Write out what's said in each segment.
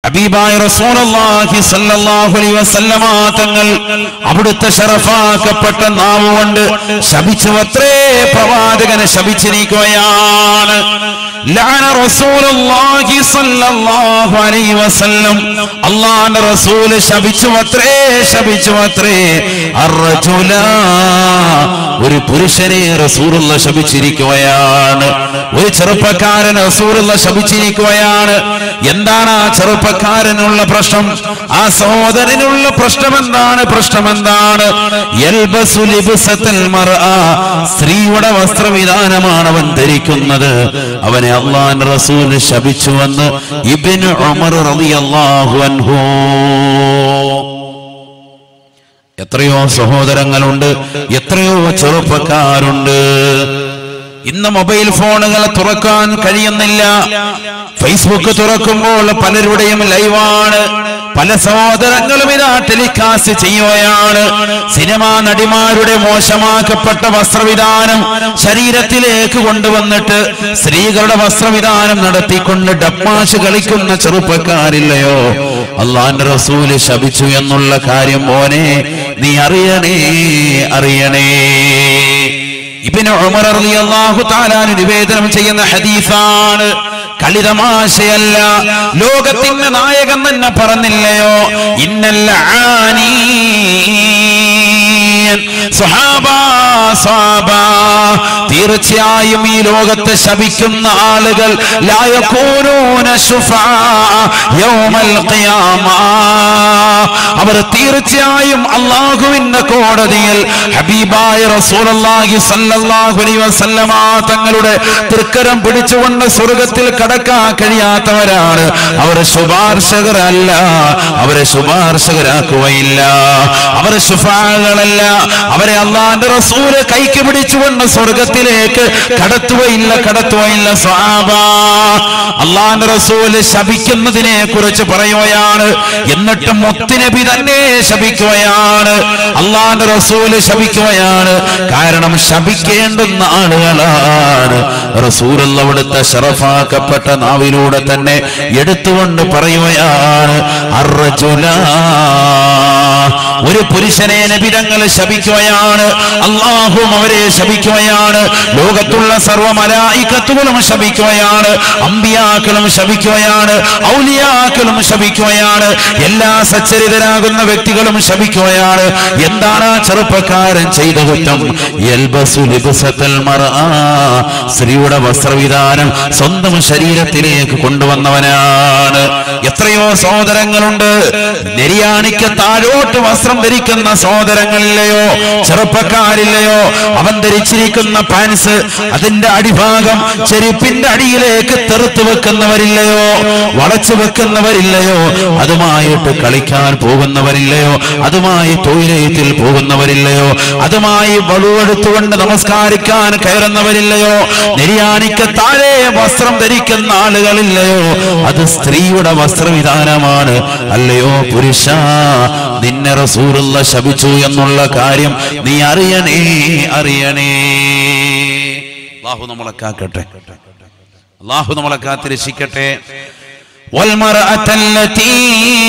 ഹബീബായ റസൂലുള്ളാഹി സ്വല്ലല്ലാഹു അലൈഹി വസല്ലമ തങ്ങൾ അവിടുത്തെ ശറഫാക്കപ്പെട്ട നാവ് കൊണ്ട് ശപിച്ചു അത്രേ പ്രവാചകനെ ശപിച്ചിരിക്കുകയാണ് ലഅന റസൂലുള്ളാഹി സ്വല്ലല്ലാഹു അലൈഹി വസല്ലം അല്ലാഹുവിന്റെ റസൂൽ ശപിച്ചു അത്രേ ശപിച്ചു അത്രേ അർജുല ഒരു പുരുഷനെ റസൂലുള്ള ശപിച്ചിരിക്കുകയാണ് ഒരു ചെറുപ്പക്കാരൻ റസൂലുള്ള ശപിച്ചിരിക്കുകയാണ് എന്താണ് ആ ചെറുപ്പക്കാരനുള്ള പ്രശ്നം ആ സഹോദരനുള്ള പ്രശ്നം എന്താണ് പ്രശ്നം എന്താണ് യൽബസു ലിബ്സത്തൽ മർഅ സ്ത്രീയുടെ വസ്ത്രവിധാനമാണ് അവൻ ധരിക്കുന്നത് അവനെ അള്ളാൻ റസൂൽ ശപിച്ചുവെന്ന് ഇബ്നു ഉമർ റളിയല്ലാഹു അൻഹു എത്രയോ സഹോദരങ്ങളുണ്ട് എത്രയോ ചെറുപ്പക്കാരുണ്ട് ഇന്ന് മൊബൈൽ ഫോണുകൾ തുറക്കാൻ കഴിയുന്നില്ല ഫേസ്ബുക്ക് തുറക്കുമ്പോൾ പലരുടെയും ലൈവാണ് പല സഹോദരങ്ങളും ഇതാ ടെലികാസ്റ്റ് ചെയ്യുകയാണ് സിനിമാ നടിമാരുടെ മോശമാക്കപ്പെട്ട വസ്ത്രവിധാനം ശരീരത്തിലേക്ക് കൊണ്ടുവന്നിട്ട് സ്ത്രീകളുടെ വസ്ത്രവിധാനം നടത്തിക്കൊണ്ട് ഡപ്പാശ് കളിക്കുന്ന ചെറുപ്പക്കാരില്ലയോ അള്ളാന്റെ റസൂല് ശപിച്ചു എന്നുള്ള കാര്യം മോനെ നീ അറിയണേ അറിയണേ ഇബിന് ഉമർ റളിയല്ലാഹു തആല നിവേദനം ചെയ്യുന്ന ഹദീസാണ് കളിതമാശയല്ല ലോകത്തിന്റെ നായകൻ തന്നെ പറഞ്ഞില്ലയോ ഇന്നല്ല തീർച്ചയായും ഈ ലോകത്ത് ശപിക്കുന്ന ആളുകൾ ലായകൂനൂന ശുഫാ യൗമൽ ഖിയാമ അവർ തീർച്ചയായും അള്ളാഹുവിന്റെ കോടതിയിൽ ഹബീബായ റസൂലുള്ളാഹി സ്വല്ലല്ലാഹു അലൈഹി വസല്ലമ തങ്ങളുടെ തൃക്കരം പിടിച്ചുകൊണ്ട് സ്വർഗത്തിൽ കടക്കാൻ കഴിയാത്തവരാണ് അവർ ശുപാർശകരല്ല അവരെ ശുപാർശകരാക്കുകയില്ല അവർ ശുഫാകളല്ല അവരെ അള്ളാന്റെ റസൂല് കൈക്ക് പിടിച്ചുകൊണ്ട് സ്വർഗത്തിലേക്ക് കടത്തുകയില്ല കടത്തുകയില്ല സ്വാബ അള്ളാന്റെ റസൂല് ശപിക്കുന്നതിനെ കുറിച്ച് പറയുകയാണ് എന്നിട്ട് മുത്തുനബി തന്നെ ശപിക്കുകയാണ് അള്ളാന്റെ റസൂല് ശപിക്കുകയാണ് കാരണം ശപിക്കേണ്ടുന്ന ആളുകളാണ് റസൂലുള്ള അവിടുത്തെ ഷറഫാക്കപ്പെട്ട നാവിലൂടെ തന്നെ എടുത്തുകൊണ്ട് പറയുകയാണ് അർജുല ഒരു പുരുഷനെ നബിതങ്ങൾ ശപിക്കുകയാണ് അള്ളാഹും അവരെ ശപിക്കുകയാണ് ലോകത്തുള്ള സർവമലായിക്കത്തുകളും ശപിക്കുകയാണ് അമ്പിയാക്കളും ശപിക്കുകയാണ് ഔലിയാക്കളും ശപിക്കുകയാണ് എല്ലാ സച്ചരിതരാകുന്ന വ്യക്തികളും ശപിക്കുകയാണ് എന്താണ് ആ ചെറുപ്പക്കാരൻ ചെയ്ത കുറ്റം യൽബസു ലിബ്സത്തൽ മർആ സ്ത്രീയുടെ വസ്ത്രവിധാനം സ്വന്തം ശരീരത്തിലേക്ക് കൊണ്ടുവന്നവനാണ് എത്രയോ സഹോദരങ്ങളുണ്ട് നെരിയാണിക്ക് താഴോട്ട് വസ്ത്രം ധരിക്കുന്ന സഹോദരങ്ങളില്ലയോ ചെറുപ്പക്കാരില്ലയോ അവൻ ധരിച്ചിരിക്കുന്ന പാൻസ് അതിന്റെ അടിഭാഗം ചെരുപ്പിന്റെ അടിയിലേക്ക് തെറുത്ത് വെക്കുന്നവരില്ലയോ വളച്ചു വെക്കുന്നവരില്ലയോ അതുമായിട്ട് കളിക്കാൻ പോകുന്നവരില്ലയോ അതുമായി ടോയ്ലറ്റിൽ പോകുന്നവരില്ലയോ അതുമായി വളുവെടുത്തുകൊണ്ട് നമസ്കാരിക്കാൻ കയറുന്നവരില്ലയോ നെരിയാണിക്ക് താഴെ വസ്ത്രം ധരിക്കുന്ന ആളുകളില്ലയോ അത് സ്ത്രീയുടെ വസ്ത്രവിധാനമാണ് അല്ലയോ പുരുഷ നിന്നെ റസൂലുള്ള ശപിച്ചു എന്നുള്ള കാര്യം നീ അറിയണേ അറിയണേ അള്ളാഹു നമ്മളെ കാക്കട്ടെ അള്ളാഹു നമ്മളെ കാത്തിരക്ഷിക്കട്ടെ والمرأة التي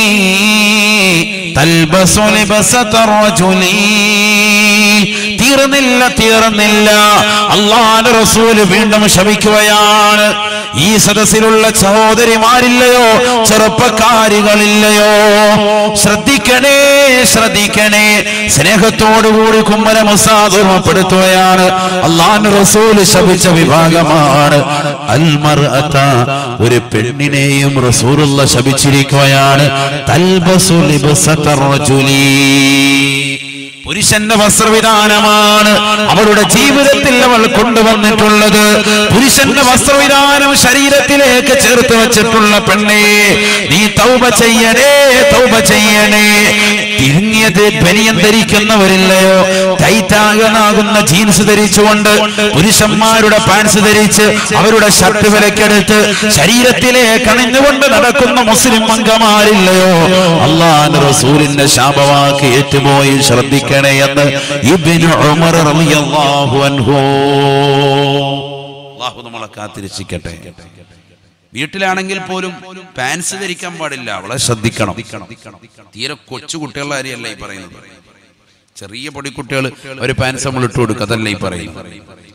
تلبس لبسة الرجل തീർന്നില്ല തീർന്നില്ല അള്ളാന്റെ റസൂല് വീണ്ടും ശമിക്കുകയാണ് ഈ സദസ്സിലുള്ള സഹോദരിമാരില്ലയോ ചെറുപ്പക്കാരികളില്ലയോ ശ്രദ്ധിക്കണേ ശ്രദ്ധിക്കണേ സ്നേഹത്തോടുകൂടി കുമ്മര മുസാദ് ഓർമ്മപ്പെടുത്തുകയാണ് അള്ളാന്റെ റസൂല് ശപിച്ച വിഭാഗമാണ് അൽമർ ഒരു പെണ്ണിനെയും റസൂലുള്ള ശപിച്ചിരിക്കുകയാണ് തൽബസു ലിബ്സത്തർ റജുലി പുരുഷന്റെ വസ്ത്രവിധാനമാണ് അവളുടെ ജീവിതത്തിൽ അവൾ കൊണ്ടുവന്നിട്ടുള്ളത് പുരുഷന്റെ വസ്ത്രവിധാനം ശരീരത്തിലേക്ക് ചേർത്ത് വെച്ചിട്ടുള്ള പെണ്ണേ നീ തൗബ ചെയ്യണേ തൗബ ചെയ്യണേ തിരിഞ്ഞത് ബനിയം ധരിക്കുന്നവരില്ലയോ ടൈറ്റാകുന്ന ജീൻസ് ധരിച്ചുകൊണ്ട് പുരുഷന്മാരുടെ പാൻസ് ധരിച്ച് അവരുടെ ഷർട്ട് വിലക്കെടുത്ത് ശരീരത്തിലേക്ക് അണിഞ്ഞുകൊണ്ട് നടക്കുന്ന മുസ്ലിം അംഗമാരില്ലയോ അള്ളാഹ് റസൂലിന്റെ ശാപവാക്ക് ഏറ്റുപോയി ശ്രദ്ധിക്കണേ എന്ന് ഇബ്നു ഉമർ റളിയല്ലാഹു അൻഹു അള്ളാഹു നമ്മളെ കാത്തിരക്ഷിക്കട്ടെ വീട്ടിലാണെങ്കിൽ പോലും പാൻസ് ധരിക്കാൻ പാടില്ല വളരെ ശ്രദ്ധിക്കണം തീരെ കൊച്ചു കുട്ടികളുടെ കാര്യമല്ല ഈ പറയുന്നത് ചെറിയ പൊടിക്കുട്ടികൾ ഒരു പാൻസ് നമ്മൾ ഇട്ട് കൊടുക്കുക അതല്ല ഈ പറയുന്നത്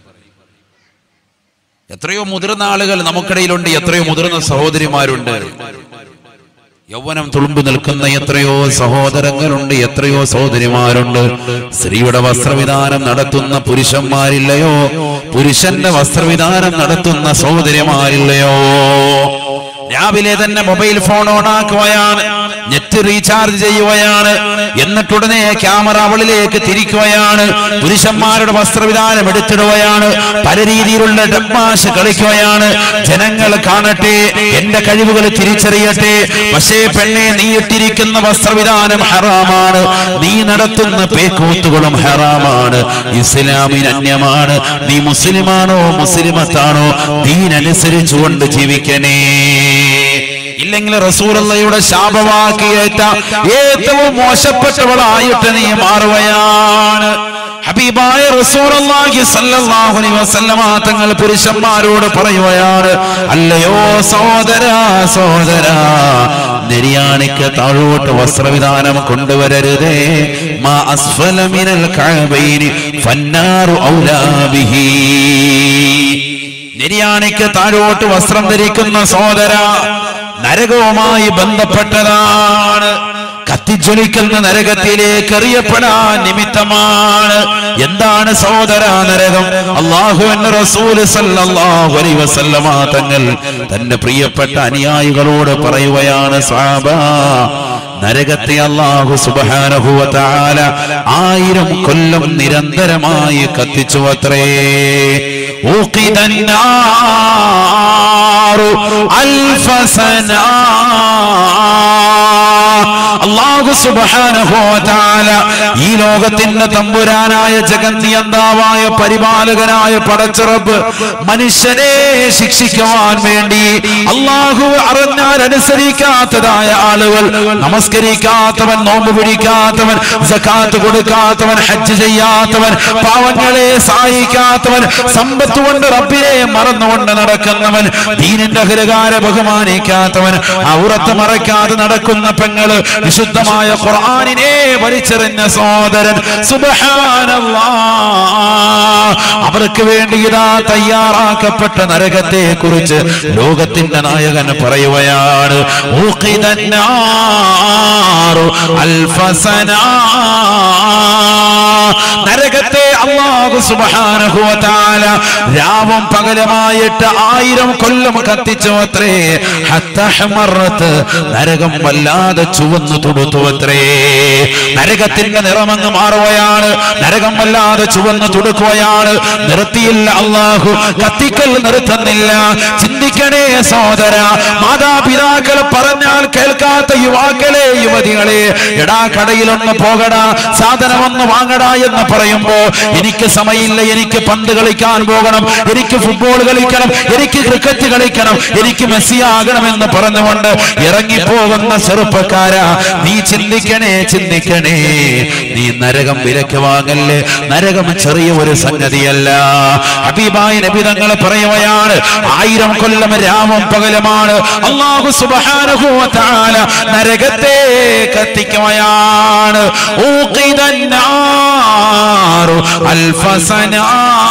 എത്രയോ മുതിർന്ന ആളുകൾ നമുക്കിടയിലുണ്ട് എത്രയോ മുതിർന്ന സഹോദരിമാരുണ്ട് യൗവനം തുളുമ്പി നിൽക്കുന്ന എത്രയോ സഹോദരങ്ങളുണ്ട് എത്രയോ സഹോദരിമാരുണ്ട് സ്ത്രീയുടെ വസ്ത്രവിധാനം നടത്തുന്ന പുരുഷന്മാരില്ലയോ പുരുഷന്റെ വസ്ത്രവിധാനം നടത്തുന്ന സഹോദരിമാരില്ലയോ രാവിലെ തന്നെ മൊബൈൽ ഫോൺ ഓൺ ആക്കുകയാണ് നെറ്റ് റീചാർജ് ചെയ്യുകയാണ് എന്നിട്ടുടനെ ക്യാമറ അവളിലേക്ക് തിരിക്കുകയാണ് പുരുഷന്മാരുടെ വസ്ത്രവിധാനം എടുത്തിടുകയാണ് പല രീതിയിലുള്ള ഡബ്മാശ കളിക്കുകയാണ് ജനങ്ങൾ കാണട്ടെ എന്റെ കഴിവുകൾ തിരിച്ചറിയട്ടെ പക്ഷേ പെണ്ണെ നീ ഇട്ടിരിക്കുന്ന വസ്ത്രവിധാനം ഹറാമാണ് നീ നടത്തുന്ന പേക്കൂത്തുകളും ഹറാമാണ് ഇസ്ലാമിന് അന്യമാണ് നീ മുസ്ലിമാണോ മുസ്ലിമത്താണോ ദീനനുസരിച്ചുകൊണ്ട് ജീവിക്കണേ ഇല്ലെങ്കിൽ റസൂലയുടെ ശാപവാക്കിയേറ്റ ഏറ്റവും മോശപ്പെട്ടവളായിട്ട് നീ മാറുകയാണ് ഹബീബായ റസൂലുള്ളാഹി സ്വല്ലല്ലാഹു അലൈഹി വസല്ലമ തങ്ങൾ പുരുഷന്മാരോട് പറയുകയാണ് അല്ലയോ സഹോദര സഹോദര നെരിയാണിക്ക് താഴോട്ട് വസ്ത്രവിധാനം കൊണ്ടുവരരുതേ മാ അസ്ഫല മിനൽ കഅബൈനി ഫന്നാറു ഔലാ ബിഹി നെരിയാണിക്ക് താഴോട്ട് വസ്ത്രം ധരിക്കുന്ന സോദര നരകവുമായി ബന്ധപ്പെട്ടതാണ് കത്തിജ്വലിക്കുന്ന നരകത്തിലേക്ക് എറിയപ്പെടാൻ നിമിത്തമാണ് എന്താണ് സോദര നരകം അള്ളാഹു എന്ന റസൂൽ സല്ലല്ലാഹു അലൈഹി വസല്ലമ തങ്ങൾ തന്റെ പ്രിയപ്പെട്ട അനുയായികളോട് പറയുകയാണ് സാബ നരകത്തെ അള്ളാഹു സുബ്ഹാനഹു വ തആല ആയിരം കൊല്ലം നിരന്തരമായി കത്തിച്ചു അത്രേ أوقد النار ألف سنة അള്ളാഹു സുബ്ഹാനഹു വ തആല ഈ ലോകത്തിന്റെ തമ്പുരാനായ ജഗന്നിയന്താവായ പരിപാലകനായ പടച്ചിറപ്പ് മനുഷ്യനെ ശിക്ഷിക്കുവാൻ വേണ്ടി അള്ളാഹു അറിഞ്ഞാൽ അനുസരിക്കാത്തതായ ആളുകൾ നമസ്കരിക്കാത്തവൻ നോമ്പ് പിടിക്കാത്തവൻ സക്കാത്ത് കൊടുക്കാത്തവൻ ഹജ്ജ് ചെയ്യാത്തവൻ പാവങ്ങളെ സഹായിക്കാത്തവൻ സമ്പത്ത് കൊണ്ട് റബ്ബിനെ മറന്നുകൊണ്ട് നടക്കുന്നവൻ ദീനിന്റെ അഹരകാരെ ബഹുമാനിക്കാത്തവൻ ഔറത്ത് മറയ്ക്കാതെ നടക്കുന്ന പെങ്ങള് വിശുദ്ധമായ ഖുർആനിനെ വലിച്ചെറിഞ്ഞ സോദരൻ സുബ്ഹാനല്ലാ അവർക്ക് വേണ്ടി ഇതാ തയ്യാറാക്കപ്പെട്ട നരകത്തെ കുറിച്ച് ലോകത്തിന്റെ നായകൻ പറയുകയാണ് ഊഖിദന്നാറു അൽഫസനാ നരകത്തെ അള്ളാഹു സുബ്ഹാനഹു വ തആല രാവും പകലുമായിട്ട് ആയിരം കൊല്ലം കത്തിച്ചു അത്രേ ഹത്തഹമറത്ത് നരകം വല്ലാതെ ചുവന്നു തുടുത്തു അത്രേ നരകത്തിന്റെ നിറമങ്ങ് മാറുകയാണ് നരകം വല്ലാതെ ചുവന്നു തുടുക്കുകയാണ് നിർത്തിയില്ല അള്ളാഹു കത്തിക്കൽ നിർത്തുന്നില്ല ചിന്തിക്കണേ സോദര മാതാപിതാക്കൾ പറഞ്ഞാൽ കേൾക്കാത്ത യുവാക്കളെ യുവതികളെ എടാ കടയിലൊന്ന് പോകടാ സാധനമൊന്ന് വാങ്ങടാ എന്ന് പറയുമ്പോ എനിക്ക് സമയമില്ല എനിക്ക് പന്ത് കളിക്കാൻ പോകണം എനിക്ക് ഫുട്ബോൾ കളിക്കണം എനിക്ക് ക്രിക്കറ്റ് കളിക്കണം എനിക്ക് മെസ്സി ആകണമെന്ന് പറഞ്ഞുകൊണ്ട് ഇറങ്ങിപ്പോകുന്ന ചെറുപ്പക്കാരാ നീ ചിന്തിക്കണേ ചിന്തിക്കണേ നീ നരകം വിലക്ക് വാങ്ങല്ലേ നരകം ചെറിയ ഒരു സംഗതിയല്ല ഹബീബായ നബി തങ്ങൾ പറയുകയാണ് ആയിരം കൊല്ലം രാമം പകലുമാണ് അള്ളാഹു സുബ്ഹാനഹു വ തആല നരകത്തെ കത്തിക്കുകയാണ് ഊഖിദന്നാറു അൽഫസനാ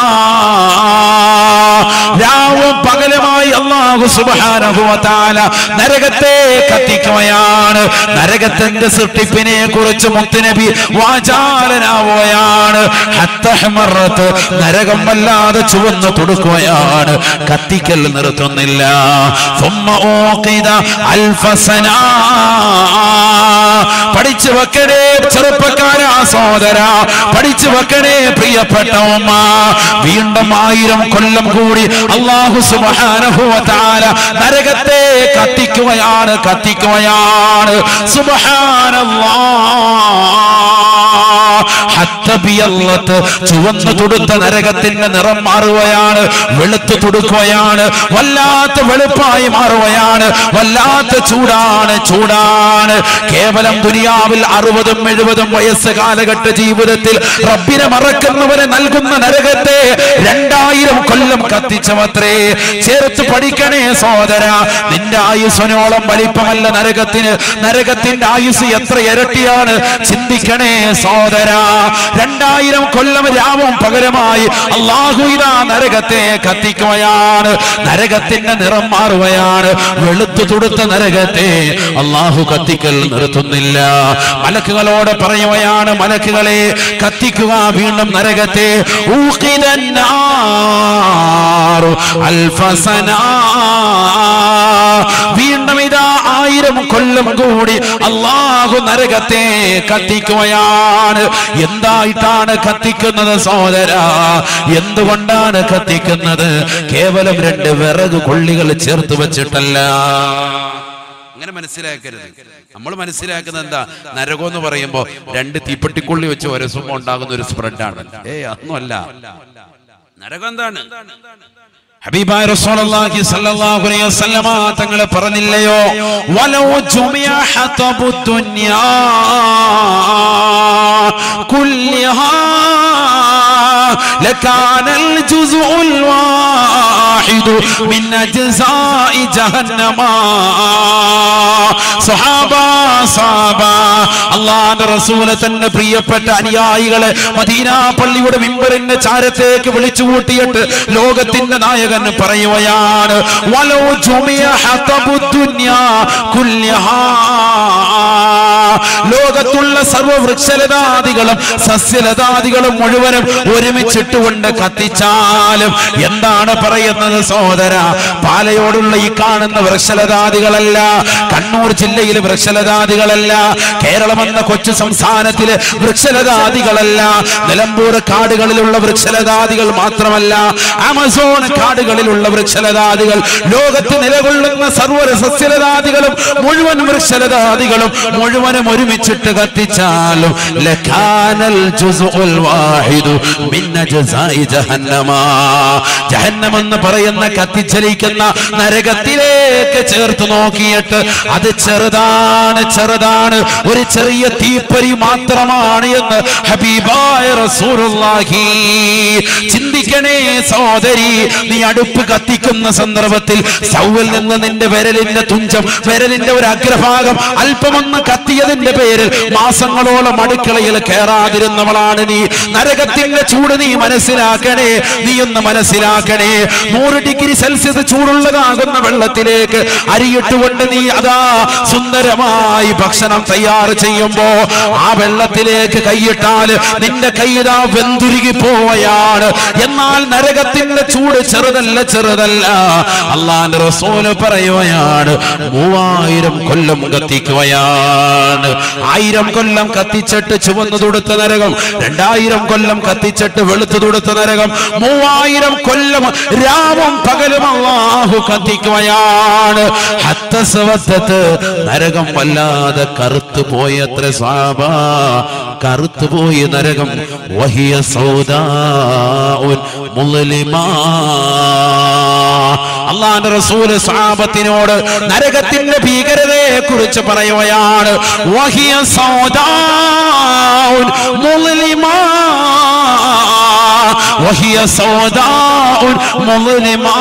രാവും പകലുമായി അള്ളാഹു സുബ്ഹാനഹു വ തആല നരകത്തെ കത്തിക്കുകയാണ് നരകത്തിന്റെ സൃഷ്ടിപ്പിനെ കുറിച്ച് മുത്തുനബി വാചാലനാവുകയാണ് ഹത്തഹ്മറത്ത് നരകം വല്ലാതെ ചുവന്നു തുടുക്കുകയാണ് കത്തിക്കൽ നിർത്തുന്നില്ല ثم أوقد ألف سنة പഠിച്ചു വെക്കണേ ചെറുപ്പക്കാരാ സോദര പഠിച്ചു വെക്കണേ പ്രിയപ്പെട്ട ഉമ്മ വീണ്ടും ആയിരം കൊല്ലം കൂടി അള്ളാഹു സുബ്ഹാനഹു വ തആല നരകത്തെ കത്തിക്കുകയാണ് കത്തിക്കുകയാണ് മാറുകയാണ് സുബഹാനല്ലാഹ് ചുവന്നു തുടുത്ത നരകത്തിന്റെ നിറം മാറുകയാണ് വെളുത്തു തുടുക്കുകയാണ് വല്ലാത്ത വെളുപ്പായി മാറുകയാണ് വല്ലാത്ത ചൂടാണ് ചൂടാണ് കേവലം ദുനിയാവിൽ അറുപതും എഴുപതും വയസ്സ് കാലഘട്ട ജീവിതത്തിൽ റബ്ബിനെ മറക്കുന്നവരെ നൽകുന്ന നരകത്തെ രണ്ടായിരം കൊല്ലം കത്തിച്ചവത്രേ ചേർത്ത് പഠിക്കണേ സോദര നിന്റെ ആയുസ്സനോളം വലിപ്പമല്ല നരകത്തിന് നരകത്തിന്റെ ആയുസ് എത്ര ഇരട്ടിയാണ് ചിന്തിക്കണേ സോദര രണ്ടായിരം കൊല്ലം രാവും പകരമായി അള്ളാഹു ഇതാ നരകത്തെ കത്തിക്കുകയാണ് നരകത്തിന്റെ നിറം മാറുകയാണ് വെളുത്തു തുടുത്ത നരകത്തെ അള്ളാഹു കത്തിക്കൽ നിർത്തുന്നില്ല മലക്കുകളോട് പറയുകയാണ് മലക്കുകളെ കത്തിക്കുക വീണ്ടും നരകത്തെ ഊഖിദന്നാറു അൽഫസനാ. വീണ്ടും ഇതാ ആയിരം കൊല്ലം കൂടി അള്ളാഹു നരകത്തെ കത്തിക്കുകയാണ് എന്തായിട്ടാണ് കത്തിക്കുന്നത് സഹോദര എന്തുകൊണ്ടാണ് കത്തിക്കുന്നത് കേവലം രണ്ട് വിറക് കൊള്ളികൾ ചേർത്ത് വെച്ചിട്ടല്ല അങ്ങനെ മനസ്സിലാക്കരുത് നമ്മൾ മനസ്സിലാക്കുന്നത് എന്താ നരകം എന്ന് പറയുമ്പോ രണ്ട് തീപ്പെട്ടിക്കൊള്ളി വെച്ച് ഒരസുമ്പോ ഉണ്ടാകുന്ന ഒരു സ്പ്രെഡാണ് ഏ അതൊന്നുമല്ല നരകം എന്താണ് ഹബീബായ റസൂലുള്ളാഹി സ്വല്ലല്ലാഹു അലൈഹി വസല്ലമ തങ്ങൾ പറഞ്ഞില്ലയോ വലൗ ജുമിയ ഹതബു ദുനിയാ കുല്ലിഹാ لكان الجزء الواحد من أجزاء جهنم സഹാബ സഹാബ അള്ളാന്റെ റസൂലെ തന്നെ പ്രിയപ്പെട്ട അനുയായികളെ മദീന പള്ളിയുടെ മിമ്പറിന്റെ ചാരത്തേക്ക് വിളിച്ചു കൂട്ടിയിട്ട് ലോകത്തിന്റെ നായകൻ പറയുകയാണ് വലോ ജുമിയ ഹതബു ദുനിയാ കുല്ലിഹാ ലോകത്തുള്ള സർവവൃക്ഷലതാദികളും സസ്യലതാദികളും മുഴുവനും ഒരുമിച്ചിട്ടുകൊണ്ട് കത്തിച്ചാലും എന്താണ് പറയുന്നത് സഹോദര പാലയോടുള്ള ഈ കാണുന്ന വൃക്ഷലതാദികളല്ല കണ്ണൂർ ജില്ലയിലെ വൃക്ഷലതാദികളല്ല കേരളം എന്ന കൊച്ചു സംസ്ഥാനത്തിലെ വൃക്ഷലതാദികളല്ല നിലമ്പൂർ കാടുകളിലുള്ള വൃക്ഷലതാദികൾ മാത്രമല്ല ആമസോൺ കാടുകളിലുള്ള വൃക്ഷലതാദികൾ ലോകത്ത് നിലകൊള്ളുന്ന സർവ്വ സസ്യലതാദികളും മുഴുവൻ വൃക്ഷലതാദികളും മുഴുവനും ഒരുമിച്ചിട്ട് കത്തിച്ചാലും ലഖാനൽ ജുസ്ഉൽ വാഹിദു മിൻ അജ്സാഇ ജഹന്നമ ജഹന്നം എന്ന് പറയുന്ന കത്തിച്ചലിക്കുന്ന നരകത്തിലേക്ക് ചേർത്ത് നോക്കിയിട്ട് അത് ചെറുതാണ് ചെറുതാണ് ഒരു ചെറിയ തീപ്പരി മാത്രമാണ് എന്ന് ഹബീബായ റസൂലുള്ളാഹി ചിന്തിക്കണേ സഹോദരി നീ അടുപ്പ് കത്തിക്കുന്ന സന്ദർഭത്തിൽ സൗവിൽ നിന്ന് നിന്റെ വിരലിന്റെ തുഞ്ചം വിരലിന്റെ ഒരു അഗ്രഭാഗം അല്പമൊന്ന് കത്തിയതിന്റെ പേരിൽ മാസങ്ങളോളം അടുക്കളയിൽ കയറാതിരുന്നവളാണ് നീ നരകത്തിന്റെ ചൂട് നീ മനസ്സിലാക്കണേ നീ ഒന്ന് മനസ്സിലാക്കണേ നൂറ് ഡിഗ്രി സെൽഷ്യസ് ചൂടുള്ളതാകുന്ന വെള്ളത്തിലേക്ക് അരിയിട്ടുകൊണ്ട് നീ അതാ സുന്ദരമായി ഭക്ഷണം തയ്യാർ ചെയ്യുമ്പോ ആ വെള്ളത്തിലേക്ക് കൈയിട്ടാൽ നിന്റെ കൈതാ വെന്തുരുകി പോവുകയാണ് എന്നാൽ നരകത്തിന്റെ ചൂട് ചെറുതല്ല ചെറുതല്ല അള്ളാന്റെ റസൂല് പറയുകയാണ് മൂവായിരം കൊല്ലം കത്തിക്കുകയാണ് ആയിരം കൊല്ലം കത്തിച്ചിട്ട് ചുവന്നു തൊടുത്ത നരകം രണ്ടായിരം കൊല്ലം കത്തിച്ചിട്ട് വെളുത്തു തൊടുത്ത നരകം മൂവായിരം കൊല്ലം രാവും പകലും അള്ളാഹു കത്തിക്കുകയാണ് ഹത്തസവത്തത്ത് നരകം വല്ലാതെ കറുത്തു പോയത്ര സാബ കറുത്തു പോയ നരകം വഹിയ സൗദാഉൻ മുള്ളിമാ അള്ളാന്റെ റസൂല് സാപത്തിനോട് നരകത്തിന്റെ ഭീകരതയെ കുറിച്ച് പറയുകയാണ് വഹിയ സൗദാഉൻ മുള്ളിമാ വഹിയ സൗദാഉൻ മുള്ളിമാ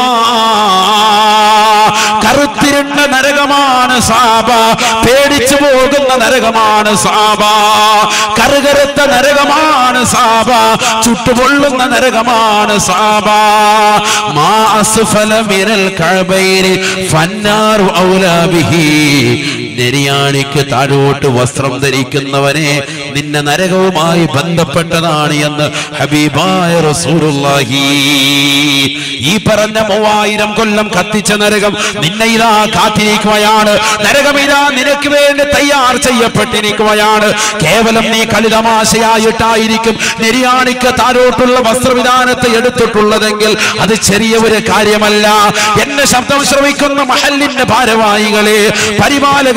കറുത്തിരുണ്ട നരകമാണ് സാബ പേടിച്ചു പോകുന്ന നരകമാണ് സാബ കറുകറുത്ത നരകമാണ് സാബ ചുട്ടുപൊള്ളുന്ന നരകമാണ് സാബ മാ അസ്ഫല മിനൽ കഅബൈനി ഫന്നാറു ഔലാ ബിഹി നെരിയാണിക്ക് താഴോട്ട് വസ്ത്രം ധരിക്കുന്നവനെ നിന്നെ നരകവുമായി ബന്ധപ്പെട്ടതാണ് എന്ന് ഹബീബായ റസൂലുള്ളാഹി ഈ പറഞ്ഞ മൂവായിരം കൊല്ലം കത്തിച്ച നരകം നിന്നെ ഇതാ കാത്തിരിക്കുകയാണ് നരകം ഇതാ നിനക്ക് വേണ്ടി തയ്യാർ ചെയ്യപ്പെട്ടിരിക്കുകയാണ് കേവലം നീ കളിതമാശയായിട്ടായിരിക്കും നെരിയാണിക്ക് താരോട്ടുള്ള വസ്ത്രവിധാനത്തെ എടുത്തിട്ടുള്ളതെങ്കിൽ അത് ചെറിയ ഒരു കാര്യമല്ല എന്നെ ശബ്ദം ശ്രവിക്കുന്ന മഹലിന്റെ ഭാരവാഹികളെ പരിപാലക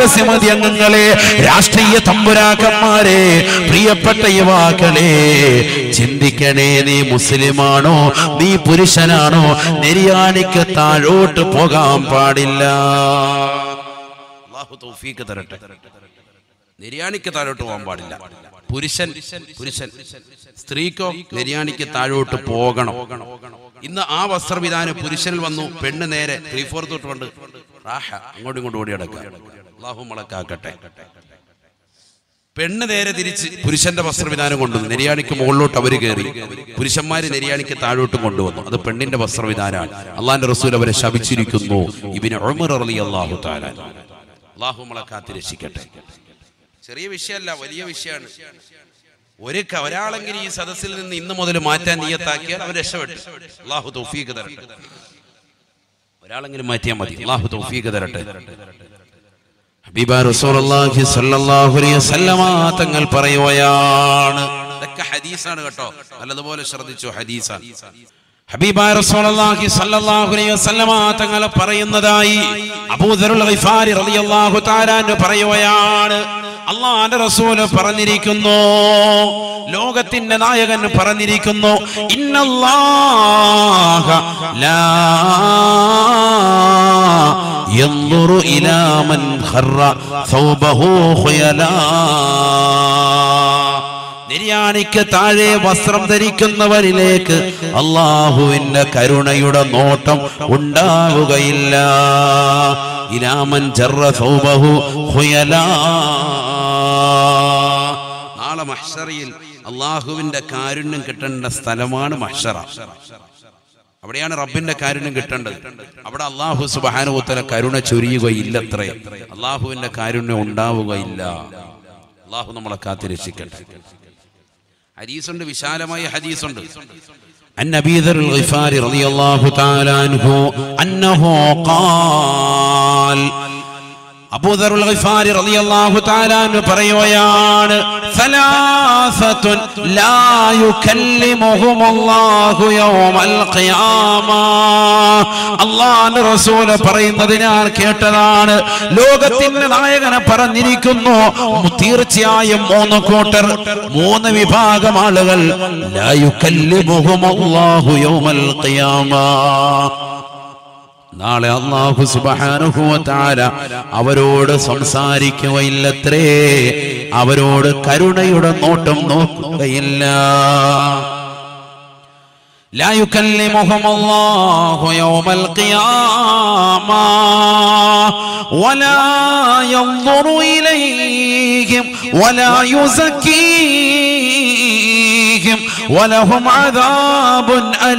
രഹസ്യമതി അംഗങ്ങളെ രാഷ്ട്രീയ തമ്പുരാക്കന്മാരെ പ്രിയപ്പെട്ട യുവാക്കളെ ചിന്തിക്കണേ നീ മുസ്ലിമാണോ നീ പുരുഷനാണോ നെരിയാണിക്ക് താഴോട്ട് പോകാൻ പാടില്ല അല്ലാഹു തൗഫീഖ് തരട്ടെ നെരിയാണിക്ക് താഴോട്ട് പോകാൻ പാടില്ല പുരുഷൻ പുരുഷൻ സ്ത്രീക്കോ നെരിയാണിക്ക് താഴോട്ട് പോകണം ഇന്ന് ആ വസ്ത്രവിധാനം പുരുഷനിൽ വന്നു പെണ്ണ് നേരെ ത്രീ ഫോർ തൊട്ട് കൊണ്ട് റാഹ അങ്ങോട്ടും ഇങ്ങോട്ടും ഓടി അടക്കുക അള്ളാഹു മുളക്കാക്കട്ടെ പെണ്ണ് നേരെ തിരിച്ച് പുരുഷന്റെ വസ്ത്രവിധാനം കൊണ്ടുവന്നു നെരിയാണിക്ക് മുകളിലോട്ട് അവര് കയറി പുരുഷന്മാര് നെരിയാണിക്ക് താഴോട്ടും കൊണ്ടുവന്നു അത് പെണ്ണിന്റെ വസ്ത്രവിധാനമാണ് അള്ളാന്റെ റസൂൽ അവരെ ശപിച്ചിരിക്കുന്നു ഇബിന് ഉമർ അലി അള്ളാഹു താല അള്ളാഹു നമ്മളെ കാത്തി രക്ഷിക്കട്ടെ ചെറിയ വിഷയമല്ല വലിയ വിഷയമാണ് ഒരു ക- ഒരാളെങ്കിലും ഈ സദസ്സിൽ നിന്ന് ഇന്ന് മുതൽ മാറ്റാൻ നീയത്താക്കിയാൽ അവൻ രക്ഷപ്പെട്ടു അള്ളാഹു തൗഫീഖ് തരട്ടെ ഒരാളെങ്കിലും മാറ്റിയാൽ മതി അള്ളാഹു തൗഫീഖ് തരട്ടെ ഹബീബ റസൂലുള്ളാഹി സ്വല്ലല്ലാഹു അലൈഹി വസല്ലമ തങ്ങൾ പറയുകയാണ് ഇതൊക്കെ ഹദീസാണ് കേട്ടോ നല്ലതുപോലെ ശ്രദ്ധിച്ചു ഹദീസാണ് ഹബീബ റസൂലുള്ളാഹി സ്വല്ലല്ലാഹു അലൈഹി വസല്ലമ തങ്ങൾ പറയുന്നതായി അബൂദറുൽ ഗിഫാരി റളിയല്ലാഹു തആല അൻഹു പറയുകയാണ് അള്ളാന്റെ റസൂല് പറഞ്ഞിരിക്കുന്നു ലോകത്തിന്റെ നായകൻ പറഞ്ഞിരിക്കുന്നു ഇന്നല്ലാഹ ലാ ينظر إلى من خر ثوبه خيلا നിര്യാണിക്ക് താഴെ വസ്ത്രം ധരിക്കുന്നവരിലേക്ക് അള്ളാഹുവിന്റെ കരുണയുടെ നോട്ടം ഉണ്ടാവുകയില്ല ഇലാമൻ ജറ സൗബഹു ഖുയലാ. നാളെ മഹ്ഷറയിൽ അള്ളാഹുവിന്റെ കാരുണ്യം കിട്ടേണ്ട സ്ഥലമാണ് മഹ്ഷറ അവിടെയാണ് റബ്ബിന്റെ കാരുണ്യം കിട്ടേണ്ടത് അവിടെ അള്ളാഹു സുബാനുത്തല കരുണ ചൊരിയുകയില്ലത്രേ അള്ളാഹുവിന്റെ കാരുണ്യം ഉണ്ടാവുകയില്ല അള്ളാഹു നമ്മളെ കാത്തിരക്ഷിക്കട്ടെ ഹദീസുണ്ട് വിശാലമായ ഹദീസുണ്ട് عن ابي ذر الغفاري رضي الله تعالى عنه انه قال അബൂദറുൽ ഗിഫാരി റളിയല്ലാഹു തആല അൻഹു പറയുകയാണ് സലാസത്തുൻ ലാ യുകല്ലിമുഹുമുല്ലാഹു യൗമൽ ഖിയാമ അല്ലാഹുവിന്റെ റസൂൽ പറയുന്നത് ഞാൻ കേട്ടതാണ് ലോകത്തിന്റെ നായകനെ പറഞ്ഞിരിക്കുന്നു തീർച്ചയായും മൂന്ന് കൂട്ടർ മൂന്ന് വിഭാഗം ആളുകൾ ലാ യുകല്ലിമുഹുമുല്ലാഹു യൗമൽ ഖിയാമ നാളെ അള്ളാഹു സുബ്ഹാനഹു വ തആല അവരോട് സംസാരിക്കുകയില്ലത്രേ അവരോട് കരുണയുടെ നോട്ടം നോക്കുകയില്ല لا يكلمهم الله يوم القيامة ولا ينظر إليهم ولا يزكيهم ولهم عذاب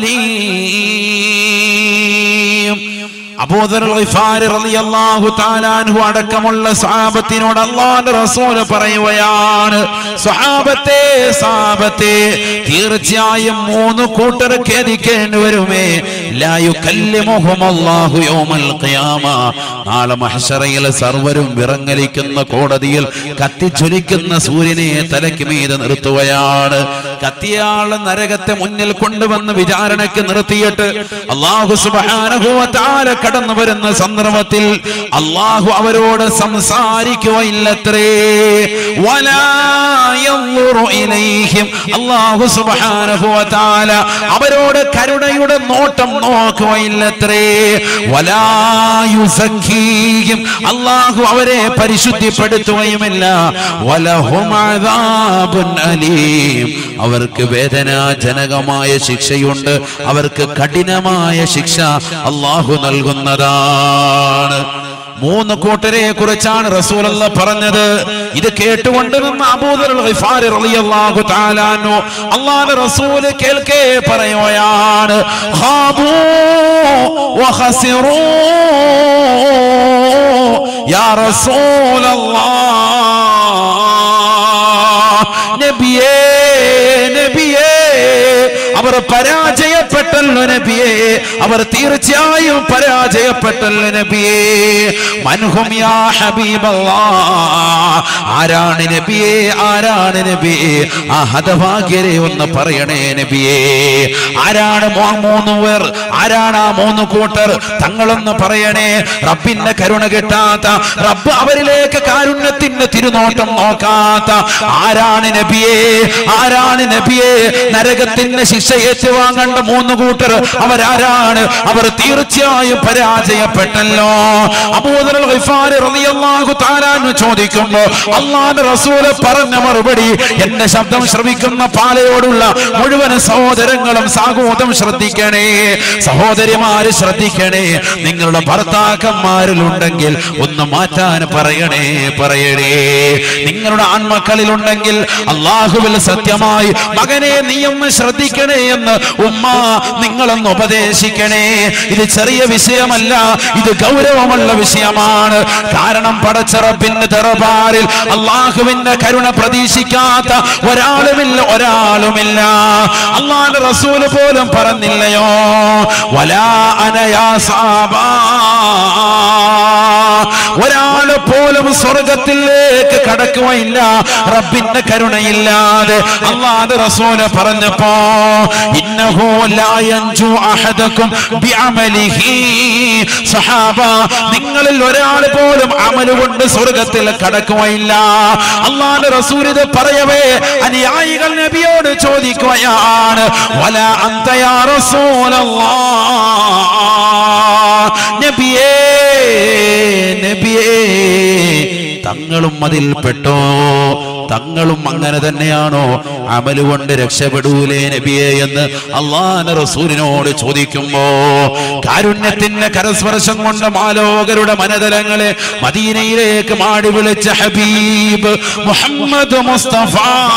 أليم അബൂദറുൽ ഗിഫാരി റളിയല്ലാഹു തആല അൻഹു അടക്കമുള്ള സ്വഹാബത്തിനോട് അല്ലാഹുവിന്റെ റസൂൽ പറയുകയാണ് സ്വഹാബത്തെ സ്വഹാബത്തെ തീർച്ചയായും മൂന്ന് കൂട്ടർ ഖേദിക്കേണ്ടി വരുമേ ലാ യുകല്ലിമുഹും അല്ലാഹു യൗമൽ ഖിയാമ നാളെ മഹ്ശറയിൽ സർവരും വിറങ്ങലിക്കുന്ന കോടതിയിൽ കത്തിച്ചൊലിക്കുന്ന സൂര്യനെ തലയ്ക്ക് മീതെ നിർത്തുകയാണ് കത്തിയാള് നരകത്തെ മുന്നിൽ കൊണ്ടുവന്ന് വിചാരണയ്ക്ക് നിർത്തിയിട്ട് അള്ളാഹു സുബ്ഹാനഹു വ തആല കടന്നു വരുന്ന സന്ദർഭത്തിൽ അള്ളാഹു അവരോട് സംസാരിക്കുകയില്ലത്രേ വലാ യൻളുറു ഇലൈഹിം അള്ളാഹു സുബ്ഹാനഹു വ തആല അവരോട് കരുണയുടെ നോട്ടം നോക്കുകയില്ലത്രേ വലാ യുസക്കീഹിം അള്ളാഹു അവരെ പരിശുദ്ധിപ്പെടുത്തുകയുമില്ല വലഹും അദാബുൻ അലീം അവർക്ക് വേദനാജനകമായ ശിക്ഷയുണ്ട് അവർക്ക് കഠിനമായ ശിക്ഷ അള്ളാഹു നൽകുന്നതാണ് മൂന്ന് കൂട്ടരെ കുറിച്ചാണ് റസൂലല്ല പറഞ്ഞത് ഇത് കേട്ടുകൊണ്ട് നിന്ന് അബൂദറുൽ ഗിഫാരി റളിയല്ലാഹു തആല അൻഹു അല്ലാഹുവിന്റെ റസൂല് കേൾക്കേ പറയുകയാണ് ഖാബൂ വഖസിറൂ യാ റസൂലല്ലാഹ് നബിയേ നബിയേ അവർ പരാജയപ്പെട്ടല്ലോ നബിയെ അവർ തീർച്ചയായും തീർച്ചയായും പരാജയപ്പെട്ടല്ലോ നബിയേ മൻഹും യാ ഹബീബല്ലാ ആരാണ് നബിയേ ആരാണ് നബിയേ ആ ഹതഭാഗ്യരെ ഒന്ന് പറയണേ നബിയേ ആരാണ് മൂ- മൂന്ന് പേർ ആരാണ് ആ മൂന്ന് കൂട്ടർ തങ്ങളൊന്ന് പറയണേ റബ്ബിന്റെ കരുണ കിട്ടാത്ത റബ്ബ് അവരിലേക്ക് കാരുണ്യത്തിന്റെ തിരുനോട്ടം നോക്കാത്ത ആരാണ് നബിയേ ആരാണ് നബിയേ നരകത്തിന്റെ ശിക്ഷ ഏറ്റുവാങ്ങേണ്ട മൂന്ന് കൂട്ടർ അവരാരാണ് അവർ തീർച്ചയായും പരാജയപ്പെട്ടല്ലോ അബൂദർ ഗിഫാരി റളിയല്ലാഹു തആല അൻഹു ചോദിക്കുമ്പോ അള്ളാഹുവിന്റെ റസൂല് പറഞ്ഞ മറുപടി എന്റെ ശബ്ദം ശ്രവിക്കുന്ന പാലയോടുള്ള മുഴുവൻ സഹോദരങ്ങളും സാഗോദം ശ്രദ്ധിക്കണേ സഹോദരിമാര് ശ്രദ്ധിക്കണേ നിങ്ങളുടെ ഭർത്താക്കന്മാരിലുണ്ടെങ്കിൽ ഒന്ന് മാറ്റാൻ പറയണേ പറയണേ നിങ്ങളുടെ ആൺമക്കളിലുണ്ടെങ്കിൽ അള്ളാഹുവിൽ സത്യമായി മകനെ നീ ഒന്ന് ശ്രദ്ധിക്കണേ എന്ന് ഉമ്മ നിങ്ങളൊന്ന് ഉപദേശിക്കണേ ഇത് ചെറിയ വിഷയമല്ല ഇത് ഗൗരവമുള്ള വിഷയമാണ് കാരണം പടച്ചറപ്പിന്റെ ദർബാറിൽ അള്ളാഹുവിന്റെ കരുണ പ്രതീക്ഷിക്കാത്ത ഒരാളുമില്ല ഒരാളുമില്ല അള്ളാഹുന്റെ റസൂല് പോലും പറഞ്ഞില്ലയോ വലാ അനയാ സാബാ ഒരാള് പോലും സ്വർഗത്തിലേക്ക് കടക്കുകയില്ല റബ്ബിന്റെ കരുണയില്ലാതെ അള്ളാഹ് റസൂല് പറഞ്ഞപ്പോ ഇന്നഹു ലാ യൻജു അഹദകും ബിഅമലിഹി സഹാബ നിങ്ങളിൽ ഒരാൾ പോലും അമല് കൊണ്ട് സ്വർഗത്തിൽ കടക്കുകയില്ല അള്ളാഹ് റസൂൽ ഇത് പറയവേ അനുയായികൾ നബിയോട് ചോദിക്കുകയാണ് വല അന്ത യാ റസൂലല്ലാഹ് നബിയേ നബിയേ തങ്ങളും അതിൽപ്പെട്ടോ തങ്ങളും അങ്ങനെ തന്നെയാണോ അമല് കൊണ്ട് രക്ഷപ്പെടൂലേ നബിയെ എന്ന് അള്ളാഹ് റസൂലിനോട് ചോദിക്കുമ്പോ കാരുണ്യത്തിന്റെ കരസ്പർശം കൊണ്ട് മാലോകരുടെ മനതലങ്ങളെ മദീനയിലേക്ക് മാടി വിളിച്ച ഹബീബ് മുഹമ്മദ് മുസ്തഫ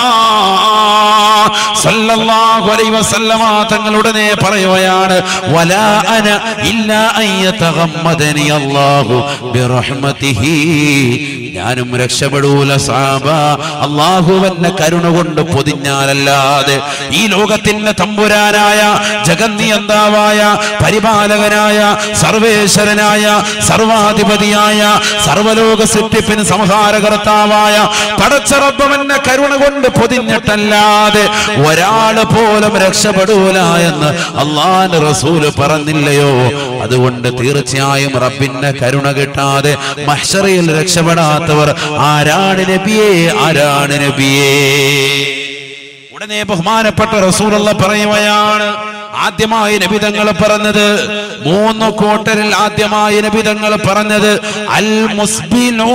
സല്ലല്ലാഹു അലൈഹി വസല്ലമ തങ്ങളുടനെ പറയുകയാണ് വലാ അന ഇല്ലാ അൻ യതഗമ്മദനി അല്ലാഹു ബിറഹ്മതിഹി ഞാനും രക്ഷപ്പെടൂല സാബ അള്ളാഹുവന്റെ കരുണ കൊണ്ട് പൊതിഞ്ഞാലല്ലാതെ ഈ ലോകത്തിന്റെ തമ്പുരാനായ ജഗന്നിയന്താവായ പരിപാലകനായ സർവേശ്വരനായ സർവാധിപതിയായ സർവലോക സൃഷ്ടിപ്പിന് സംഹാരകർത്താവായ പടച്ചറബമെന്ന കരുണ കൊണ്ട് പൊതിഞ്ഞിട്ടല്ലാതെ ഒരാള് പോലും രക്ഷപ്പെടൂല എന്ന് അള്ളാന്റെ റസൂല് പറഞ്ഞില്ലയോ അതുകൊണ്ട് തീർച്ചയായും റബ്ബിന്റെ കരുണ കിട്ടാതെ മഹ്ഷറയിൽ രക്ഷപ്പെടാത്തവർ ആരാണ് നബിയേ ആരാണ് നബിയേ ഉടനെ ബഹുമാനപ്പെട്ട റസൂലുള്ള പറയുകയാണ് ആദ്യമായി നബിതങ്ങൾ പറഞ്ഞത് മൂന്ന് കൂട്ടരിൽ ആദ്യമായി നബിതങ്ങൾ പറഞ്ഞത് അൽ മുസ്ബിനോ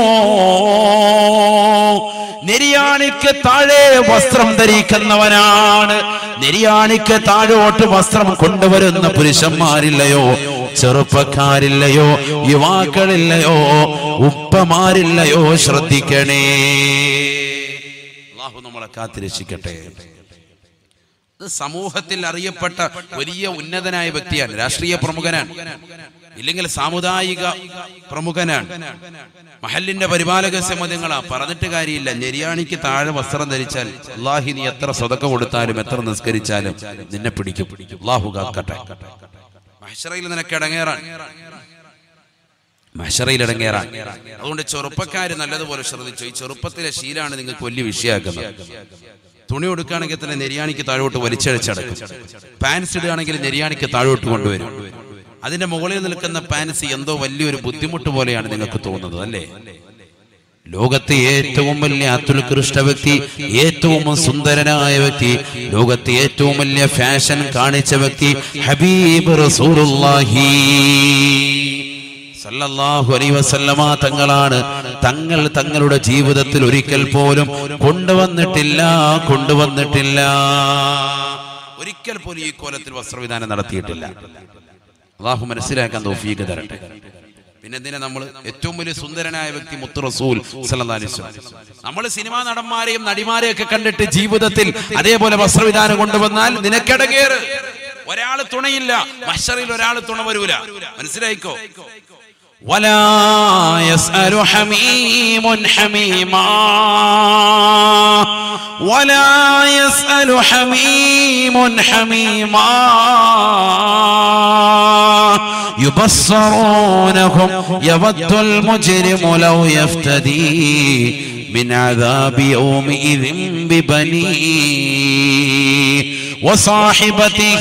നെരിയാണിക്ക് താഴെ വസ്ത്രം ധരിക്കുന്നവനാണ് നെരിയാണിക്ക് താഴോട്ട് വസ്ത്രം കൊണ്ടുവരുന്ന പുരുഷന്മാരില്ലയോ ചെറുപ്പക്കാരില്ലയോ യുവാക്കളില്ലയോ ഉപ്പമാരില്ലയോ ശ്രദ്ധിക്കണേ അള്ളാഹു നമ്മളെ കാത്തിരക്ഷിക്കട്ടെ ഇത് സമൂഹത്തിൽ അറിയപ്പെട്ട വലിയ ഉന്നതനായ വ്യക്തിയാണ് രാഷ്ട്രീയ പ്രമുഖനാണ് ഇല്ലെങ്കിൽ സാമുദായിക പ്രമുഖനാണ് മഹലിന്റെ പരിപാലക സമിതികളാ പറഞ്ഞിട്ട് കാര്യമില്ല ഞെരിയാണിക്ക് താഴെ വസ്ത്രം ധരിച്ചാൽ അള്ളാഹി നീ എത്ര സ്വതക്ക കൊടുത്താലും എത്ര നിസ്കരിച്ചാലും നിന്നെ പിടിക്കും അള്ളാഹു കാക്കട്ടെ മഹ്ശറയിൽ നിനക്ക് ഇടങ്ങേറാൻ മഹ്ശറയിൽ ഇടങ്ങേറാൻ അതുകൊണ്ട് ചെറുപ്പക്കാര് നല്ലതുപോലെ ശ്രദ്ധിച്ചു ഈ ചെറുപ്പത്തിലെ ശീലാണ് നിങ്ങൾക്ക് വലിയ വിഷയമാക്കുന്നത് തുണി കൊടുക്കുകയാണെങ്കിൽ തന്നെ നെരിയാണിക്ക് താഴോട്ട് വലിച്ചഴച്ചടക്കും പാൻസ് ഇടുകയാണെങ്കിൽ നെരിയാണിക്ക് താഴോട്ട് കൊണ്ടുവരും അതിന്റെ മുകളിൽ നിൽക്കുന്ന പാൻസ് എന്തോ വലിയൊരു ബുദ്ധിമുട്ട് പോലെയാണ് നിങ്ങൾക്ക് തോന്നുന്നത് അല്ലേ ലോകത്തെ ഏറ്റവും വലിയ അത്യുത്കൃഷ്ട വ്യക്തി ഏറ്റവും സുന്ദരനായ വ്യക്തി ലോകത്തെ ഏറ്റവും വലിയ ഫാഷൻ കാണിച്ച വ്യക്തി ഹബീബ് റസൂലുള്ളാഹി സല്ലല്ലാഹു അലൈഹി വസല്ലമ തങ്ങളാണ് തങ്ങൾ തങ്ങളുടെ ജീവിതത്തിൽ ഒരിക്കൽ പോലും കൊണ്ടുവന്നിട്ടില്ല കൊണ്ടുവന്നിട്ടില്ല ഒരിക്കൽ പോലും ഈ കോലത്തിൽ വസ്ത്രവിധാനം നടത്തിയിട്ടില്ല അള്ളാഹു മനസ്സിലാക്കാൻ തോഫീക്ക് തരട്ടെ പിന്നെ എന്തിനാ നമ്മൾ ഏറ്റവും വലിയ സുന്ദരനായ വ്യക്തി മുത്തു റസൂൽ സല്ലല്ലാഹു അലൈഹി വസല്ലം നമ്മൾ സിനിമാ നടന്മാരെയും നടിമാരെയും ഒക്കെ കണ്ടിട്ട് ജീവിതത്തിൽ അതേപോലെ വസ്ത്രവിധാനം കൊണ്ടുവന്നാൽ നിനക്കിടങ്ങേറ് ഒരാൾ തുണയില്ല മഷറിൽ ഒരാൾ തുണ വരൂല മനസ്സിലായിക്കോ ولا يسأل حميم حميما ولا يسأل حميم حميما يبصرونهم يود المجرم لو يفتدي من عذاب يومئذ ببنيه وصاحبته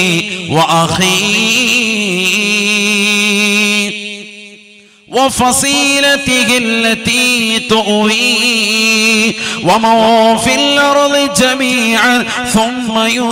وأخيه وفصيلته التي تؤويه ومن في الأرض جميعا ثم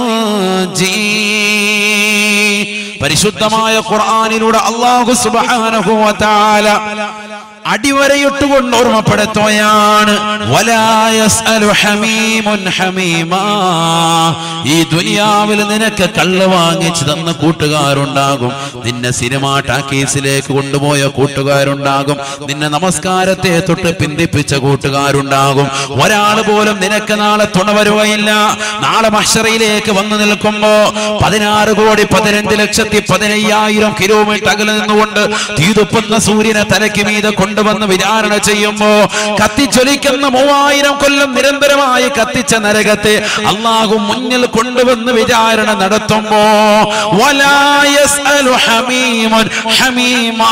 ينجيه പരിശുദ്ധമായ ഖുർആനിലൂടെ അള്ളാഹു സുബ്ഹാനഹു വ തആല അടിവരയിട്ടുകൊണ്ട് ഓർമ്മപ്പെടുത്തുകയാണ് വലാ യസ്അലു ഹമീമുൻ ഹമീമാ ഈ ദുനിയാവിൽ നിനക്ക് കള്ള് വാങ്ങിച്ചു തന്ന കൂട്ടുകാരുണ്ടാകും നിന്നെ സിനിമ ടാക്കീസിലേക്ക് കൊണ്ടുപോയ കൂട്ടുകാരുണ്ടാകും നിന്നെ നമസ്കാരത്തെ തൊട്ട് പിന്തിപ്പിച്ച കൂട്ടുകാരുണ്ടാകും ഒരാൾ പോലും നിനക്ക് നാളെ തുണ വരുകയില്ല നാളെ മഷറയിലേക്ക് വന്നു നിൽക്കുമ്പോ പതിനാറ് കോടി പതിനഞ്ച് ലക്ഷത്തി പതിനയ്യായിരം കിലോമീറ്റർ അകലെ നിന്നുകൊണ്ട് തീതുപ്പുന്ന സൂര്യനെ തലയ്ക്ക് മീതെ കൊണ്ടുവന്ന് വിചാരണ ചെയ്യുമ്പോ കത്തിച്ചൊലിക്കുന്ന മൂവായിരം കൊല്ലം നിരന്തരമായി കത്തിച്ച നരകത്തെ അള്ളാഹു മുന്നിൽ കൊണ്ടുവന്ന് വിചാരണ നടത്തുമ്പോ വലാ യസ്അലു ഹമീമുൻ ഹമീമാ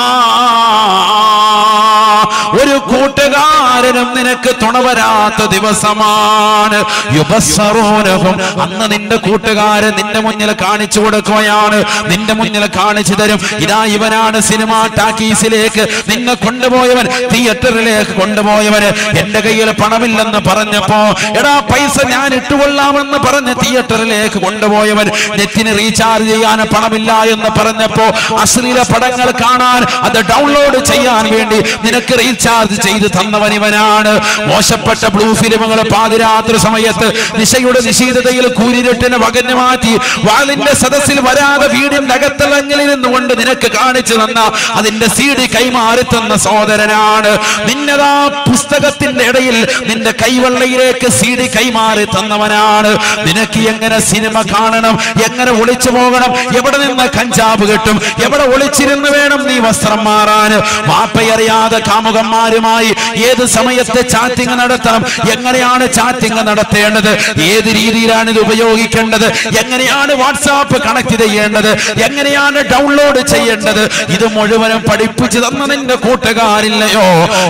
ഒരു കൂട്ടുകാരനും നിനക്ക് തുണ വരാത്ത ദിവസമാണ് യുബസ്സറൂനഹും അന്ന് നിന്റെ കൂട്ടുകാരൻ നിന്റെ മുന്നിൽ കാണിച്ചു കൊടുക്കുകയാണ് നിന്റെ മുന്നിൽ കാണിച്ചു തരും ഇതാ ഇവനാണ് സിനിമ ടാക്കീസിലേക്ക് നിന്നെ കൊണ്ടുപോയവൻ തിയേറ്ററിലേക്ക് കൊണ്ടുപോയവന് എന്റെ കയ്യിൽ പണമില്ലെന്ന് പറഞ്ഞപ്പോ എടാ പൈസ ഞാൻ ഇട്ടുകൊള്ളാമെന്ന് പറഞ്ഞ് തിയേറ്ററിലേക്ക് കൊണ്ടുപോയവൻ നെറ്റിന് റീചാർജ് ചെയ്യാൻ പണമില്ല എന്ന് പറഞ്ഞപ്പോ അശ്ലീല പടങ്ങൾ കാണാൻ അത് ഡൗൺലോഡ് ചെയ്യാൻ വേണ്ടി നിനക്ക് റീചാർജ് ചെയ്ത് തന്നവൻ ഇവനാണ് മോശപ്പെട്ട ബ്ലൂ ഫിലിമുകൾ പാതിരാത്രി സമയത്ത് നിശയുടെ നിശീതതയിൽ കൂരിരുട്ടിനെ വകഞ്ഞു മാറ്റി വാളിന്റെ സദസ്സിൽ വരാതെ വീടിന്റെ അകത്തളങ്ങളിൽ നിന്നുകൊണ്ട് നിനക്ക് കാണിച്ചു തന്ന അതിന്റെ സി ഡി കൈമാറി തന്ന സഹോദരനാണ് നിന്നതാ പുസ്തകത്തിന്റെ ഇടയിൽ നിന്റെ കൈവെള്ളയിലേക്ക് സി ഡി കൈമാറി തന്നവനാണ് നിനക്ക് എങ്ങനെ സിനിമ കാണണം എങ്ങനെ ഒളിച്ചു പോകണം എവിടെ നിന്ന് കഞ്ചാവ് കിട്ടും എവിടെ ഒളിച്ചിരുന്ന് വേണം നീ വസ്ത്രം മാറാൻ വാപ്പയറിയാതെ കാമുകന്മാരുമായി ഏത് സമയത്ത് ചാറ്റിംഗ് നടത്തണം എങ്ങനെയാണ് ചാറ്റിംഗ് നടത്തേണ്ടത് ഏത് രീതിയിലാണ് ഇത് ഉപയോഗിക്കേണ്ടത് എങ്ങനെയാണ് വാട്സാപ്പ് കണക്ട് ചെയ്യേണ്ടത് എങ്ങനെയാണ് ഡൗൺലോഡ് ചെയ്യേണ്ടത് ഇത് മുഴുവനും പഠിപ്പിച്ചു തന്ന നിന്റെ കൂട്ടുകാരില്ലയോ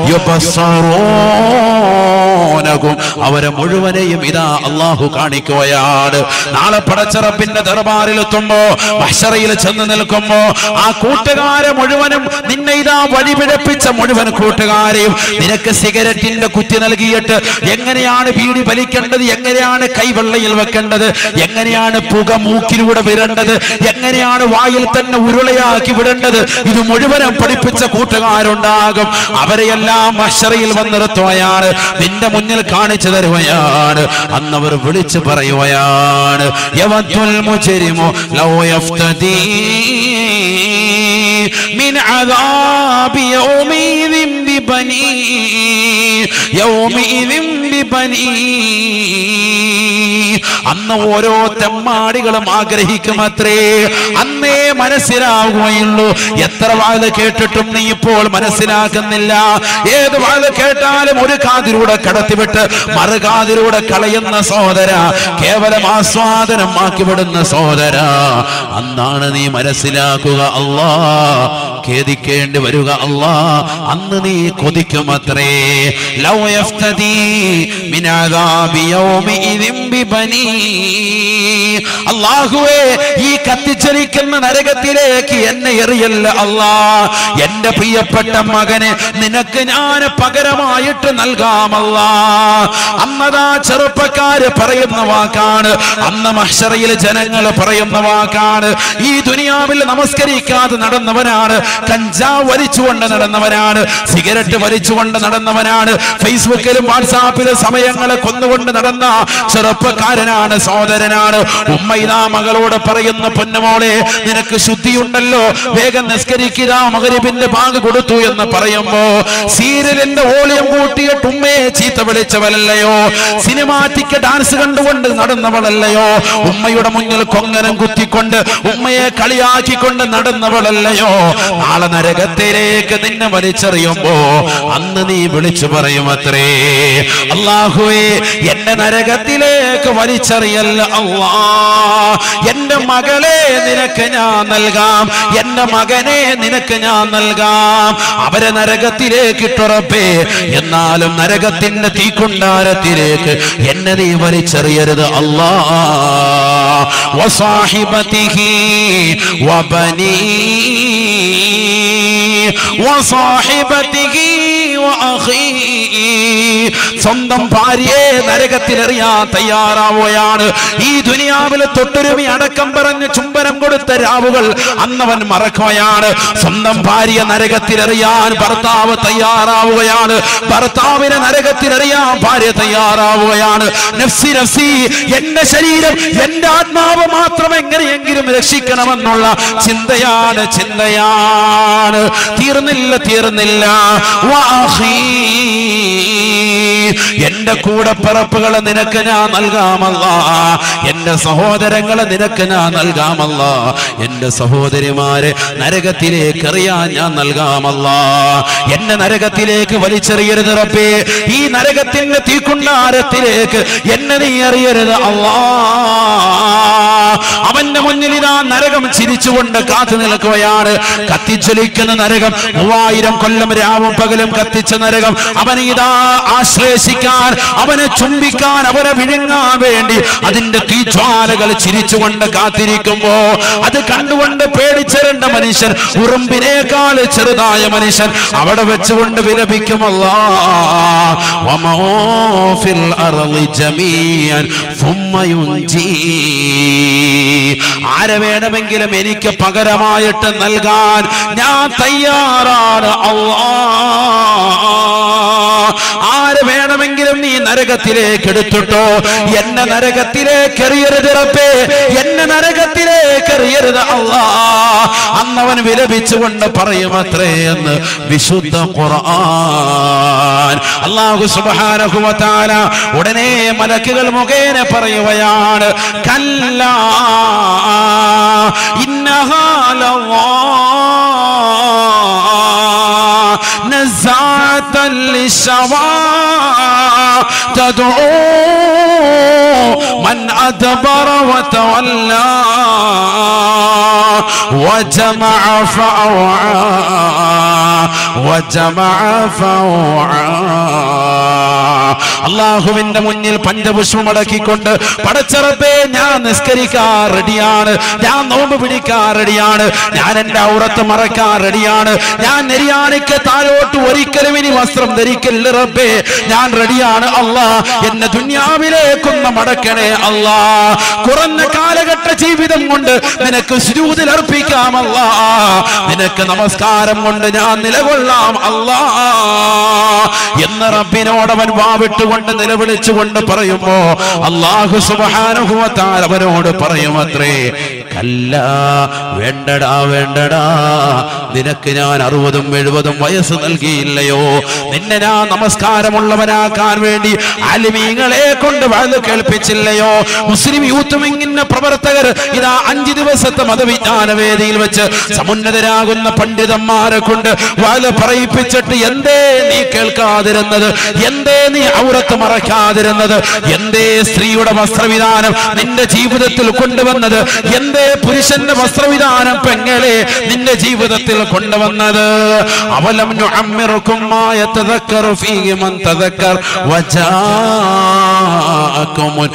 യുബസ്സറൂനകും അവരെ മുഴുവനെയും ഇതാ അള്ളാഹു കാണിക്കുകയാണ് നാളെ പടച്ചറപ്പിന്റെ ദർബാറിൽ എത്തുമ്പോ മഷറയിൽ ചെന്ന് നിൽക്കുമ്പോ ആ കൂട്ടുകാരെ മുഴുവനും നിന്നെ ഇതാ വഴിപിഴപ്പിച്ച മുഴുവൻ കൂട്ടുകാരെയും നിനക്ക് സിഗരറ്റിന്റെ കുറ്റി നൽകിയിട്ട് എങ്ങനെയാണ് ബീഡി വലിക്കേണ്ടത് എങ്ങനെയാണ് കൈവെള്ളയിൽ വെക്കേണ്ടത് എങ്ങനെയാണ് പുക മൂക്കിലൂടെ വിടേണ്ടത് എങ്ങനെയാണ് വായിൽ തന്നെ ഉരുളയാക്കി വിടേണ്ടത് ഇത് മുഴുവനും പഠിപ്പിച്ച കൂട്ടുകാരുണ്ടാകും അവരെയെല്ലാം മഷറയിൽ വന്നിറത്തുകയാണ് നിന്റെ മുന്നിൽ കാണിച്ചു തരുകയാണ് അന്നവർ വിളിച്ചു പറയുകയാണ് യവത്തുൽ മുജരിമു ലൗ യഫ്തദീ من عذاب يومئذ ببني يومئذ ببني അന്ന് ഓരോ തെമ്മാടികളും ആഗ്രഹിക്കുമത്രേ അന്നേ മനസ്സിലാവുകയുള്ളൂ എത്ര വാഴ കേട്ടിട്ടും നീ ഇപ്പോൾ മനസ്സിലാക്കുന്നില്ല ഏത് വാഴ കേട്ടാലും ഒരു കാതിലൂടെ കടത്തിവിട്ട് മറുകാതിലൂടെ കളയുന്ന സഹോദര കേവലം ആസ്വാദനം ആക്കിവിടുന്ന സഹോദര അന്നാണ് നീ മനസ്സിലാക്കുക അല്ലാ ഖേദിക്കേണ്ടി വരിക അല്ലാ അന്ന് നീ കൊതിക്കുമത്രേ ലൗ യഫ്തദി മിൻ അദാബി യൗമിഇദിൻ ബിബനീ അല്ലാഹുവേ ഈ കത്തിച്ചരിക്കുന്ന നരകത്തിലേക്ക് എന്നെ എറിയല്ല അല്ലാ എന്റെ പ്രിയപ്പെട്ട മകനെ നിനക്ക് ഞാൻ പകരമായിട്ട് നൽകാമല്ലാ അന്നതാ ചെറുപ്പക്കാര് പറയുന്ന വാക്കാണ് അന്ന് മഹ്ഷറയിൽ ജനങ്ങൾ പറയുന്ന വാക്കാണ് ഈ ദുനിയാവിൽ നമസ്കരിക്കാതെ നടന്നവനാണ് കഞ്ചാവ് വലിച്ചുകൊണ്ട് നടന്നവനാണ് സിഗരറ്റ് വലിച്ചുകൊണ്ട് നടന്നവനാണ് ഫേസ്ബുക്കിലും വാട്സാപ്പിലും സമയങ്ങളെ കൊന്നുകൊണ്ട് നടന്ന ചെറുപ്പക്കാരനാണ് സഹോദരനാണ് ഉമ്മ ഇതാ മകളോട് പറയുന്ന പൊന്നുമോളെ നിനക്ക് ശുദ്ധിയുണ്ടല്ലോ വേഗം നിസ്കരിക്കുക മകരിബിന്റെ ബാഗ് കൊടുത്തു എന്ന് പറയുമ്പോ സീരിയലിന്റെ ഓളിയം കൂട്ടിയിട്ട് ഉമ്മയെ ചീത്ത വിളിച്ചവളല്ലയോ സിനിമാറ്റിക് ഡാൻസ് കണ്ടുകൊണ്ട് നടന്നവളല്ലയോ ഉമ്മയുടെ മുന്നിൽ കൊങ്ങനം കുത്തിക്കൊണ്ട് ഉമ്മയെ കളിയാക്കിക്കൊണ്ട് നടന്നവളല്ലയോ നാളെ നരകത്തിലേക്ക് നിന്നെ വലിച്ചെറിയുമ്പോ അന്ന് നീ വിളിച്ചു പറയും അത്രേ അള്ളാഹുവേ എന്റെ നരകത്തിലേക്ക് വലിച്ചെറിയല്ല അള്ളാ എന്റെ മകളെ നിനക്ക് ഞാൻ നൽകാം എന്റെ മകനെ നിനക്ക് ഞാൻ നൽകാം അവരെ നരകത്തിലേക്ക് ഇട്ടുറപ്പേ എന്നാലും നരകത്തിന്റെ തീക്കുണ്ടാരത്തിലേക്ക് എന്നെ നീ വലിച്ചെറിയരുത് അല്ലാ വസാഹിബതിഹി വബനീ വസാഹിബതിഹി വഅഖീ സ്വന്തം ഭാര്യയെ നരകത്തിലെറിയാൻ തയ്യാറാവുകയാണ് ഈ ദുനിയാവിലെ തൊട്ടുരുമി അടക്കം പറഞ്ഞ് ചുംബനം കൊടുത്ത രാവുകൾ അന്നവൻ മറക്കുകയാണ് സ്വന്തം ഭാര്യ നരകത്തിലെറിയാൻ ഭർത്താവ് തയ്യാറാവുകയാണ് ഭർത്താവിനെ നരകത്തിലെറിയാൻ ഭാര്യ തയ്യാറാവുകയാണ് നഫ്സി നഫ്സി എന്റെ ശരീരം എന്റെ ആത്മാവ് മാത്രം എങ്ങനെയെങ്കിലും രക്ഷിക്കണമെന്നുള്ള ചിന്തയാണ് ചിന്തയാണ് തീർന്നില്ല തീർന്നില്ല വാഹീ എന്റെ കൂടപ്പിറപ്പുകളെ നിനക്ക് ഞാൻ നൽകാമല്ല എന്റെ സഹോദരങ്ങളെ നിനക്ക് ഞാൻ നൽകാമല്ല എന്റെ സഹോദരിമാരെ നരകത്തിലേക്ക് എറിയാൻ ഞാൻ നൽകാമല്ല എന്നെ നരകത്തിലേക്ക് വലിച്ചെറിയരുത് റബ്ബേ ഈ നരകത്തിന്റെ തീക്കുണ്ടാരത്തിലേക്ക് എന്നെ നീ എറിയരുത് അല്ലാ അവന്റെ മുന്നിൽ ഇതാ നരകം ചിരിച്ചുകൊണ്ട് കാത്തു നിൽക്കുകയാണ് കത്തിജ്വലിക്കുന്ന നരകം മൂവായിരം കൊല്ലം രാവും പകലും കത്തിച്ച നരകം അവനെ ഇതാ ആശ്ലേഷിക്കാൻ അവനെ ചുംബിക്കാൻ അവനെ വിഴുങ്ങാൻ വേണ്ടി അതിന്റെ തീജ്വാലകൾ ചിരിച്ചുകൊണ്ട് കാത്തിരിക്കുമ്പോ അത് കണ്ടുകൊണ്ട് പേടിച്ചിരണ്ട മനുഷ്യൻ ഉറുമ്പിനേക്കാൾ ചെറുതായ മനുഷ്യൻ അവിടെ വെച്ചുകൊണ്ട് വിലപിക്കുമല്ല ആരെ വേണമെങ്കിലും എനിക്ക് പകരമായിട്ട് നൽകാൻ ഞാൻ തയ്യാറാണ് അള്ളാ ആര് വേണമെങ്കിലും നീ നരകത്തിലേക്ക് എടുത്തിട്ടോ എന്നെ നരകത്തിലേക്ക് എറിയരുത് റബ്ബേ എന്നെ നരകത്തിലേക്ക് എറിയരുത് അള്ളാ അന്നവൻ വിലപിച്ചുകൊണ്ട് പറയുമത്രേ എന്ന് വിശുദ്ധ ഖുർആൻ അള്ളാഹു സുബ്ഹാനഹു വ തആല ഉടനെ മലക്കുകൾ മുഖേന പറയുകയാണ് കല്ല ഇന്നഹാ ലവാ نزعة للشوى تدعو من أدبر وتولى وجمع فأوعى وجمع فأوعى അള്ളാഹുവിന്റെ മുന്നിൽ പഞ്ചപുഷ്പം അടക്കിക്കൊണ്ട് പടച്ചറപ്പേ ഞാൻ നിസ്കരിക്കാൻ റെഡിയാണ് ഞാൻ നോമ്പ് പിടിക്കാൻ റെഡിയാണ് ഞാൻ എന്റെ ഔറത്ത് മറക്കാൻ റെഡിയാണ് ഞാൻ നെരിയാണിക്ക് താഴോട്ട് ഒരിക്കലും ഇനി വസ്ത്രം ധരിക്കല്ല റബ്ബേ ഞാൻ റെഡിയാണ് അല്ലാ എന്നെ ദുന്യാവിലേക്കൊന്ന് മടക്കണേ അല്ലാ കുറഞ്ഞ കാലഘട്ട ജീവിതം കൊണ്ട് നിനക്ക് സുരൂതിൽ അർപ്പിക്കാം അല്ലാ നിനക്ക് നമസ്കാരം കൊണ്ട് ഞാൻ നിലകൊള്ളാം അല്ലാ എന്ന് റബ്ബിനോടവൻ വാവിട്ടുകൊണ്ട് നിലവിളിച്ചുകൊണ്ട് പറയുമ്പോ അള്ളാഹു സുബാനുഭവത്താൽ അവനോട് പറയുമത്രേ കല്ല വേണ്ടടാ വേണ്ടടാ നിനക്ക് ഞാൻ അറുപതും എഴുപതും വയസ്സ് നൽകിയില്ലയോ നിന്നെ ഞാൻ നമസ്കാരമുള്ളവനാക്കാൻ വേണ്ടി അലിമീങ്ങളെ കൊണ്ട് വാഴ്ന്നു കേൾപ്പിച്ചില്ലയോ മുസ്ലിം യൂത്ത് വിങ്ങിന്റെ പ്രവർത്തകർ ഇതാ അഞ്ച് ദിവസത്തെ മതവിജ്ഞാന വേദിയിൽ വെച്ച് സമുന്നതരാകുന്ന പണ്ഡിതന്മാരെ കൊണ്ട് വാല് പറയിപ്പിച്ചിട്ട് എന്തേ നീ കേൾക്കാതിരുന്നത് എന്തേ നീ ഔറത്ത് മറക്കാതിരുന്നത് എന്തേ സ്ത്രീയുടെ വസ്ത്രവിധാനം നിന്റെ ജീവിതത്തിൽ കൊണ്ടുവന്നത് എന്തേ പുരുഷന്റെ വസ്ത്രവിധാനം പെങ്ങളെ നിന്റെ ജീവിതത്തിൽ കൊണ്ടുവന്നത് അവലം നുഅമ്മിറുക്കും മാ യതദക്കറു ഫീഹി മൻ തദക്കർ വജാഅകുമുൻ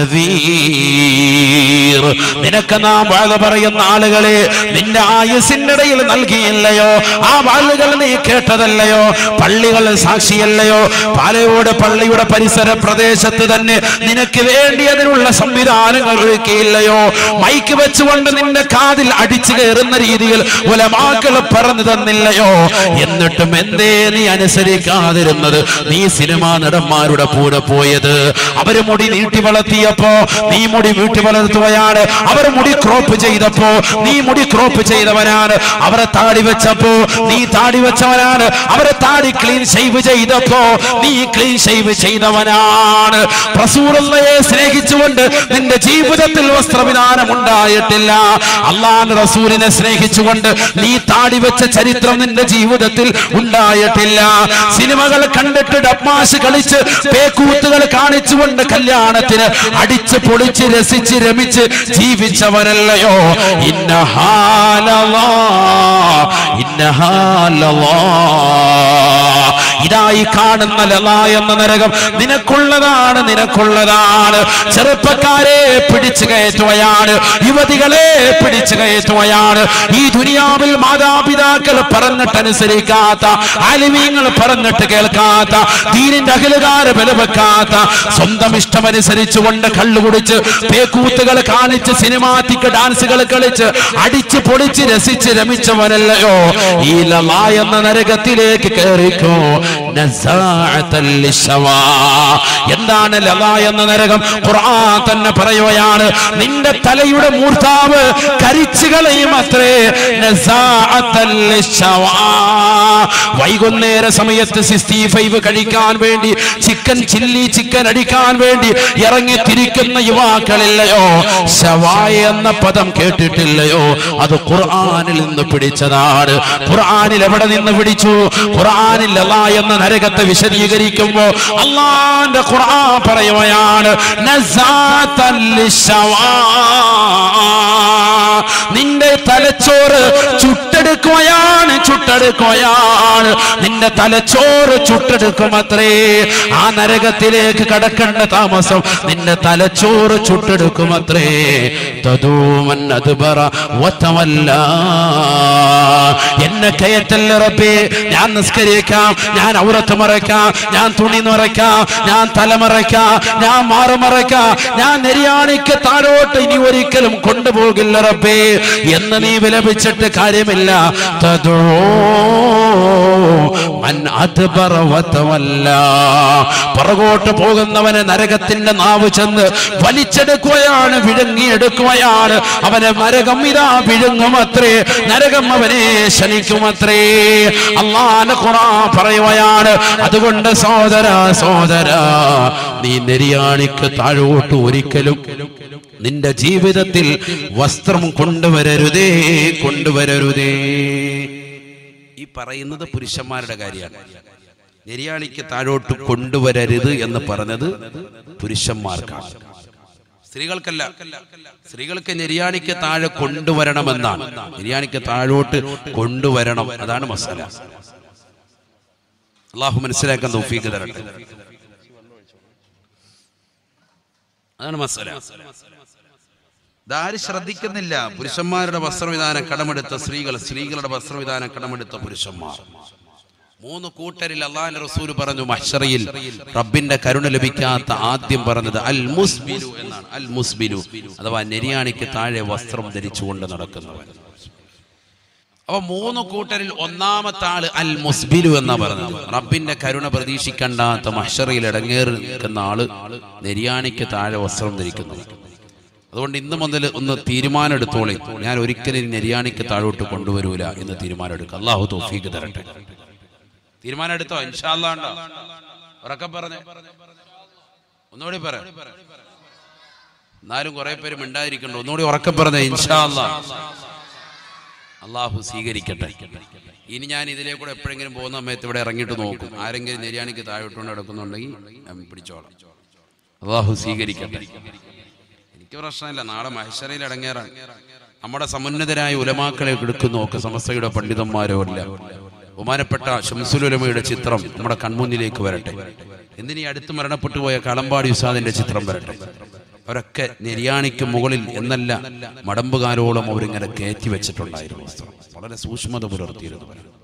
നദീർ നിനക്ക് നാം വാഴ പറയുന്ന ആളുകളെ നിന്റെ ആയുസിന്റെ ഇടയിൽ നൽകിയില്ലയോ ആ വാളുകൾ നീ കേട്ടതല്ലയോ പള്ളികൾ സാക്ഷിയല്ലയോ പാലയോട് പള്ളിയുടെ പരിസര പ്രദേശത്ത് തന്നെ നിനക്ക് വേണ്ടി അതിനുള്ള സംവിധാനങ്ങൾ ഒരുക്കിയില്ലയോ മൈക്ക് വെച്ചുകൊണ്ട് നിന്റെ കാതിൽ അടിച്ചു കയറുന്ന രീതിയിൽ ഉലമാക്കൾ പറഞ്ഞു തന്നില്ലയോ എന്നിട്ടും എന്തേ നീ അനുസരിക്കാതിരുന്നത് നീ സിനിമാ നടന്മാരുടെ കൂടെ പോയത് അവര് മുടി നീട്ടി വളർത്തിയപ്പോ നീ മുടി വീട്ടി വളർത്തുകയാണ് അവർ മുടി ക്രോപ്പ് ചെയ്തപ്പോ നീ മുടി ക്രോപ്പ് ചെയ്തവനാണ് അവരെ താടി വെച്ചപ്പോ നീ താടി വെച്ചവനാണ് അവരെ താടി ക്ലീൻ ഷേവ് ചെയ്തപ്പോ നീ ക്ലീൻ ഷേവ് ചെയ്തവനാണ് റസൂലുള്ളയെ സ്നേഹിച്ചുകൊണ്ട് നിന്റെ ജീവിതത്തിൽ വസ്ത്രവിധാനം ഉണ്ടായിട്ട് ഉണ്ടായിട്ടില്ല അള്ളാഹ് റസൂലിനെ സ്നേഹിച്ചുകൊണ്ട് നീ താടി വെച്ച ചരിത്രം നിന്റെ ജീവിതത്തിൽ ഉണ്ടായിട്ടില്ല സിനിമകൾ കണ്ടിട്ട് ഡബ്മാശ് കളിച്ച് പേക്കൂത്തുകൾ കാണിച്ചുകൊണ്ട് കല്യാണത്തിന് അടിച്ച് പൊളിച്ച് രസിച്ച് രമിച്ച് ജീവിച്ചവരല്ലയോ ഇന്നഹാലവാ ഇന്നഹാലവാ ഇതായി കാണുന്ന ലല എന്ന നരകം നിനക്കുള്ളതാണ് നിനക്കുള്ളതാണ് ചെറുപ്പക്കാരെ പിടിച്ചു കയറ്റുകയാണ് യുവതികളെ പിടിച്ചു കയറ്റുകയാണ് ഈ ദുനിയാവിൽ മാതാപിതാക്കൾ പറഞ്ഞിട്ടനുസരിക്കാത്ത ആലിമീങ്ങൾ പറഞ്ഞിട്ട് കേൾക്കാത്ത ദീനിന്റെ അഖിലുകാരെ ബലവെക്കാത്ത സ്വന്തം ഇഷ്ടമനുസരിച്ചുകൊണ്ട് കള്ളു കുടിച്ച് പേക്കൂത്തുകൾ കാണിച്ച് സിനിമാറ്റിക് ഡാൻസുകൾ കളിച്ച് അടിച്ച് പൊളിച്ച് രസിച്ച് രമിച്ചവനല്ലയോ ഈ ലല എന്ന നരകത്തിലേക്ക് കയറിക്കോ നസാഅത്തൽ ലിശവാ. എന്താണ് ലല എന്ന നരകം ഖുർആൻ തന്നെ പറയുകയാണ് നിന്റെ തലയുടെ മൂർത്താവ് കരിച്ചു കളയും അത്രേ നസാഅത്തൽ ലിശവാ. വൈകുന്നേര സമയത്ത് സിക്സ്റ്റി ഫൈവ് കഴിക്കാൻ വേണ്ടി ചിക്കൻ ചില്ലി ചിക്കൻ അടിക്കാൻ വേണ്ടി ഇറങ്ങി തിരിക്കുന്ന യുവാക്കളില്ലയോ ശവായ എന്ന പദം കേട്ടിട്ടില്ലയോ അത് ഖുർആനിൽ നിന്ന് പിടിച്ചതാണ് ഖുർആനിൽ എവിടെ നിന്ന് പിടിച്ചു ഖുർആനിൽ അല്ലാ എന്ന നരകത്തെ വിശദീകരിക്കുമ്പോ അള്ളാന്റെ ഖുർആൻ പറയുകയാണ് നസാത്തൻ ലിശവാ. നിന്റെ തലച്ചോറ് ചുട്ടെടുക്കുകയാണ് ചുട്ടെടുക്കുകയാണ് നിന്റെ തലച്ചോറ് ചുട്ടെടുക്കുമത്രേ ആ നരകത്തിലേക്ക് കടക്കേണ്ട താമസം നിന്റെ തലച്ചോറ് ചുട്ടെടുക്കുമത്രേ തദൂമൻ അദ്ബറ വതവല്ല എന്നെ കയറ്റല്ല റബ്ബേ ഞാൻ നിസ്കരിക്കാം ഞാൻ ഔറത്ത് മറയ്ക്കാം ഞാൻ തുണി മറയ്ക്കാം ഞാൻ തലമറയ്ക്കാം ഞാൻ മാറുമറയ്ക്കാം ഞാൻ നെരിയാണിക്ക് താഴോട്ട് ഇനി ഒരിക്കലും കൊണ്ടുപോകില്ല റബ്ബേ എന്ന് നീ വിലപിച്ചിട്ട് കാര്യമില്ല തദോ മൻ അദ്ബറ വതവല്ല പുറകോട്ട് പോകുന്നവന് നരകത്തിന്റെ നാവ് ചെന്ന് വലിച്ചെടുക്കുകയാണ് വിഴുങ്ങിയെടുക്കുകയാണ് അവനെ നരകം ഇതാ വിഴുങ്ങുമത്രേ നരകം അവനെ ശനിക്കുമത്രേ അള്ളാന്റെ ഖുറാൻ പറയുകയാണ് അതുകൊണ്ട് സോദര സോദര നീ നെരിയാണിക്ക് താഴോട്ട് ഒരിക്കലും നിന്റെ ജീവിതത്തിൽ വസ്ത്രം കൊണ്ടുവരരുതേ കൊണ്ടുവരരുതേ ഈ പറയുന്നത് പുരുഷന്മാരുടെ കാര്യമാണ് നെരിയാണിക്ക് താഴോട്ട് കൊണ്ടുവരരുത് എന്ന് പറഞ്ഞത് പുരുഷന്മാർക്കാണ് സ്ത്രീകൾക്കല്ല സ്ത്രീകൾക്ക് നെരിയാണിക്ക് താഴെ കൊണ്ടുവരണമെന്നാണ് നെരിയാണിക്ക് താഴോട്ട് കൊണ്ടുവരണം അതാണ് മസാല അള്ളാഹു മനസ്സിലാക്കാൻ തൗഫീഖ് തരട്ടെ അതാണ് മസാല ഇതാരും ശ്രദ്ധിക്കുന്നില്ല പുരുഷന്മാരുടെ വസ്ത്രവിധാനം കടമെടുത്ത സ്ത്രീകൾ സ്ത്രീകളുടെ വസ്ത്രവിധാനം കടമെടുത്ത പുരുഷന്മാർ മൂന്ന് കൂട്ടരിൽ അള്ളാഹിന്റെ റസൂൽ പറഞ്ഞു മഹ്ഷറയിൽ റബ്ബിന്റെ കരുണ ലഭിക്കാത്ത ആദ്യം പറഞ്ഞത് അൽ മുസ്ബിലു എന്നാണ് അൽ മുസ്ബിലു അഥവാ നെരിയാണിക്ക് താഴെ വസ്ത്രം ധരിച്ചുകൊണ്ട് നടക്കുന്നവൻ അപ്പൊ മൂന്ന് കൂട്ടരിൽ ഒന്നാമത്തെ ആള് അൽ മുസ്ബിലു എന്നാ പറഞ്ഞത് റബ്ബിന്റെ കരുണ പ്രതീക്ഷിക്കണ്ടാത്ത മഹ്ഷറയിൽ ഇടങ്ങേറി നിൽക്കുന്ന ആള് നെരിയാണിക്ക് താഴെ വസ്ത്രം ധരിക്കുന്നു അതുകൊണ്ട് ഇന്ന് മുതൽ ഒന്ന് തീരുമാനം എടുത്തോളി ഞാൻ ഒരിക്കലും ഈ നെരിയാണിക്ക് താഴോട്ട് കൊണ്ടുവരൂല എന്ന് തീരുമാനം എടുക്കുക അള്ളാഹു തോഫീക്ക് തരട്ടെ തീരുമാനം എടുത്തോ ഇൻഷാല്ലാണ്ടോ ഉറക്കെ പറഞ്ഞേ ഒന്നുകൂടി പറ എന്നാലും കുറെ പേര് മിണ്ടാതിരിക്കണ്ടോ ഒന്നുകൂടി ഉറക്കെ പറഞ്ഞേ ഇൻഷാല്ലാ അള്ളാഹു സ്വീകരിക്കട്ടെ ഇനി ഞാൻ ഇതിലേ കൂടെ എപ്പോഴെങ്കിലും പോകുന്ന സമയത്ത് ഇവിടെ ഇറങ്ങിയിട്ട് നോക്കും ആരെങ്കിലും നെരിയാണിക്ക് താഴോട്ടുകൊണ്ട് കിടക്കുന്നുണ്ടെങ്കിൽ ഞാൻ പിടിച്ചോളാം അള്ളാഹു സ്വീകരിക്കട്ടെ എനിക്ക് പ്രശ്നമില്ല നാളെ മഹേശ്വരയിൽ ഇടങ്ങേറാണ് നമ്മുടെ സമുന്നതരായ ഉലമാക്കളെ എടുക്കുന്നു നോക്ക് സമസ്തയുടെ പണ്ഡിതന്മാരോ അല്ല ബഹുമാനപ്പെട്ട ഷംസുലുലമയുടെ ചിത്രം നമ്മുടെ കൺമുന്നിലേക്ക് വരട്ടെ എന്തിനീ അടുത്ത് മരണപ്പെട്ടു പോയ കളമ്പാടി ഉസാദിന്റെ ചിത്രം വരട്ടെ അവരൊക്കെ നെരിയാണിക്ക് മുകളിൽ എന്നല്ല മടമ്പുകാരോളം അവരിങ്ങനെ കയറ്റി വെച്ചിട്ടുണ്ടായിരുന്നു വസ്ത്രം വളരെ സൂക്ഷ്മത പുലർത്തിയിരുന്നു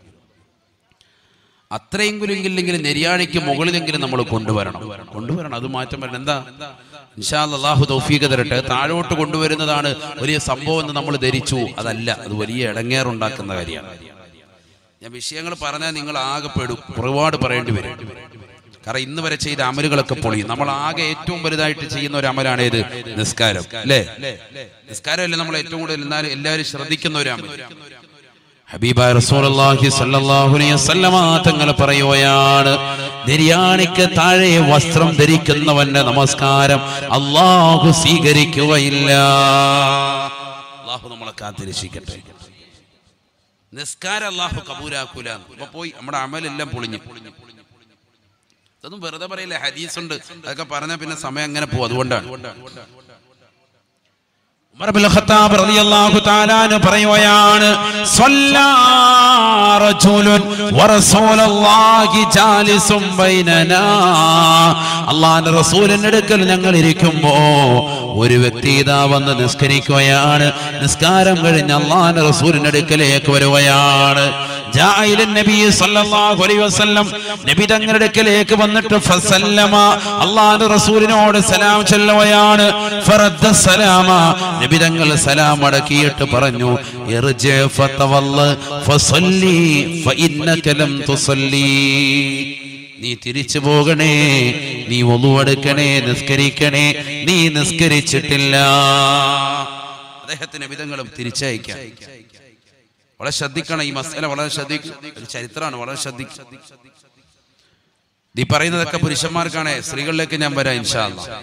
അത്രയെങ്കിലും ഇല്ലെങ്കിലും നെരിയാണിക്ക് മുകളിലെങ്കിലും നമ്മൾ കൊണ്ടുവരണം കൊണ്ടുവരണം അത് മാറ്റം വരണം എന്താ ഇൻഷാ അള്ളാഹു തൗഫീഖ് തരട്ടെ താഴോട്ട് കൊണ്ടുവരുന്നതാണ് വലിയ സംഭവം എന്ന് നമ്മൾ ധരിച്ചു അതല്ല അത് വലിയ ഇടങ്ങേറുണ്ടാക്കുന്ന കാര്യമാണ് ഞാൻ വിഷയങ്ങൾ പറഞ്ഞാൽ നിങ്ങൾ ആകെ പെടും ഒരുപാട് പറയേണ്ടി വരും കാരണം ഇന്ന് വരെ ചെയ്ത അമലുകളൊക്കെ പൊളിയും നമ്മൾ ആകെ ഏറ്റവും വലുതായിട്ട് ചെയ്യുന്ന ഒരു അമലാണ് ഏത് നിസ്കാരം അല്ലേ നിസ്കാരമല്ലേ നമ്മൾ ഏറ്റവും കൂടുതൽ എന്നാലും എല്ലാവരും ശ്രദ്ധിക്കുന്ന ഒരു അമൽ ഹബീബായ റസൂലുള്ളാഹി സ്വല്ലല്ലാഹു അലൈഹി വസല്ലമ തങ്ങൾ പറയുകയാണ് നിര്യാണിക്ക് താഴെ വസ്ത്രം ധരിക്കുന്നവന്റെ നമസ്കാരം അള്ളാഹു സ്വീകരിക്കുകയില്ല അള്ളാഹു നമ്മളെ കാത്തിരക്ഷിക്കട്ടെ നിസ്കാരം അള്ളാഹു കബൂലാക്കൂല അപ്പൊ പോയി നമ്മുടെ അമലെല്ലാം പൊളിഞ്ഞു അതൊന്നും വെറുതെ പറയില്ല ഹദീസ് ഉണ്ട് അതൊക്കെ പറഞ്ഞാൽ പിന്നെ സമയം അങ്ങനെ പോകും അതുകൊണ്ടാണ് ഉമർ ഇബ്നുൽ ഖത്താബ് റളിയല്ലാഹു തആല അൻഹു പറയുകയാണ് സ്വല്ലാ റജുലുൻ വറസൂലുള്ളാഹി ജാലിസും ബൈനനാ അല്ലാഹുവിന്റെ റസൂലിന്റെ അടുക്കൽ ഞങ്ങൾ ഇരിക്കുമ്പോ ഒരു വ്യക്തി ഇതാ വന്ന് നിസ്കരിക്കുകയാണ് നിസ്കാരം കഴിഞ്ഞ് അള്ളാഹിന്റെ റസൂലിന്റെ അടുക്കലേക്ക് വരുകയാണ് ജാഇല നബി സല്ലല്ലാഹു അലൈഹി വസല്ലം നബി തങ്ങളുടെ അടുക്കലേക്ക് വന്നിട്ട് ഫസല്ലമ അള്ളാഹുവിന്റെ റസൂലിനോട് സലാം ചൊല്ലുകയാണ് ഫറദ്ദ സലാമ നബി തങ്ങൾ സലാം അടക്കിയിട്ട് പറഞ്ഞു ഇർജി ഫതവല്ല ഫസല്ലി ഫഇന്നക ലം തുസല്ലി നീ തിരിച്ചു പോകണേ നീ ഒന്നുവെടുക്കണേ നിസ്കരിക്കണേ നീ നിസ്കരിച്ചിട്ടില്ല അദ്ദേഹത്തിന് വിധങ്ങളും തിരിച്ചയക്കാം വളരെ ശ്രദ്ധിക്കണം ഈ മസല വളരെ ശ്രദ്ധിക്കും ഒരു ചരിത്രമാണ് വളരെ ശ്രദ്ധിക്കും ഈ പറയുന്നതൊക്കെ പുരുഷന്മാർക്കാണ് സ്ത്രീകളിലേക്ക് ഞാൻ വരാം ഇൻഷാ അല്ലാ.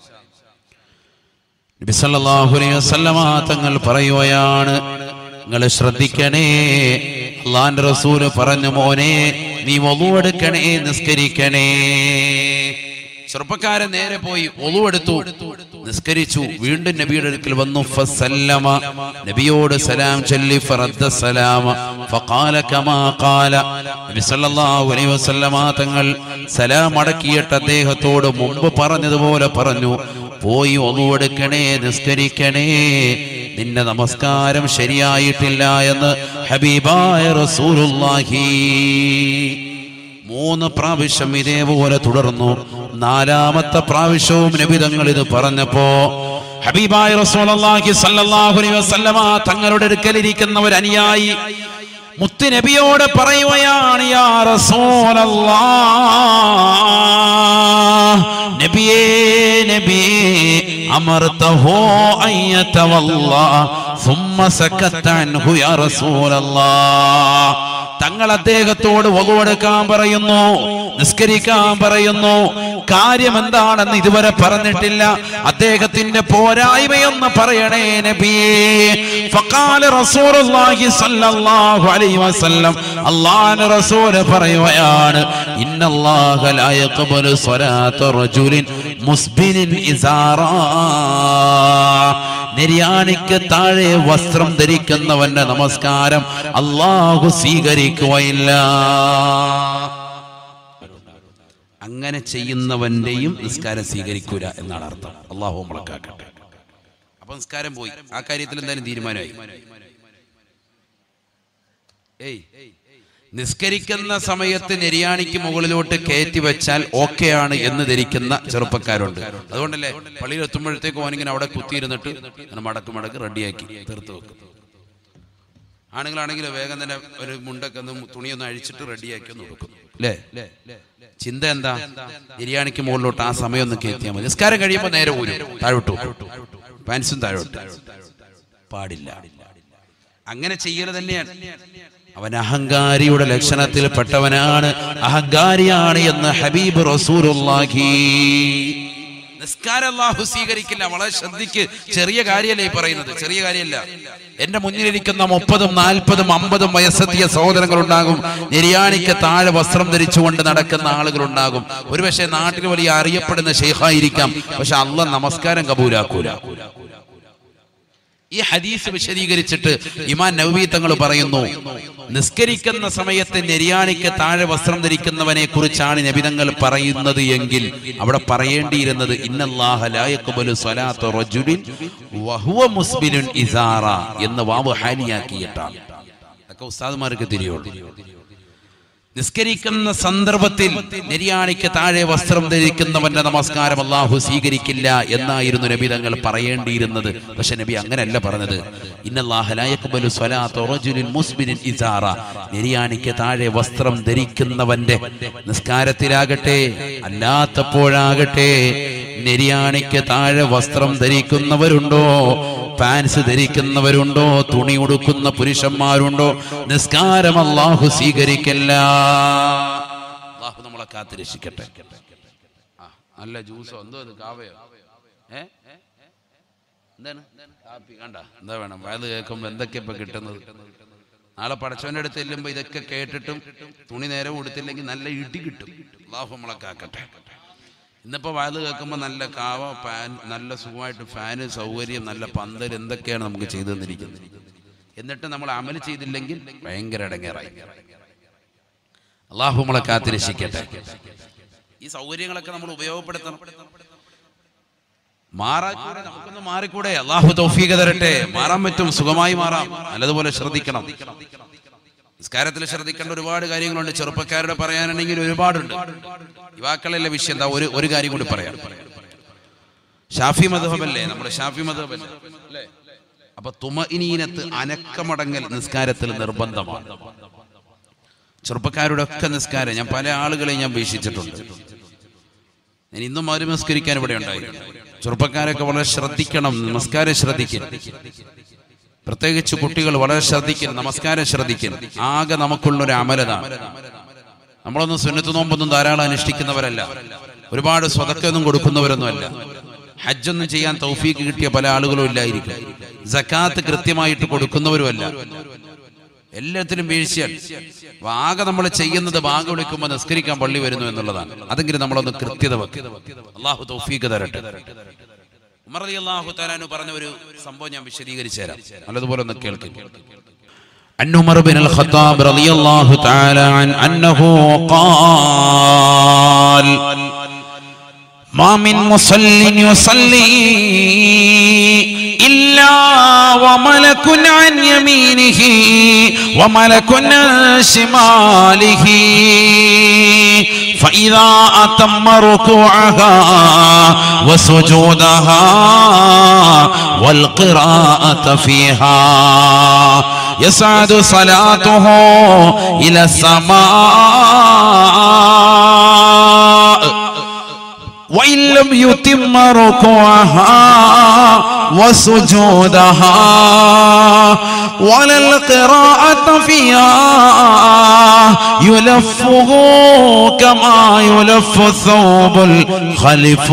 നബി സല്ലല്ലാഹു അലൈഹി വസല്ലമ തങ്ങൾ പറയുകയാണ് നിങ്ങൾ ശ്രദ്ധിക്കണേ അള്ളാന്റെ റസൂല് പറഞ്ഞു മോനെ നീ ഒന്നുവെടുക്കണേ നിസ്കരിക്കണേ ചെറുപ്പക്കാരൻ നേരെ പോയി ഒന്നുവെടുത്തു നിസ്കരിച്ചു വീണ്ടും നബിയുടെ അടുക്കൽ വന്നു ഫസല്ലമ നബിയോട് സലാം ചൊല്ലി ഫറദ്ദ സലാമ ഫഖാല കമാ ഖാല നബി സല്ലല്ലാഹു അലൈഹി വസല്ലമ തങ്ങൾ സലാം അടക്കിയിട്ട് അദ്ദേഹത്തോട് മുമ്പ് പറഞ്ഞതുപോലെ പറഞ്ഞു പോയി ഒന്നുവെടുക്കണേ നിസ്കരിക്കണേ നിന്റെ നമസ്കാരം ശരിയായിട്ടില്ല എന്ന് ഹബീബായ റസൂലുള്ളാഹി മൂന്ന് പ്രാവശ്യം ഇതേപോലെ തുടർന്നു നാലാമത്തെ പ്രാവശ്യവും നബിതങ്ങൾ ഇത് പറഞ്ഞപ്പോ ഹബീബായ റസൂലുള്ളാഹി സ്വല്ലല്ലാഹു അലൈഹി വസല്ലമ തങ്ങളുടെ അടുക്കലിരിക്കുന്ന ഒരു അനുയായി മുത്ത് നബിയോട് പറയുകയാണ് യാ റസൂലല്ലാഹ് നബിയേ നബിയേ അമർതഹു അയ്യതവല്ല ثم سكت عنه يا رسول الله തങ്ങൾ അദ്ദേഹത്തോട് വകുവെടുക്കാൻ പറയുന്നു നിസ്കരിക്കാൻ പറയുന്നു കാര്യം എന്താണെന്ന് ഇതുവരെ പറഞ്ഞിട്ടില്ല അദ്ദേഹത്തിന്റെ പോരായ്മയൊന്ന് പറയണേ നബിയേ ഫഖാല റസൂലുള്ളാഹി സ്വല്ലല്ലാഹു അലൈഹി വസല്ലം അല്ലാഹുവിന്റെ റസൂൽ പറയുകയാണ് ഇന്നല്ലാഹ ലാ യഖ്ബലു സ്വലാത്ത റജുലിൻ മുസ്ബിലിൻ ഇസാറാ നിര്യാണിക്ക് താഴെ വസ്ത്രം ധരിക്കുന്നവന്റെ നമസ്കാരം അള്ളാഹു സ്വീകരിക്കുകയില്ല അങ്ങനെ ചെയ്യുന്നവന്റെയും നിസ്കാരം സ്വീകരിക്കൂല എന്നാണ് അർത്ഥം അള്ളാഹു മുളക്കാക്കട്ടെ അപ്പൊ നിസ്കാരം പോയി ആ കാര്യത്തിൽ എന്തായാലും തീരുമാനമായി ഏയ് നിസ്കരിക്കുന്ന സമയത്ത് നെരിയാണിക്ക് മുകളിലോട്ട് കയറ്റി വെച്ചാൽ ഓക്കെ ആണ് എന്ന് ധരിക്കുന്ന ചെറുപ്പക്കാരുണ്ട് അതുകൊണ്ടല്ലേ പള്ളിയിൽ എത്തുമ്പോഴത്തേക്ക് ഓനിങ്ങനെ അവിടെ കുത്തിയിരുന്നിട്ട് ഇങ്ങനെ മടക്ക് മടക്ക് റെഡിയാക്കി തീർത്ത് വെക്കും ആണുങ്ങളാണെങ്കിൽ വേഗം തന്നെ ഒരു മുണ്ടൊക്കെ ഒന്ന് തുണിയൊന്ന് അഴിച്ചിട്ട് റെഡിയാക്കി ഒന്ന് കൊടുക്കും അല്ലേ ചിന്ത എന്താ ബിരിയാണിക്ക് മുകളിലോട്ട് ആ സമയം ഒന്ന് കയറ്റിയാൽ മതി നിസ്കാരം കഴിയുമ്പോൾ നേരെ ഊരും താഴോട്ടു പാൻസും താഴോട്ട് പാടില്ല അങ്ങനെ ചെയ്യൽ തന്നെയാണ് അവൻ അഹങ്കാരിയുടെ ലക്ഷണത്തിൽപ്പെട്ടവനാണ് അഹങ്കാരിയാണ് എന്ന് ഹബീബ് റസൂലുള്ളാഹി നിസ്കാരം അല്ലാഹു സ്വീകരിക്കില്ല വളരെ ശ്രദ്ധിക്ക് ചെറിയ കാര്യമല്ലേ ഈ പറയുന്നത് ചെറിയ കാര്യമല്ല എന്റെ മുന്നിലിരിക്കുന്ന മുപ്പതും നാൽപ്പതും അമ്പതും വയസ്സെത്തിയ സഹോദരങ്ങൾ ഉണ്ടാകും നിര്യാണിക്ക് താഴെ വസ്ത്രം ധരിച്ചുകൊണ്ട് നടക്കുന്ന ആളുകൾ ഉണ്ടാകും ഒരുപക്ഷെ നാട്ടിൽ വലിയ അറിയപ്പെടുന്ന ഷെയ്ഖായിരിക്കാം പക്ഷെ അല്ല നമസ്കാരം കബൂലാക്കൂല ഈ ഹദീസ് വിശദീകരിച്ചിട്ട് ഇമാൻ നവവി തങ്ങൾ പറയുന്നു നിസ്കരിക്കുന്ന സമയത്ത് നെരിയാണിക്ക് താഴെ വസ്ത്രം ധരിക്കുന്നവനെ കുറിച്ചാണ് നബിതങ്ങൾ പറയുന്നത് എങ്കിൽ അവിടെ പറയേണ്ടിയിരുന്നത് ഇന്നല്ലാഹ ലാ യഖ്ബലു സ്വലാത്ത റജുലിൻ വഹുവ മുസ്ബിലുൻ ഇസാറ എന്ന് വാവ് ഹാലിയാക്കിയിട്ടാണ് അതൊക്കെ ഉസ്താദുമാർക്ക് തിരിയുള്ളൂ നിസ്കരിക്കുന്ന സന്ദർഭത്തിൽ നെരിയാണിക്ക് താഴെ വസ്ത്രം ധരിക്കുന്നവന്റെ നമസ്കാരം അള്ളാഹു സ്വീകരിക്കില്ല എന്നായിരുന്നു നബി തങ്ങൾ പറയേണ്ടിയിരുന്നത് പക്ഷെ നബി അങ്ങനെയല്ല പറഞ്ഞത് ഇന്നല്ലാഹലായക്കുബലു സ്വലാത്ത് റജുലിൻ മുസ്ബിനിൻ ഇസാറ നെരിയാണിക്ക് താഴെ വസ്ത്രം ധരിക്കുന്നവന്റെ നിസ്കാരത്തിലാകട്ടെ അല്ലാത്തപ്പോഴാകട്ടെ നെരിയാണിക്ക് താഴെ വസ്ത്രം ധരിക്കുന്നവരുണ്ടോ പാൻസ് ധരിക്കുന്നവരുണ്ടോ തുണി ഉടുക്കുന്ന പുരുഷന്മാരുണ്ടോ നിസ്കാരം അള്ളാഹു സ്വീകരിക്കില്ല അള്ളാഹു നമ്മളെ കാത്തിരക്ഷിക്കട്ടെ ആ നല്ല ജ്യൂസോ എന്തോ ഇത് കാവയോ ഏ എന്താണ് കാപ്പി കണ്ട എന്താ വേണം വയത് കേൾക്കുമ്പോൾ എന്തൊക്കെ ഇപ്പൊ കിട്ടുന്നത് നാളെ പടച്ചവന്റെ അടുത്ത് ചെല്ലുമ്പോൾ ഇതൊക്കെ കേട്ടിട്ടും തുണി നേരെ കൊടുത്തില്ലെങ്കിൽ നല്ല ഇടി കിട്ടും അള്ളാഹു നമ്മളെ കാക്കട്ടെ ഇന്നിപ്പോ വയത് കേൾക്കുമ്പോൾ നല്ല കാവ ഫാൻ നല്ല സുഖമായിട്ട് ഫാന് സൗകര്യം നല്ല പന്തൽ എന്തൊക്കെയാണ് നമുക്ക് ചെയ്തു തന്നിരിക്കുന്നത് എന്നിട്ട് നമ്മൾ അമൽ ചെയ്തില്ലെങ്കിൽ ഭയങ്കര ഇടങ്ങേറായി അള്ളാഹു നമ്മളെ കാത്തിരക്ഷിക്കട്ടെ ഈ സൗകര്യങ്ങളൊക്കെ നമ്മൾ ഉപയോഗപ്പെടുത്തണം മാറാക്കൂടെ നമുക്കൊന്ന് മാറിക്കൂടെ അള്ളാഹു തൗഫീഖ് തരട്ടെ മാറാൻ പറ്റും സുഖമായി മാറാം നല്ലതുപോലെ ശ്രദ്ധിക്കണം നിസ്കാരത്തിൽ ശ്രദ്ധിക്കേണ്ട ഒരുപാട് കാര്യങ്ങളുണ്ട് ചെറുപ്പക്കാരുടെ പറയാനാണെങ്കിൽ ഒരുപാടുണ്ട് യുവാക്കളല്ല വിഷയം എന്താ ഒരു ഒരു കാര്യം കൂടി പറയാം ഷാഫി മധുഹബല്ലേ നമ്മുടെ ഷാഫി മധുഹബല്ലേ അല്ലേ അപ്പൊ തുമഇനീനത്ത് അനക്കമടങ്ങൽ നിസ്കാരത്തിൽ നിർബന്ധമാണ് ചെറുപ്പക്കാരുടെ ഒക്കെ നിസ്കാരം ഞാൻ പല ആളുകളെയും ഞാൻ വീക്ഷിച്ചിട്ടുണ്ട് ഞാൻ ഇന്നും ആരും നമസ്കരിക്കാൻ ഇവിടെ ഉണ്ടായിരുന്നു ചെറുപ്പക്കാരൊക്കെ വളരെ ശ്രദ്ധിക്കണം നമസ്കാരം ശ്രദ്ധിക്കണം പ്രത്യേകിച്ച് കുട്ടികൾ വളരെ ശ്രദ്ധിക്കണം നമസ്കാരം ശ്രദ്ധിക്കണം ആകെ നമുക്കുള്ള ഒരു അമലതാണ് നമ്മളൊന്നും സുന്നത്ത് നോമ്പൊന്നും ധാരാളം അനുഷ്ഠിക്കുന്നവരല്ല ഒരുപാട് സ്വതക്കൊന്നും കൊടുക്കുന്നവരൊന്നുമല്ല ഹജ്ജൊന്നും ചെയ്യാൻ തൗഫീക്ക് കിട്ടിയ പല ആളുകളും ഇല്ലായിരിക്കും ജക്കാത്ത് കൃത്യമായിട്ട് കൊടുക്കുന്നവരുമല്ല എല്ലാത്തിലും വീഴ്ചയാണ് അപ്പൊ ആകെ നമ്മൾ ചെയ്യുന്നത് ബാങ്ക് വിളിക്കുമ്പോൾ നിസ്കരിക്കാൻ പള്ളി വരുന്നു എന്നുള്ളതാണ് അതെങ്കിലും നമ്മളൊന്ന് കൃത്യത വെക്കും അള്ളാഹു തൗഫീക്ക് തരട്ടെ ഉമർ അലി അള്ളാഹു തലാനു പറഞ്ഞ ഒരു സംഭവം ഞാൻ വിശദീകരിച്ചു തരാം നല്ലതുപോലെ ഒന്ന് കേൾക്കും عن عمر بن الخطاب رضي الله تعالى عنه أنه قال ما من مصل يصلي إلا وملك عن يمينه وملك عن شماله فإذا أتم ركوعها وسجودها والقراءة فيها يسعد صلاته إلى السماء وإن لم يتم ركوعها وسجودها ولا القراءة فيها يلفه كما يلف الثوب الخلف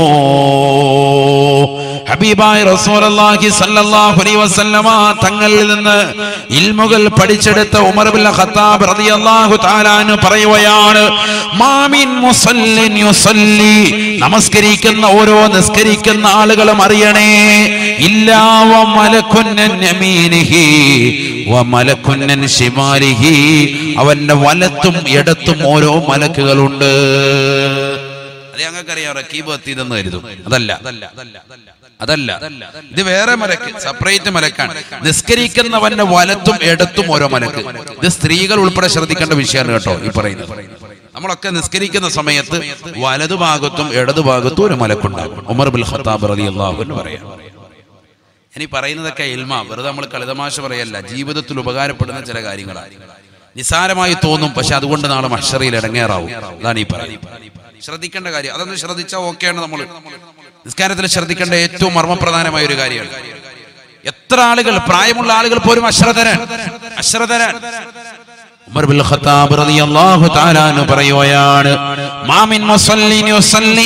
ഹബീബായ റസൂലുള്ളാഹി സ്വല്ലല്ലാഹു അലൈഹി വസല്ലമ തങ്ങളിൽ നിന്ന് ഇൽമുകൾ പഠിച്ചെടുത്ത ഉമർ ബിൻ ഖത്താബ് റളിയല്ലാഹു തആല അൻഹു പറയുകയാണ് മാമിൻ മുസല്ലിൻ യുസല്ലി നമസ്കരിക്കുന്ന ഓരോ നിസ്കരിക്കുന്ന ആളുകളും അറിയണേ ഇല്ലാ വ മലക്കുന്നൻ യമീനിഹി വ മലക്കുന്നൻ ശിമാലിഹി അവന്റെ വലത്തും ഇടത്തും ഓരോ മലക്കുകളുണ്ട് അത് ഞങ്ങൾക്കറിയാം റക്കീബ് എത്തിയതെന്ന് കരുതും അതല്ല അതല്ല ഇത് വേറെ മലക്ക് സെപ്പറേറ്റ് മലക്കാണ് നിസ്കരിക്കുന്നവന്റെ വലത്തും ഇടത്തും ഓരോ മലക്ക് ഇത് സ്ത്രീകൾ ഉൾപ്പെടെ ശ്രദ്ധിക്കേണ്ട വിഷയമാണ് കേട്ടോ ഈ പറയുന്നത് നമ്മളൊക്കെ നിസ്കരിക്കുന്ന സമയത്ത് വലതുഭാഗത്തും ഇടതുഭാഗത്തും ഒരു മലക്കുണ്ടാകും ഉമർ ബിൽ ഖത്താബ് റളിയല്ലാഹു അൻഹു പറയാം ഇനി പറയുന്നതൊക്കെ ഇൽമ വെറുതെ നമ്മൾ കളിതമാശ പറയല്ല ജീവിതത്തിൽ ഉപകാരപ്പെടുന്ന ചില കാര്യങ്ങളാണ് നിസാരമായി തോന്നും പക്ഷെ അതുകൊണ്ട് നാളെ മഷറിയിൽ ഇടങ്ങേറാവും അതാണ് ഈ പറയുന്നത് ശ്രദ്ധിക്കേണ്ട കാര്യം അതൊന്ന് ശ്രദ്ധിച്ചാൽ ഓക്കെയാണ് നമ്മൾ നിസ്കാരത്തിൽ ശ്രദ്ധിക്കേണ്ട ഏറ്റവും മർമ്മപ്രധാനമായ ഒരു കാര്യമാണ് എത്ര ആളുകൾ പ്രായമുള്ള ആളുകൾ പോലും അശ്രദ്ധരാൻ അശ്രദ്ധരാൻ ഉമർ ബിൻ ഖത്താബ് റളിയല്ലാഹു തആല അൻഹു പറയുകയാണ് മാമിൻ മുസല്ലിൻ യുസല്ലി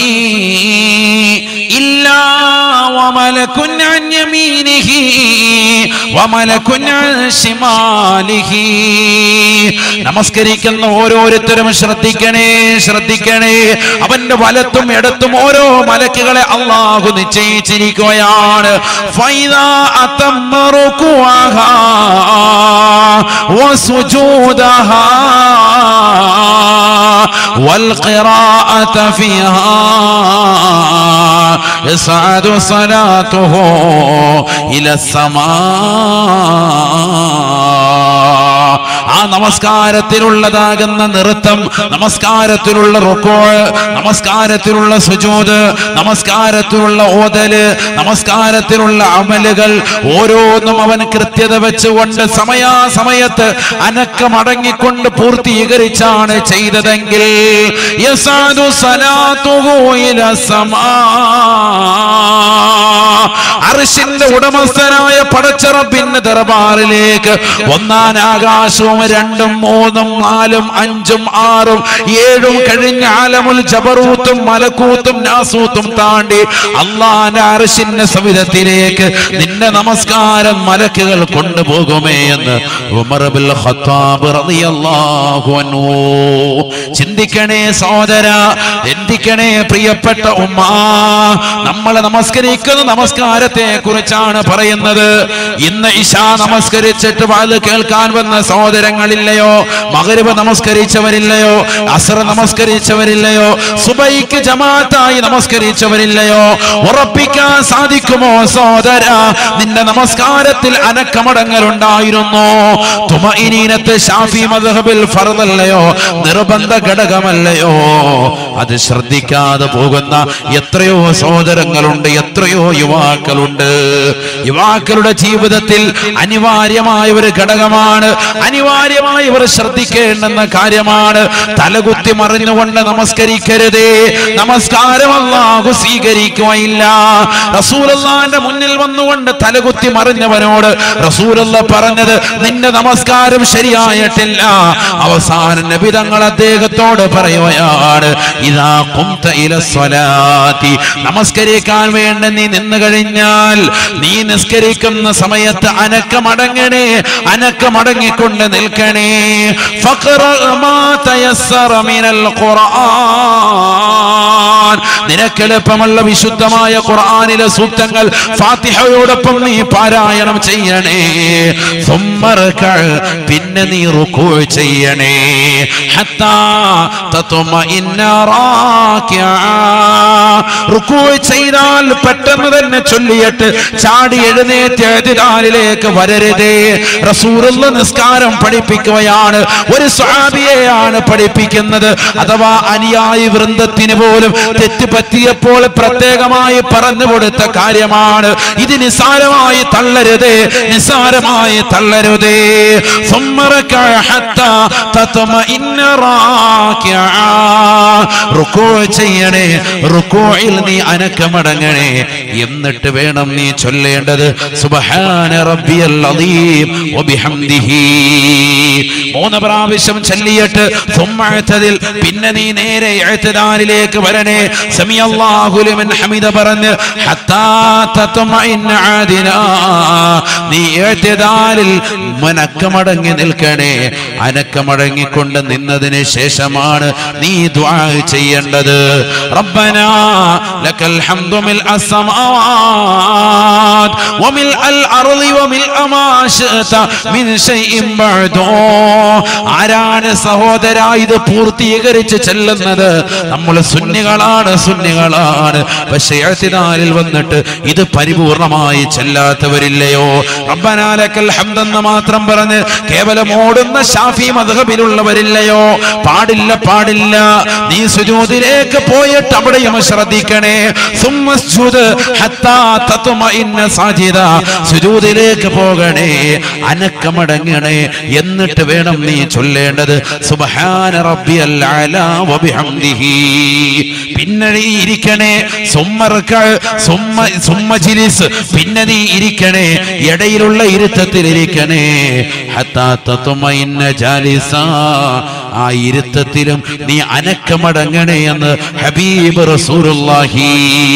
ഇല്ലാ വമലകുൻ അൻ യമീനിഹി വമലകുൻ അൻ ശിമാലിഹി നമസ്കരിക്കുന്ന ഓരോരുത്തരും ശ്രദ്ധിക്കണേ ശ്രദ്ധിക്കണേ അവന്റെ വലത്തും ഇടത്തും ഓരോ മലക്കുകളെ അള്ളാഹു നിശ്ചയിച്ചിരിക്കുകയാണ് ഫൈദാ അതമ്മ റുകുഅഹാ وسجودها والقراءة فيها يصعد صلاته إلى السماء ആ നമസ്കാരത്തിലുള്ളതാകുന്ന നൃത്തം നമസ്കാരത്തിലുള്ള റുക്കോ നമസ്കാരത്തിലുള്ള സുജൂത് നമസ്കാരത്തിലുള്ള ഓതല് നമസ്കാരത്തിലുള്ള അമലുകൾ ഓരോന്നും അവൻ കൃത്യത വെച്ചുകൊണ്ട് സമയാസമയത്ത് അനക്കമടങ്ങിക്കൊണ്ട് പൂർത്തീകരിച്ചാണ് ചെയ്തതെങ്കിൽ യസാദു സലാത്തുഹു ഇല സമാ. അറിശിന്റെ ഉടമസ്ഥനായ പടച്ചറപ്പിന്റെ ദർബാറിലേക്ക് ഒന്നാം ആകാശവും രണ്ടും മൂന്നും നാലും അഞ്ചും ആറും ഏഴും കഴിഞ്ഞ ആലമുൽ ജബറൂത്തും മലക്കൂത്തും നാസൂത്തും താണ്ടി അള്ളാന്റെ അറിശിന്റെ സവിധത്തിലേക്ക് നിന്റെ നമസ്കാരം മലക്കുകൾ കൊണ്ടുപോകുമേ എന്ന് ഉമർ ബിൽ ഖത്താബ് റളിയല്ലാഹു അൻഹു ചിന്തിക്കണേ സഹോദര ചിന്തിക്കണേ പ്രിയപ്പെട്ട ഉമ്മ നമ്മൾ നമസ്കരിക്കുന്ന നമസ്കാരത്തെ കുറിച്ചാണ് പറയുന്നത് ഇന്ന് ഇശാ നമസ്കരിച്ചിട്ട് വാത് കേൾക്കാൻ വന്ന സഹോദരങ്ങളില്ലയോ മകരിബ് നമസ്കരിച്ചവരില്ലയോ അസർ നമസ്കരിച്ചവരില്ലയോ സുബൈക്ക് ജമാഅത്തായി നമസ്കരിച്ചവരില്ലയോ ഉറപ്പിക്കാൻ സാധിക്കുമോ സഹോദര നിന്റെ നമസ്കാരത്തിൽ അനക്കമടങ്ങലുണ്ടായിരുന്നു തുമഇനീനത്ത് ഷാഫി മദ്ഹബിൽ ഫർദല്ലയോ നിർബന്ധ ഘടകമല്ലയോ അത് ശ്രദ്ധിക്കാതെ പോകുന്ന എത്രയോ സഹോദരങ്ങളുണ്ട് എത്രയോ യുവാക്കളുണ്ട് യുവാക്കളുടെ ജീവിതത്തിൽ അനിവാര്യമായ ഒരു ഘടകമാണ് അനിവാര്യമായി ഇവർ ശ്രദ്ധിക്കേണ്ടുന്ന കാര്യമാണ് തലകുത്തി മറിഞ്ഞുകൊണ്ട് നമസ്കരിക്കരുതേ നമസ്കാരം അല്ലാഹു സ്വീകരിക്കുകയില്ല റസൂലല്ലാന്റെ മുന്നിൽ വന്നുകൊണ്ട് തലകുത്തി മറിഞ്ഞവനോട് റസൂലല്ല പറഞ്ഞത് നിന്റെ നമസ്കാരം ശരിയായിട്ടില്ല അവസാന നബിതങ്ങൾ അദ്ദേഹത്തോട് പറയുകയാണ് ഇതാ കുംത ഇല സ്വലാത്തി നമസ്കരിക്കാൻ വേണ്ടി നീ നിന്ന് കഴിഞ്ഞാൽ നീ നിസ്കരിക്കുന്ന സമയത്ത് അനക്കമടങ്ങണേ അനക്കമടങ്ങിക്കൊണ്ട് നിൽക്കണേ ഫഖറ മാ തയസ്സറ മിനൽ ഖുർആൻ നിനക്ക് എളുപ്പമുള്ള വിശുദ്ധമായ ഖുർആനിലെ സൂക്തങ്ങൾ ഫാത്തിഹയോടൊപ്പം നീ പാരായണം ചെയ്യണേ ثم اركع. പിന്നെ നീ റുക്കൂ ചെയ്യണേ ഹത്താ തത്മഇന്ന റാക്കിആ. റുക്കൂ ചെയ്താൽ പെട്ടെന്ന് തന്നെ ചൊല്ലിയിട്ട് ചാടി എഴുന്നേറ്റ് എഴുതിരാലിലേക്ക് വരരുതേ റസൂലുള്ള നിസ്കാരം പഠിപ്പിക്കുകയാണ് ഒരു സ്വാബിയെയാണ് പഠിപ്പിക്കുന്നത് അഥവാ അനുയായി വൃന്ദത്തിന് പോലും തെറ്റ് പറ്റിയപ്പോൾ പ്രത്യേകമായി പറഞ്ഞു കൊടുത്ത കാര്യമാണ് ഇത് നിസ്സാരമായി തള്ളരുതേ നിസ്സാരമായി തള്ളരുതേ ثم اركع حتى تطمئن راكعا. റുക്കൂ ചെയ്യണേ റുക്കോയിൽ നീ അനക്കമടങ്ങണേ എന്നിട്ട് വേണം നീ ചൊല്ലേണ്ടത് സുബ്ഹാന റബ്ബിയൽ അദീം വബിഹംദിഹി മൂന്ന് പ്രാവശ്യം ചൊല്ലിയിട്ട് ثم اعتدل. പിന്നെ നീ നേരെ എഴുത്തദാനിലേക്ക് വരണേ സമിയല്ലാഹു ലിമൻ ഹമിദ പറഞ്ഞ് ഹത്താ തത്മഇന്ന ആദിനാ നീ എഴുത്തദാലിൽ മനക്കമടങ്ങി നിൽക്കണേ അനക്കമടങ്ങിക്കൊണ്ട് നിന്നതിന് ശേഷമാണ് നീ ദുആ ചെയ്യേണ്ടത് റബ്ബനാ ലക്കൽ ഹംദു മിൽ السماوات وملء الأرض وملء ما شئت من شيء بعد ആരാണ് സഹോദര ഇത് പൂർത്തീകരിച്ച് ചെല്ലുന്നത് നമ്മൾ സുന്നികളാണ് സുന്നികളാണ് പക്ഷേ എഴുത്തിനാലിൽ വന്നിട്ട് ഇത് പരിപൂർണമായി ചെല്ലാത്തവരില്ലയോ റബ്ബനാലക്കൽ ഹംദെന്ന് മാത്രം പറഞ്ഞ് കേവലം ഓടുന്ന ഷാഫി മധബിലുള്ളവരില്ലയോ പാടില്ല പാടില്ല നീ സുജൂദിലേക്ക് പോയിട്ട് അവിടെയും ശ്രദ്ധിക്കണേ സുമ്മസ്ജുദ് ഹത്താ തത്മഇന്ന സാജിദ സുജൂദിലേക്ക് പോകണേ അനക്കമടങ്ങണേ എന്നിട്ട് വേണം നീ ചൊല്ലേണ്ടത് സുബ്ഹാന റബ്ബിയൽ അലാ വബിഹംദിഹി പിന്നെ നീ ഇരിക്കണേ സുമ്മർക്ക സുമ്മ സുമ്മജിലിസ് പിന്നെ നീ ഇരിക്കണേ ഇടയിലുള്ള ഇരുത്തത്തിൽ ഇരിക്കണേ ഹത്താ തത്മഇന്ന ജാലിസ ആ ഇരുത്തത്തിലും നീ അനക്കമടങ്ങണേ എന്ന് ഹബീബ് റസൂലുള്ളാഹി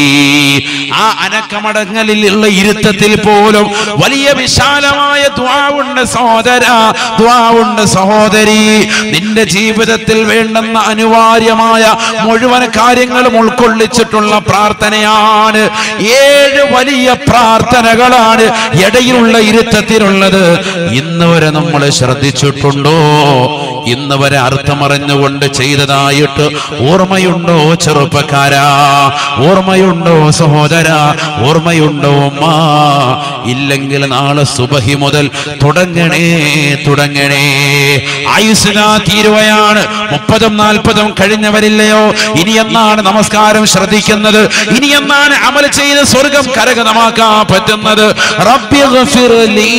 ആ അനക്കമടങ്ങലിലുള്ള ഇരുത്തത്തിൽ പോലും വലിയ വിശാലമായ ദ്വാവുണ്ട് സഹോദര ദ്വാവുണ്ട് സഹോദരി നിന്റെ ജീവിതത്തിൽ വേണ്ടുന്ന അനിവാര്യമായ മുഴുവൻ കാര്യങ്ങളും ഉൾക്കൊള്ളിച്ചിട്ടുള്ള പ്രാർത്ഥനയാണ് ഏഴ് വലിയ പ്രാർത്ഥനകളാണ് ഇടയിലുള്ള ഇരുത്തത്തിലുള്ളത് ഇന്ന് വരെ നമ്മൾ ശ്രദ്ധിച്ചിട്ടുണ്ടോ ഇന്ന് വരെ അർത്ഥമറിഞ്ഞുകൊണ്ട് ചെയ്തതായിട്ട് ഓർമ്മയുണ്ടോ ചെറുപ്പക്കാരാ ഓർമ്മയുണ്ടോ സഹോദര ഓർമ്മയുണ്ടോ ഉമ്മ ഇല്ലെങ്കിൽ നാളെ സുബഹി മുതൽ തുടങ്ങണേ തുടങ്ങണേ ആയുസ്സനാ തീരുവയാണ് മുപ്പതും നാൽപ്പതും കഴിഞ്ഞവരില്ലയോ ഇനി എന്നാണ് നമസ്കാരം ശ്രദ്ധിക്കുന്നത് ഇനി എന്നാണ് അമൽ ചെയ്ത് സ്വർഗം കരകതമാക്കാൻ പറ്റുന്നത് റബ്ബി ഗഫിർലി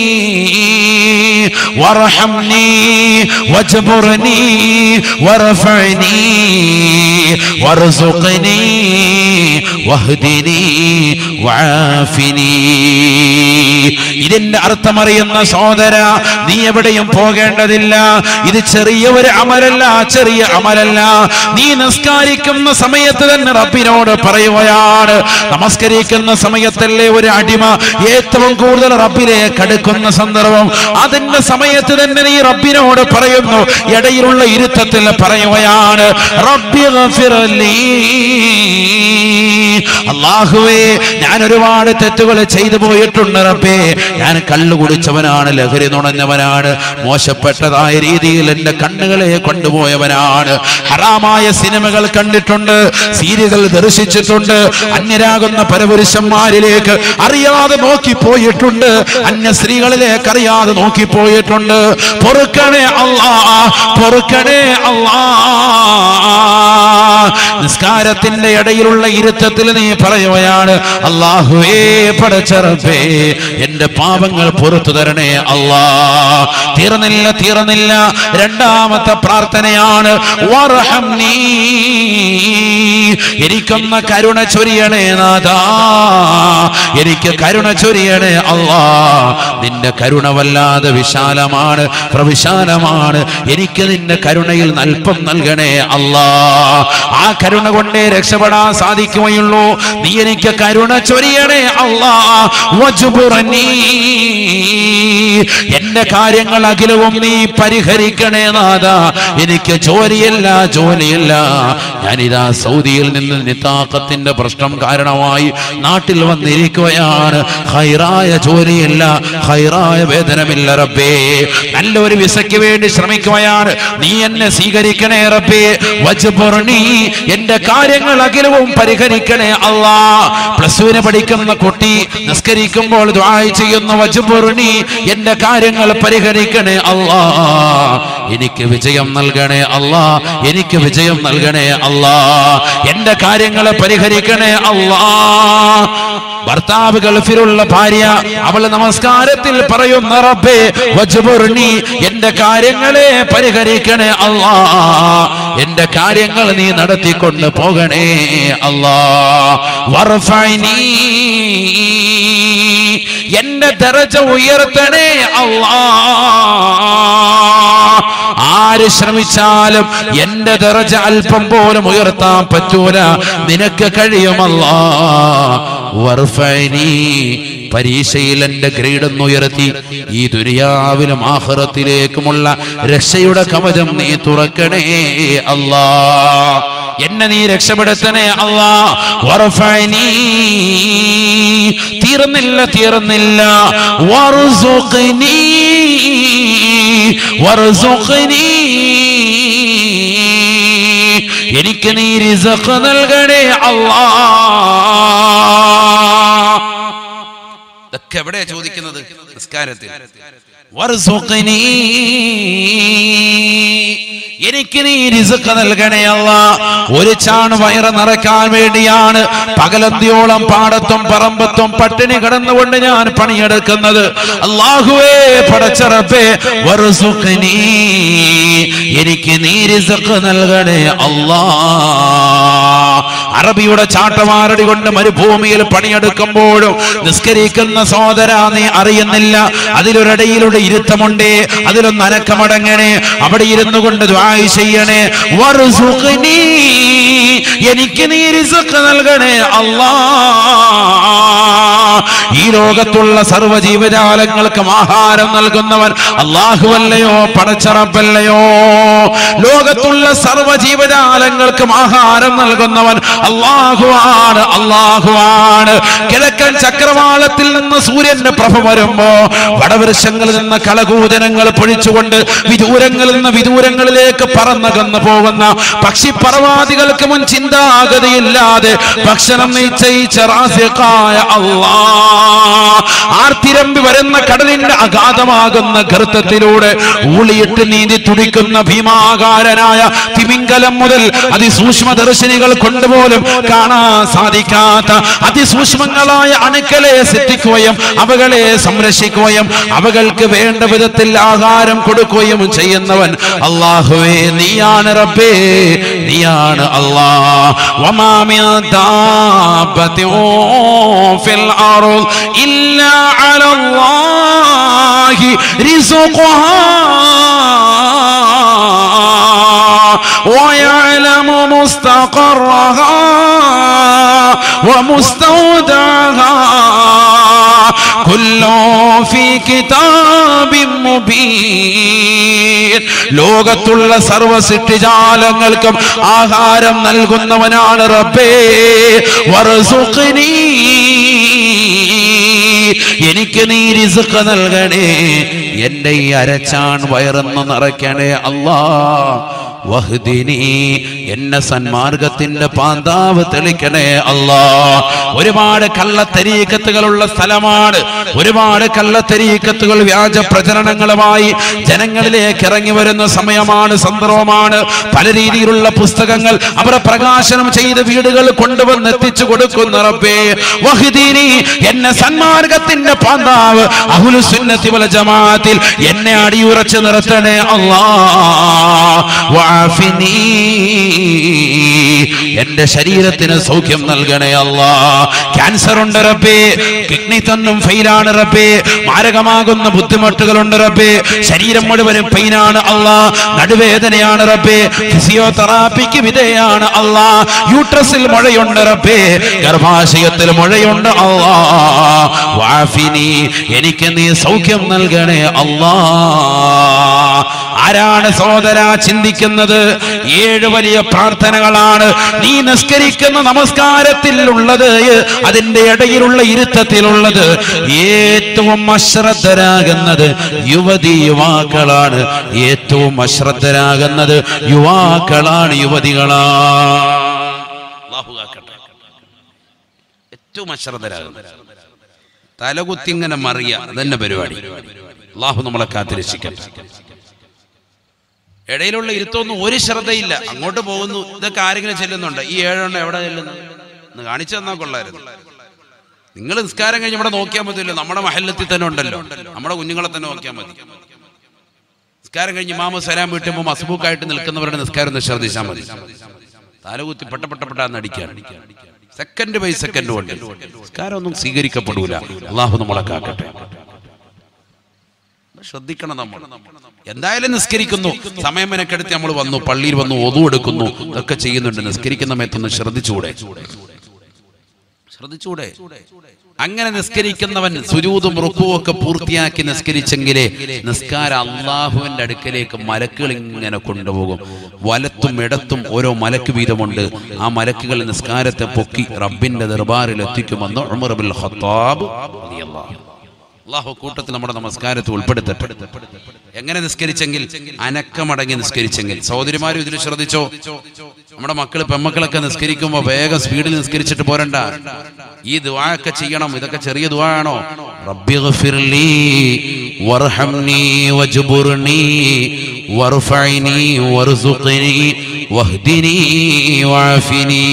വറഹംനി വജ്ബുർനി വറഫഅനി വർസുഖ്നി വഹ്ദിനി വആഫിനി ഇതിന്റെ അർത്ഥമറിയുന്ന സഹോദര നീ എവിടെയും പോകേണ്ടതില്ല ഇത് ചെറിയ ഒരു അമലല്ല ചെറിയ അമലല്ല നീ നിസ്കാരിക്കുന്ന സമയത്ത് തന്നെ റബ്ബിനോട് പറയുകയാണ് നമസ്കരിക്കുന്ന സമയത്തല്ലേ ഒരു അടിമ ഏറ്റവും കൂടുതൽ റബ്ബിലേക്ക് അടുക്കുന്ന സന്ദർഭം അതിന്റെ സമയത്ത് തന്നെ നീ റബ്ബിനോട് പറയുന്നു ഇടയിലുള്ള ഇരുത്തത്തിൽ പറയുകയാണ് റബ്ബി ഗഫിർലീ. അള്ളാഹുവേ ഞാൻ ഒരുപാട് തെറ്റുകൾ ചെയ്തു പോയിട്ടുണ്ട് റബ്ബേ ഞാൻ കള്ളു കുടിച്ചവനാണ് ലഹരി നുണഞ്ഞവനാണ് മോശപ്പെട്ടതായ രീതിയിൽ എന്റെ കണ്ണുകളെ കൊണ്ടുപോയവനാണ് ഹറാമായ സിനിമകൾ കണ്ടിട്ടുണ്ട് സീരിയലുകൾ ദർശിച്ചിട്ടുണ്ട് അന്യരാകുന്ന പരപുരുഷന്മാരിലേക്ക് അറിയാതെ നോക്കിപ്പോയിട്ടുണ്ട് അന്യ സ്ത്രീകളിലേക്ക് അറിയാതെ നോക്കിപ്പോയിട്ടുണ്ട് പൊറുക്കണേ അല്ലാ പൊറുക്കണേ അല്ലാ നിസ്കാരത്തിന്റെ ഇടയിലുള്ള ഇരുത്തത്തിൽ നീ പറയുകയാണ് അള്ളാഹുവേ പടച്ചറപ്പേ എന്റെ പാപങ്ങൾ പുറത്തു തരണേ അല്ലാ തീർന്നില്ല തീർന്നില്ല രണ്ടാമത്തെ പ്രാർത്ഥനയാണ് വർഹംനീ. എനിക്കൊന്ന് കരുണ ചൊരിയണേ നാഥാ എനിക്ക് കരുണ ചൊരിയണേ അല്ലാ നിന്റെ കരുണ വല്ലാതെ വിശാലമാണ് പ്രവിശാലമാണ് എനിക്ക് നിന്റെ കരുണയിൽ നൽപ്പം നൽകണേ അല്ലാ ആ കരുണ കൊണ്ടേ രക്ഷപ്പെടാൻ സാധിക്കുകയുള്ളൂ നീ എനിക്ക് കരുണ ചൊരിയണേ അല്ലാ വജുബുറനീ. എന്റെ കാര്യങ്ങൾ അഖിലവും നീ പരിഹരിക്കണേ നാഥ എനിക്ക് ജോലിയല്ല ജോലിയല്ല ഞാനിതാ സൗദിയിൽ നിന്ന് നിത്താക്കത്തിന്റെ പ്രശ്നം കാരണമായി നാട്ടിൽ വന്നിരിക്കുകയാണ് ഹൈറായ ജോലിയില്ല ഹൈറായ വേതനമില്ല റബ്ബേ നല്ലൊരു വിസയ്ക്ക് വേണ്ടി ശ്രമിക്കുകയാണ് നീ എന്നെ സ്വീകരിക്കണേ റബ്ബേ വജ്ബുർണി എന്റെ കാര്യങ്ങൾ അഖിലവും പരിഹരിക്കണേ അല്ലാ പ്ലസ് ടുവിന് പഠിക്കുന്ന കുട്ടി നിസ്കരിക്കുമ്പോൾ ദ്വായ ചെയ്യുന്ന വജ്ബുർണി എന്റെ കാര്യങ്ങൾ പരിഹരിക്കണേ അല്ലാ എനിക്ക് വിജയം നൽകണേ അല്ലാ എനിക്ക് വിജയം നൽകണേ അല്ലാ എന്റെ കാര്യങ്ങൾ പരിഹരിക്കണേ അല്ലാ ഭർത്താവ് ഗൾഫിലുള്ള ഭാര്യ അവൾ നമസ്കാരത്തിൽ പറയുന്ന റബ്ബേ വജ്ബുർണി എന്റെ കാര്യങ്ങളെ പരിഹരിക്കണേ അല്ലാ എന്റെ കാര്യങ്ങൾ നീ നടത്തിക്കൊണ്ട് പോകണേ അല്ലാ വർഫൈനി എന്റെ ദറജ ഉയർത്തണേ അല്ലാ ആര് ശ്രമിച്ചാലും എന്റെ ദറജ അല്പം പോലും ഉയർത്താൻ പറ്റൂല നിനക്ക് കഴിയുമല്ലാ വർഫൈനി പരീക്ഷയിൽ എന്റെ ഗ്രേഡ് ഒന്ന് ഉയർത്തി ഈ ദുര്യാവിലും ആഹ്റത്തിലേക്കുമുള്ള രക്ഷയുടെ കവചം നീ തുറക്കണേ അല്ലാ എന്നെ നീ രക്ഷപ്പെടുത്തണേ അല്ലാ വർഫൈനി തീർന്നില്ല തീർന്നില്ല വർസുഖ്നി വർസുഖ്നി എനിക്ക് നീ റിസഖ് നൽകണേ അല്ലാ ഇതൊക്കെ എവിടെയാ ചോദിക്കുന്നത് നിസ്കാരത്തിൽ വർസുഖ്നി എനിക്ക് നീ റിസ്ക് നൽകണേ അല്ല ഒരു ചാണ് വയറ് നിറയ്ക്കാൻ വേണ്ടിയാണ് പകലന്തിയോളം പാടത്തും പറമ്പത്തും പട്ടിണി കിടന്നുകൊണ്ട് ഞാൻ പണിയെടുക്കുന്നത് അള്ളാഹുവേ പടച്ചറപ്പേ വർസുഖ്നി എനിക്ക് നീ റിസ്ക് നൽകണേ അല്ലാ അറബിയുടെ ചാട്ടവാരടി കൊണ്ട് മരുഭൂമിയിൽ പണിയെടുക്കുമ്പോഴും നിസ്കരിക്കുന്ന സോദര നീ അറിയുന്നില്ല അതിലൊരിടയിലൂടെ ഇരുത്തമുണ്ടേ അതിലൊന്ന് അനക്കമടങ്ങണേ അവിടെ ഇരുന്നു കൊണ്ട് ദ്വായി ചെയ്യണേ വർസുഖ്നി. എനിക്ക് നീ റിസ്ക് നൽകണേ അല്ലാ ഈ ലോകത്തുള്ള സർവ്വ ജീവജാലങ്ങൾക്കും ആഹാരം നൽകുന്നവൻ അള്ളാഹുവല്ലയോ പടച്ചറപ്പല്ലയോ ലോകത്തുള്ള സർവ്വ ജീവജാലങ്ങൾക്കും ആഹാരം നൽകുന്നവൻ അള്ളാഹുവാണ് അള്ളാഹുവാണ് കിഴക്കൻ ചക്രവാളത്തിൽ നിന്ന് സൂര്യന്റെ പ്രഭ വരുമ്പോ വടവൃക്ഷങ്ങളിൽ നിന്ന് കളകൂജനങ്ങൾ പൊഴിച്ചുകൊണ്ട് വിദൂരങ്ങളിൽ നിന്ന് വിദൂരങ്ങളിലേക്ക് പറന്നകന്നു പോകുന്ന പക്ഷിപ്പറവാദികൾക്ക് മുൻ ചിന്താഗതിയില്ലാതെ ഭക്ഷണം നിശ്ചയിച്ച റാസിഖായ അള്ളാ ആർത്തിരമ്പി വരുന്ന കടലിന്റെ അഗാധമാകുന്ന ഗർത്തത്തിലൂടെ ഊളിയിട്ട് നീന്തി തുടിക്കുന്ന ഭീമാകാരനായ തിമിംഗലം മുതൽ അതിസൂക്ഷ്മ ദർശനികൾ കൊണ്ടുപോലും കാണാൻ സാധിക്കാത്ത അതിസൂക്ഷ്മങ്ങളായ അണുക്കളെ സൃഷ്ടിക്കുകയും അവകളെ സംരക്ഷിക്കുകയും അവകൾക്ക് വേണ്ട വിധത്തിൽ ആഹാരം കൊടുക്കുകയും ചെയ്യുന്നവൻ അള്ളാഹുവേ നീയാണ് റബ്ബേ നീയാണ് അല്ലാ വമാ മിൻ ദാബത്തിൻ ഫിൽ അർദ് ഇല്ലാ അലല്ലാഹി റിസ്ഖുഹാ ويعلم مستقرها ومستودعها كل في كتاب مبين ലോകത്തുള്ള സർവ സൃഷ്ടിജാലങ്ങൾക്കും ആഹാരം നൽകുന്നവനാണ് റബ്ബേ വറസുഖ്നീ എനിക്ക് നീ റിസ്ക് നൽകണേ എന്റെ ഈ അരച്ചാൻ വയറന്ന് നിറയ്ക്കണേ അല്ലാ വഹ്ദിനി എന്നെ സന്മാർഗത്തിന്റെ പാന്താവ് തെളിക്കണേ അല്ലാ ഒരുപാട് കള്ളത്തരീക്കത്തുകളുള്ള സ്ഥലമാണ് ഒരുപാട് കള്ളത്തരീക്കത്തുകൾ വ്യാജ പ്രചരണങ്ങളുമായി ജനങ്ങളിലേക്ക് ഇറങ്ങി വരുന്ന സമയമാണ് സന്ദർഭമാണ് പല രീതിയിലുള്ള പുസ്തകങ്ങൾ അവർ പ്രകാശനം ചെയ്ത് വീടുകൾ കൊണ്ടുവന്ന് എത്തിച്ചു കൊടുക്കുന്ന റബ്ബേ വഹ്ദിനി എന്നെ സന്മാർഗത്തിന്റെ പാന്താവ് അഹുലു സുന്നത്തി വല ജമാഅത്തിൽ എന്നെ അടിയുറച്ച് നിർത്തണേ അല്ലാ വഅഫിനി എന്റെ ശരീരത്തിന് സൗഖ്യം നൽകണേ അല്ലാ ക്യാൻസർ ഉണ്ട് റബ്ബേ കിഡ്നി തന്നും ഫെയിലാണ് റബ്ബേ മാരകമാകുന്ന ബുദ്ധിമുട്ടുകളുണ്ട് റബ്ബേ ശരീരം മുഴുവനും പെയിനാണ് അല്ലാ നടുവേദനയാണ് റബ്ബേ ഫിസിയോതെറാപ്പിക്ക് വിധേയാണ് അല്ലാ യൂട്രസിൽ മുഴയുണ്ട് റബ്ബേ ഗർഭാശയത്തിൽ മുഴയുണ്ട് അല്ലാ വാഫിനി എനിക്ക് നീ സൗഖ്യം നൽകണേ അല്ലാ ആരാണ് സഹോദര ചിന്തിക്കുന്നത് ഏഴ് വലിയ പ്രാർത്ഥനകളാണ് നീ നിസ്കരിക്കുന്ന നമസ്കാരത്തിൽ ഉള്ളത് അതിന്റെ ഇടയിലുള്ള ഇരുത്തത്തിലുള്ളത് ഏറ്റവും അശ്രദ്ധരാകുന്നത് യുവതി യുവാക്കളാണ് ഏറ്റവും അശ്രദ്ധരാകുന്നത് യുവാക്കളാണ് യുവതികളാണ് അല്ലാഹു കാക്കട്ടെ. ഏറ്റവും അശ്രദ്ധരാകുന്നത് തലകുത്തി ഇങ്ങനെ മറിയ അതന്നെ പരിപാടി അള്ളാഹു നമ്മളെ കാത്തിരക്ഷിക്കട്ടെ ഇടയിലുള്ള ഇരുത്തൊന്നും ഒരു ശ്രദ്ധയില്ല അങ്ങോട്ട് പോകുന്നു ഇതൊക്കെ ആരെങ്കിലും ചെല്ലുന്നുണ്ട് ഈ ഏഴെണ്ണം എവിടെ ചെല്ലുന്നു ഒന്ന് കാണിച്ചു തന്നാൽ കൊള്ളായിരുന്നു നിങ്ങൾ നിസ്കാരം കഴിഞ്ഞ് ഇവിടെ നോക്കിയാൽ മതിയല്ലോ നമ്മുടെ മഹല്ലത്തിൽ തന്നെ ഉണ്ടല്ലോ നമ്മുടെ കുഞ്ഞുങ്ങളെ തന്നെ നോക്കിയാൽ മതി നിസ്കാരം കഴിഞ്ഞ് മാമ സലാം വീട്ടുമ്പോൾ മസ്ബൂക്കായിട്ട് നിൽക്കുന്നവരുടെ നിസ്കാരം ഒന്ന് ശ്രദ്ധിച്ചാൽ മതി തലകുത്തി പെട്ട പെട്ട പെട്ടാന്ന് അടിക്കാൻ സെക്കൻഡ് ബൈ സെക്കൻഡ് കൊണ്ട് നിസ്കാരം ഒന്നും സ്വീകരിക്കപ്പെടൂല അള്ളാഹു നമ്മളെ കാക്കട്ടെ ശ്രദ്ധിക്കണം നമ്മൾ എന്തായാലും നിസ്കരിക്കുന്നു സമയം മെനക്കെടുത്ത് നമ്മൾ വന്നു പള്ളിയിൽ വന്നു ഒതു എടുക്കുന്നു ഇതൊക്കെ ചെയ്യുന്നുണ്ട് നിസ്കരിക്കുന്ന സമയത്തൊന്ന് ശ്രദ്ധിച്ചുകൂടെ ശ്രദ്ധിച്ചൂടെ അങ്ങനെ നിസ്കരിക്കുന്നവൻ സുരൂതും റുക്കുവും ഒക്കെ പൂർത്തിയാക്കി നിസ്കരിച്ചെങ്കിലേ നിസ്കാരം അള്ളാഹുവിന്റെ അടുക്കലേക്ക് മലക്കുകൾ ഇങ്ങനെ കൊണ്ടുപോകും വലത്തും ഇടത്തും ഓരോ മലക്ക് വീതമുണ്ട് ആ മലക്കുകൾ നിസ്കാരത്തെ പൊക്കി റബ്ബിന്റെ ദർബാറിൽ എത്തിക്കുമെന്ന് ഉമർ ബിൻ ഖത്താബ് റളിയല്ലാഹു അൻഹു. അള്ളാഹു കൂട്ടത്തിൽ നമ്മുടെ നമസ്കാരത്തെ ഉൾപ്പെടുത്തട്ടെ എങ്ങനെ നിസ്കരിച്ചെങ്കിൽ അനക്കമടങ്ങി നിസ്കരിച്ചെങ്കിൽ സഹോദരിമാരും ഇതിൽ ശ്രദ്ധിച്ചോ നമ്മുടെ മക്കള് പെമ്മക്കളൊക്കെ നിസ്കരിക്കുമ്പോ വേഗം സ്പീഡിൽ നിസ്കരിച്ചിട്ട് പോരണ്ട ഈ ദുആ ഒക്കെ ചെയ്യണം ഇതൊക്കെ ചെറിയ ദുആ ആണോ റബ്ബി ഗഫിർലി വർഹംനി വജ്ബുർനി വർഫഅനി വർസുഖ്നി വഹ്ദിനി വഅഫിനി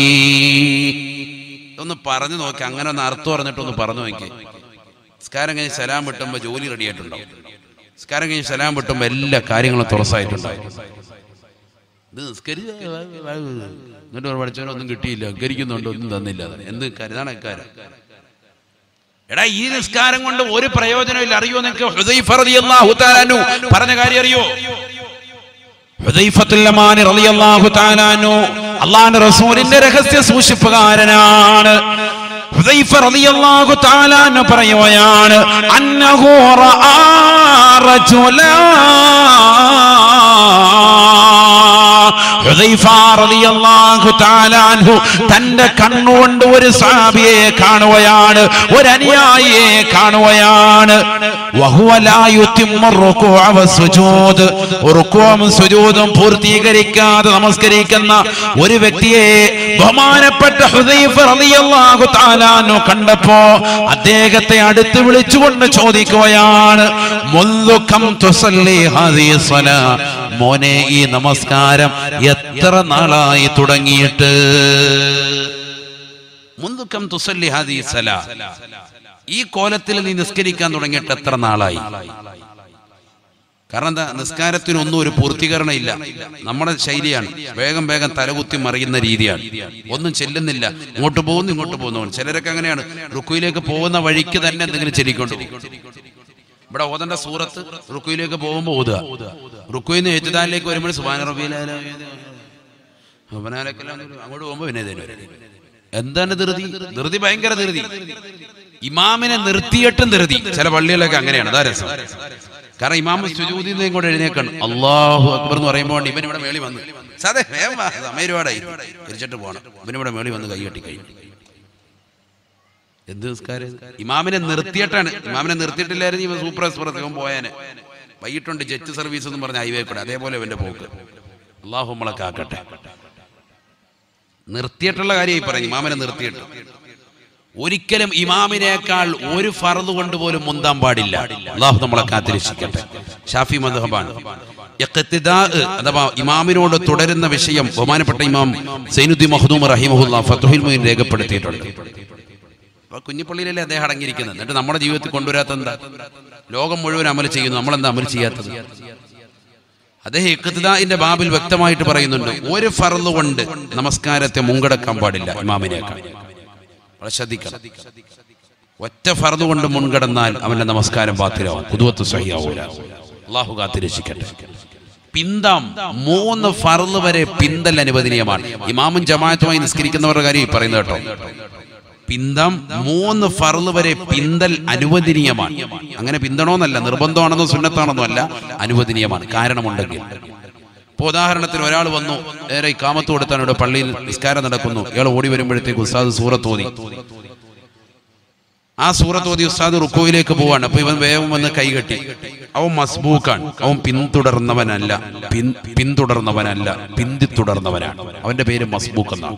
ഒന്ന് പറഞ്ഞു നോക്കി അങ്ങനെ ഒന്ന് അർത്ഥം പറഞ്ഞിട്ട് ഒന്ന് പറഞ്ഞു നോക്കി നിസ്കാരം കഴിഞ്ഞ് സലാം വിട്ടുമ്പോൾ ജോലി റെഡി ആയിട്ടുണ്ടാവും നിസ്കാരം കഴിഞ്ഞ് സലാം വിട്ടുമ്പോൾ എല്ലാ കാര്യങ്ങളും തുറസായിട്ടുണ്ടാവും ഇത് നിസ്കരി എന്നിട്ട് ഒരു പഠിച്ചവനൊന്നും കിട്ടിയില്ല കരിക്കുന്നുണ്ട് ഒന്നും തന്നില്ല എന്ത് കരുതാണ് ഇക്കാരം എടാ ഈ നിസ്കാരം കൊണ്ട് ഒരു പ്രയോജനമില്ല അറിയോ നിനക്ക് ഹുദൈഫ റളിയല്ലാഹു തആല അൻഹു പറഞ്ഞ കാര്യം അറിയോ ഹുദൈഫത്തുൽ യമാനി റളിയല്ലാഹു തആല അൻഹു അള്ളാഹുവിന്റെ റസൂലിന്റെ രഹസ്യ സൂക്ഷിപ്പുകാരനാണ് ഹുദൈഫ റളിയല്ലാഹു തആല അൻഹു പറയുകയാണ് അന്നഹു റആ റജുലാ ഹുദൈഫ റളിയല്ലാഹു തആല അൻഹു തന്റെ കണ്ണുകൊണ്ട് ഒരു സാബിയെ കാണുകയാണ് ഒരു അനുയായിയെ കാണുകയാണ് വഹുവ ലാ യുതിമ്മു റുകൂഅ വസ്സുജൂദ് റുകൂഉം സുജൂദും പൂർത്തീകരിക്കാതെ നമസ്കരിക്കുന്ന ഒരു വ്യക്തിയെ ബഹുമാനപ്പെട്ട ഹുദൈഫ റളിയല്ലാഹു തആല അൻഹു കണ്ടപ്പോ അദ്ദേഹത്തെ അടുത്ത് വിളിച്ചുകൊണ്ട് ചോദിക്കുകയാണ് മുല്ലുകം തുസല്ലി ഹാദിഹി സ്വലാ മോനെ ഈ നമസ്കാരം എത്ര നാളായി തുടങ്ങിയിട്ട് മുന്തുക്കം തുസല്ലി ഹാദി സലാ ഈ കോലത്തിൽ നീ നിസ്കരിക്കാൻ തുടങ്ങിയിട്ട് എത്ര നാളായി കാരണം എന്താ നിസ്കാരത്തിനൊന്നും ഒരു പൂർത്തീകരണം ഇല്ല നമ്മുടെ ശൈലിയാണ് വേഗം വേഗം തലകുത്തി മറിയുന്ന രീതിയാണ് ഒന്നും ചെല്ലുന്നില്ല ഇങ്ങോട്ട് പോകുന്നു ഇങ്ങോട്ട് പോകുന്നു ചിലരൊക്കെ അങ്ങനെയാണ് റുക്കുയിലേക്ക് പോകുന്ന വഴിക്ക് തന്നെ എന്തെങ്കിലും ചെല്ലിക്കൊണ്ട് പോകും ഇവിടെ ഓതണ്ട സൂറത്ത് റുക്കുയിലേക്ക് പോകുമ്പോൾ ഓതുക റുക്കുയിൽ നിന്ന് ഏറ്റുദാനിലേക്ക് വരുമ്പോൾ സുബാന റബീല അങ്ങോട്ട് പോകുമ്പോൾ പിന്നെ ഇതിന് വരും. എന്താണ് ധൃതി ധൃതി ഭയങ്കര ധൃതി ഇമാമിനെ നിർത്തിയിട്ടും ധൃതി ചില പള്ളികളൊക്കെ അങ്ങനെയാണ് അതാ രസം കാരണം ഇമാമ സുജൂതിൽ നിന്ന് ഇങ്ങോട്ട് എഴുന്നേക്കണം അള്ളാഹു അക്ബർ എന്ന് പറയുമ്പോൾ ഇവൻ ഇവിടെ മേളി വന്ന് സാറേ വേഗം വാ, സമയം ഒരുപാടായി തിരിച്ചിട്ട് പോകണം ഇവൻ ഇവിടെ മേളി വന്ന് കൈ കെട്ടി കഴിഞ്ഞു എന്ത് നിസ്കാരം ഇത്? ഇമാമിനെ നിർത്തിയിട്ടാണ് ഇമാമിനെ നിർത്തിയിട്ടില്ലായിരുന്നു ഇവൻ സൂപ്പർ എക്സ്പ്രസ് ഇവൻ പോയാനെ വൈകിട്ടുണ്ട് ജെറ്റ് സർവീസ് എന്ന് പറഞ്ഞ ഹൈവേ കൂടെ അതേപോലെ ഇവന്റെ പോക്ക് അള്ളാഹു നമ്മളെ കാക്കട്ടെ നിർത്തിയിട്ടുള്ള കാര്യമായി പറഞ്ഞു ഇമാമിനെ നിർത്തിയിട്ട് ഒരിക്കലും ഇമാമിനേക്കാൾ ഒരു ഫറദ് കൊണ്ട് പോലും മുന്താൻ പാടില്ല അള്ളാഹു നമ്മളെ കാത്തിരക്ഷിക്കട്ടെ ഷാഫി മദ്ഹബാണ് ഇഖ്തിദാ അഥവാ ഇമാമിനോട് തുടരുന്ന വിഷയം ബഹുമാനപ്പെട്ട ഇമാം സൈനുദ്ദീൻ മഹദൂം റഹിമഹുല്ല ഫത്തുഹിൽ മുയിൻ രേഖപ്പെടുത്തിയിട്ടുണ്ട് അപ്പൊ കുഞ്ഞിപ്പള്ളിയിലല്ലേ അദ്ദേഹം അടങ്ങിയിരിക്കുന്നത് എന്നിട്ട് നമ്മുടെ ജീവിതത്തിൽ കൊണ്ടുവരാത്ത എന്താ ലോകം മുഴുവൻ അമൽ ചെയ്യുന്നു നമ്മളെന്താ അമൽ ചെയ്യാത്തത് അദ്ദേഹം ഇഖ്തിദാഇന്റെ ബാബിൽ വ്യക്തമായിട്ട് പറയുന്നുണ്ട് ഒരു ഫർദ് കൊണ്ട് നമസ്കാരത്തെ മുൻകടക്കാൻ പാടില്ല ഇമാമിനേക്കാൾ വളരെ ശ്രദ്ധിക്കണം ഒറ്റ ഫർദ് കൊണ്ട് മുൻകടന്നാൽ അവന്റെ നമസ്കാരം ബാത്തിലാവും പുതുവത്ത് സഹിയാവൂല അള്ളാഹു കാത്തിരക്ഷിക്കട്ടെ പിന്താം മൂന്ന് ഫർദ് വരെ പിന്തൽ അനുവദനീയമാണ് ഇമാമും ജമാഅത്തുമായി നിസ്കരിക്കുന്നവരുടെ കാര്യം ഈ പറയുന്നത് കേട്ടോ പിന്തം മൂന്ന് ഫർള് വരെ പിന്തൽ അനുവദനീയമാണ് അങ്ങനെ പിന്തണോന്നല്ല നിർബന്ധമാണെന്നോ സുന്നത്താണെന്നോ അല്ല അനുവദനീയമാണ് കാരണമുണ്ടെങ്കിൽ ഇപ്പൊ ഉദാഹരണത്തിന് ഒരാൾ വന്നു നേരെ ഇക്കാമത്ത് കൊടുത്താണ് ഇവിടെ പള്ളിയിൽ നിസ്കാരം നടക്കുന്നു ഇയാൾ ഓടി വരുമ്പോഴത്തേക്ക് ഉസ്താദ് സൂറത്ത് ഓതി ആ സൂറത്ത് ഓതി ഉസ്താദ് റുക്കോയിലേക്ക് പോവാണ് അപ്പൊ ഇവൻ വേഗം വന്ന് കൈകെട്ടി അവൻ മസ്ബൂക്കാണ് അവൻ പിന്തുടർന്നവനല്ല പിൻ പിന്തുടർന്നവനല്ല പിന്തി തുടർന്നവനാണ് അവന്റെ പേര് മസ്ബൂക്ക് എന്നാണ്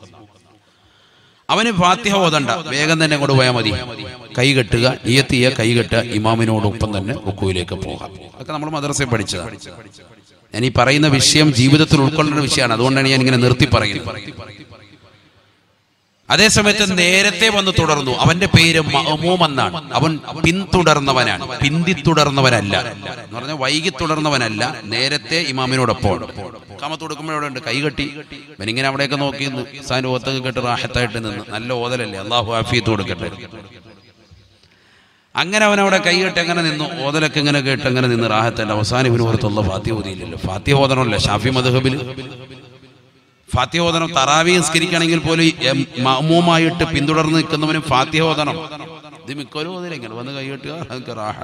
അവന് ഫാത്തിഹ ഓതണ്ട വേഗം തന്നെ അങ്ങോട്ട് പോയാൽ മതി കൈ കെട്ടുക ഈയത്തിയ കൈ കെട്ടുക ഇമാമിനോടൊപ്പം തന്നെ റുക്കുവിലേക്ക് പോകാം അതൊക്കെ നമ്മൾ മദ്രസയിൽ പഠിച്ചതാണ് ഞാൻ ഈ പറയുന്ന വിഷയം ജീവിതത്തിൽ ഉൾക്കൊള്ളേണ്ട വിഷയമാണ് അതുകൊണ്ടാണ് ഞാൻ ഇങ്ങനെ നിർത്തി പറയുന്നത് അതേസമയത്ത് നേരത്തെ വന്ന് തുടർന്നു അവന്റെ പേര് മഅമൂം എന്നാണ് അവൻ പിന്തുടർന്നവനാണ് പിന്തിത്തുടർന്നവനല്ല എന്ന് പറഞ്ഞാൽ വൈകി തുടർന്നവനല്ല നേരത്തെ ഇമാമിനോടൊപ്പം കാമത്ത് കൊടുക്കുമ്പോൾ അവിടെ ഉണ്ട് കൈകെട്ടി ഇവനിങ്ങനെ അവിടെയൊക്കെ നോക്കി നിന്ന് സാൻ ഓത്തൊക്കെ കേട്ട് റാഹത്തായിട്ട് നിന്ന് നല്ല ഓതലല്ലേ അള്ളാഹു ആഫിയത്ത് കൊടുക്കട്ടെ അങ്ങനെ അവൻ അവിടെ കൈകെട്ടി അങ്ങനെ നിന്നു ഓതലൊക്കെ ഇങ്ങനെ കേട്ട് അങ്ങനെ നിന്ന് റാഹത്തല്ല അവസാനം ഇവന് ഓർത്തുള്ള ഫാത്തിഹ ഓതിയില്ലല്ലോ ഫാത്തിഹ ഓതണമല്ല ഷാഫി മധുഹബിൽ ഫാത്തിഹ ഓതണം തറാവി നിസ്കരിക്കുകയാണെങ്കിൽ പോലും എം മഅ്മൂമായിട്ട് പിന്തുടർന്ന് നിൽക്കുന്നവനും ഫാത്തിഹ ഓതണം ഇത് മിക്കവരും ഓതിലെങ്കിൽ വന്ന് കൈകെട്ടുക അതൊക്കെ റാഹ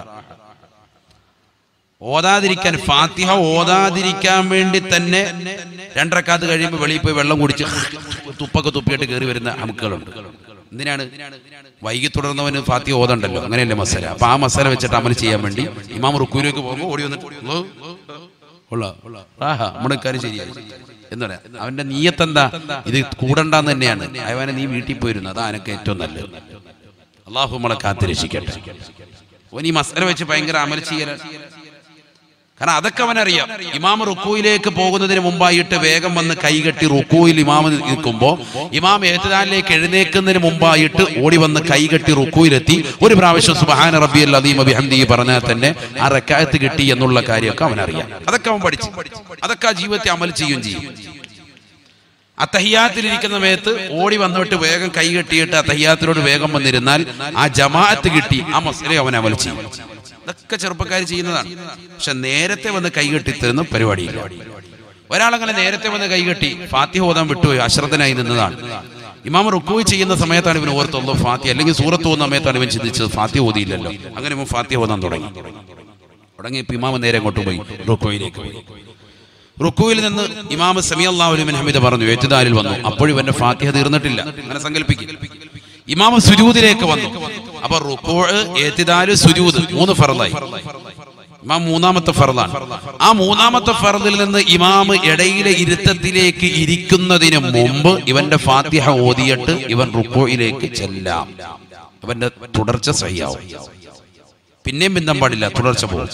ഓതാതിരിക്കാൻ ഫാത്തിഹ ഓതാതിരിക്കാൻ വേണ്ടി തന്നെ രണ്ടരക്കാത്ത് കഴിയുമ്പോൾ വെളിയിൽ പോയി വെള്ളം കുടിച്ച് തുപ്പൊക്കെ തുപ്പിയിട്ട് കയറി വരുന്ന അമുക്കുകളുണ്ട് എന്തിനാണ് വൈകി തുടർന്നവന് ഫാത്തിഹ ഓതണ്ടല്ലോ അങ്ങനെയല്ലേ മസാല അപ്പൊ ആ മസാല വെച്ചിട്ട് അമൽ ചെയ്യാൻ വേണ്ടി ഇമാം റുക്കൂലേക്ക് പോകുമ്പോൾ ഓടി വന്നിട്ട് "ഉള്ളൂ, ഉള്ള ആഹാ നമ്മുടെ കാര്യം ശരിയായി എന്ന് പറയാം അവന്റെ നീയത്തെന്താ ഇത് കൂടണ്ടെന്ന് തന്നെയാണ് അവനെ നീ വീട്ടിൽ പോയിരുന്നു അതാ എനക്ക് ഏറ്റവും നല്ലത് അള്ളാഹു നമ്മളെ കാത്തിരക്ഷിക്കട്ടെ ഓൻ ഈ മസാല വെച്ച് ഭയങ്കര അമൽ ചെയ്യലാണ് കാരണം അതൊക്കെ അവനറിയാം ഇമാം റുക്കൂയിലേക്ക് പോകുന്നതിന് മുമ്പായിട്ട് വേഗം വന്ന് കൈകെട്ടി റുക്കൂയിൽ ഇമാം നിൽക്കുമ്പോ ഇമാം ഏത്തദാനിലേക്ക് എഴുന്നേക്കുന്നതിന് മുമ്പായിട്ട് ഓടി വന്ന് കൈകെട്ടി റുക്കൂയിലെത്തി ഒരു പ്രാവശ്യം സുബഹാന റബ്ബി അലീം അബിഹംദി പറഞ്ഞാൽ തന്നെ ആ റക്കായത്ത് കിട്ടി എന്നുള്ള കാര്യമൊക്കെ അവനറിയാം അതൊക്കെ അവൻ പഠിച്ചു അതൊക്കെ ആ ജീവിതത്തെ അമൽ ചെയ്യുകയും ചെയ്യും അത്തഹിയാത്തിലിരിക്കുന്ന സമയത്ത് ഓടി വന്നിട്ട് വേഗം കൈ കെട്ടിയിട്ട് അത്തഹിയാത്തിലോട് വേഗം വന്നിരുന്നാൽ ആ ജമാഅത്ത് കിട്ടി ആ മസലെ അവൻ അമൽ ചെയ്യും ഇതൊക്കെ ചെറുപ്പക്കാർ ചെയ്യുന്നതാണ് പക്ഷെ നേരത്തെ വന്ന് കൈ കെട്ടിത്തരുന്ന പരിപാടിയില്ല ഒരാളങ്ങനെ നേരത്തെ വന്ന് കൈകെട്ടി ഫാത്തിഹ ഓതാൻ വിട്ടുപോയി അശ്രദ്ധനായി നിന്നതാണ് ഇമാം റുക്കോയി ചെയ്യുന്ന സമയത്താണ് ഇവൻ ഓർത്തുള്ളൂ ഫാത്തി അല്ലെങ്കിൽ സൂറത്ത് പോകുന്ന സമയത്താണ് ഇവൻ ചിന്തിച്ചത് ഫാത്തി ഓതിയില്ലല്ലോ അങ്ങനെ ഇവൻ ഫാത്തി ഓതാൻ തുടങ്ങി തുടങ്ങിയപ്പോൾ ഇമാമ നേരെ അങ്ങോട്ട് പോയി റുക്കോയിലേക്ക് പോയി റുക്കുവിൽ നിന്ന് ഇമാമ് സമി അള്ളാഹുലിമിൻ ഹമീദ് പറഞ്ഞു ഏറ്റുദാലിൽ വന്നു അപ്പോഴും ഇവന്റെ ഫാത്തിഹ തീർന്നിട്ടില്ല അങ്ങനെ സങ്കല്പിക്കും ഇമാമ് സുജൂദിലേക്ക് വന്നു അപ്പൊ റുക്കു ഏറ്റുദാല് സുജൂദ് മൂന്ന് ഫറലായി ഇമാം മൂന്നാമത്തെ ഫറലാണ് ആ മൂന്നാമത്തെ ഫറദിൽ നിന്ന് ഇമാമ് ഇടയിലെ ഇരുത്തത്തിലേക്ക് ഇരിക്കുന്നതിന് മുമ്പ് ഇവന്റെ ഫാത്തിഹ ഓതിയിട്ട് ഇവൻ റുക്കോയിലേക്ക് ചെല്ലാം അവന്റെ തുടർച്ച സഹിയാവും പിന്നെയും ബിന്ദം പാടില്ല തുടർച്ച പോകും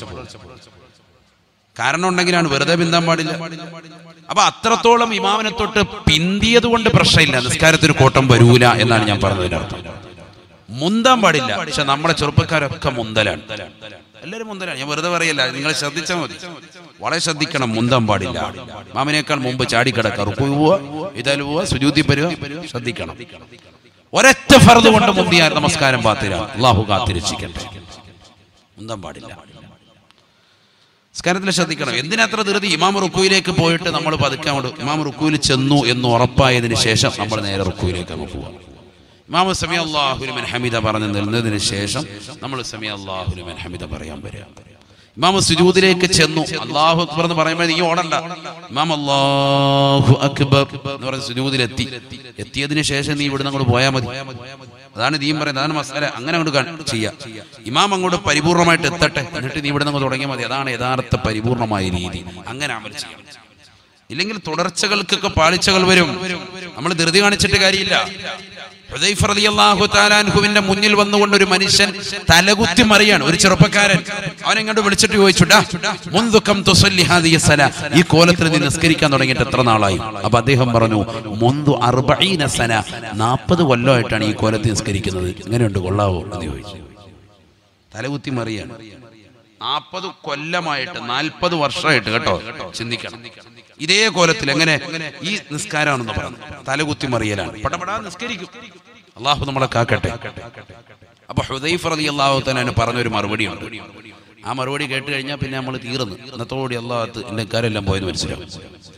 കാരണം ഉണ്ടെങ്കിലാണ് വെറുതെ ബിന്ദാൻ പാടില്ല അപ്പൊ അത്രത്തോളം ഇമാമിനെ തൊട്ട് പിന്തിയത് കൊണ്ട് പ്രശ്നമില്ല നിസ്കാരത്തിന് കോട്ടം വരൂല എന്നാണ് ഞാൻ പറഞ്ഞതിന്റെ അർത്ഥം മുന്താൻ പാടില്ല പക്ഷെ നമ്മളെ ചെറുപ്പക്കാരൊക്കെ മുന്തലാണ് എല്ലാവരും മുന്തലാണ് ഞാൻ വെറുതെ പറയല്ല നിങ്ങൾ ശ്രദ്ധിച്ചാൽ മതി വളരെ ശ്രദ്ധിക്കണം മുന്താൻ പാടില്ല മാമിനേക്കാൾ മുമ്പ് ചാടിക്കിടക്കുക റുക്കു പോവുക ഇതാൽ പോവുക സുജൂതി പരുക ശ്രദ്ധിക്കണം ഒരൊറ്റ ഫറത് കൊണ്ട് മുന്തിയാൽ നമസ്കാരം പാത്തിര അള്ളാഹു കാത്തിരക്ഷിക്കട്ടെ മുന്താൻ പാടില്ല നിസ്കാരത്തിൽ ശ്രദ്ധിക്കണം എന്തിനത്ര ധൃതി ഇമാം റുക്കുയിലേക്ക് പോയിട്ട് നമ്മൾ പതുക്കെ അങ്ങോട്ട് ഇമാം റുക്കുയിൽ ചെന്നു എന്ന് ഉറപ്പായതിനു ശേഷം നമ്മൾ നേരെ റുക്കുയിലേക്ക് അങ്ങ് പോവാം ഇമാം സമി അള്ളാഹുലിമൻ ഹമിദ പറഞ്ഞു നിന്നതിന് ശേഷം നമ്മൾ സമി അള്ളാഹുലിമൻ ഹമിദ പറയാൻ വരിക ഇമാം സുജൂദിലേക്ക് ചെന്നു അള്ളാഹു അക്ബർ എന്ന് പറയുമ്പോൾ നീ ഓടണ്ട ഇമാം അള്ളാഹു അക്ബർ എന്ന് പറഞ്ഞ് സുജൂദിലെത്തി എത്തിയതിനു ശേഷം നീ ഇവിടുന്ന് അങ്ങോട്ട് പോയാൽ മതി അതാണ് നീ പറയുന്നത് അതാണ് മസാല അങ്ങനെ അങ്ങോട്ട് ചെയ്യാം ഇമാം അങ്ങോട്ട് പരിപൂർണമായിട്ട് എത്തട്ടെ എന്നിട്ട് നീ ഇവിടെ നിന്ന് തുടങ്ങിയാൽ മതി അതാണ് യഥാർത്ഥ പരിപൂർണമായ രീതി അങ്ങനെ അമൽ ചെയ്യണം ഇല്ലെങ്കിൽ തുടർച്ചകൾക്കൊക്കെ പാളിച്ചകൾ വരും നമ്മൾ ധൃതി കാണിച്ചിട്ട് കാര്യമില്ല ഹുദൈഫർ റളിയല്ലാഹു തആല അൻഹുവിന്റെ മുന്നിൽ വന്നുകൊണ്ട് ഒരു മനുഷ്യൻ തലകുത്തി മറിയാണ് ഒരു ചെറുപ്പക്കാരൻ അവൻ എങ്ങോട്ട് വിളിച്ചിട്ട് ചോദിച്ചുടാ മുൻദുക്കം തുസല്ലി ഹാദിയ സല ഈ കോലത്തിൽ നീ നിസ്കരിക്കാൻ തുടങ്ങിയിട്ട് എത്ര നാളായി അപ്പൊ അദ്ദേഹം പറഞ്ഞു മുന്തു അർബഈന സന നാൽപ്പത് കൊല്ലമായിട്ടാണ് ഈ കോലത്തിൽ നിസ്കരിക്കുന്നത് എങ്ങനെയുണ്ട് കൊള്ളാവോ എന്ന് ചോദിച്ചു തലകുത്തി മറിയാണ് നാൽപ്പത് കൊല്ലമായിട്ട് നാൽപ്പത് വർഷമായിട്ട് കേട്ടോ ചിന്തിക്കണം ഇതേ കോലത്തിൽ എങ്ങനെ ഈ നിസ്കാരമാണെന്ന് പറഞ്ഞു തലകുത്തി മറിയലാണ് പടപടാ നിസ്കരിക്കും അള്ളാഹു നമ്മളെ കാക്കട്ടെ അപ്പൊ ഹുദൈഫ് റലി അള്ളാഹു തന്നെ പറഞ്ഞൊരു മറുപടിയുണ്ട് ആ മറുപടി കേട്ട് കഴിഞ്ഞാൽ പിന്നെ നമ്മൾ തീർന്നു ഇന്നത്തോടെ അള്ളാഹത്ത് എന്റെ കാരെല്ലാം പോയെന്ന് മനസ്സിലാവും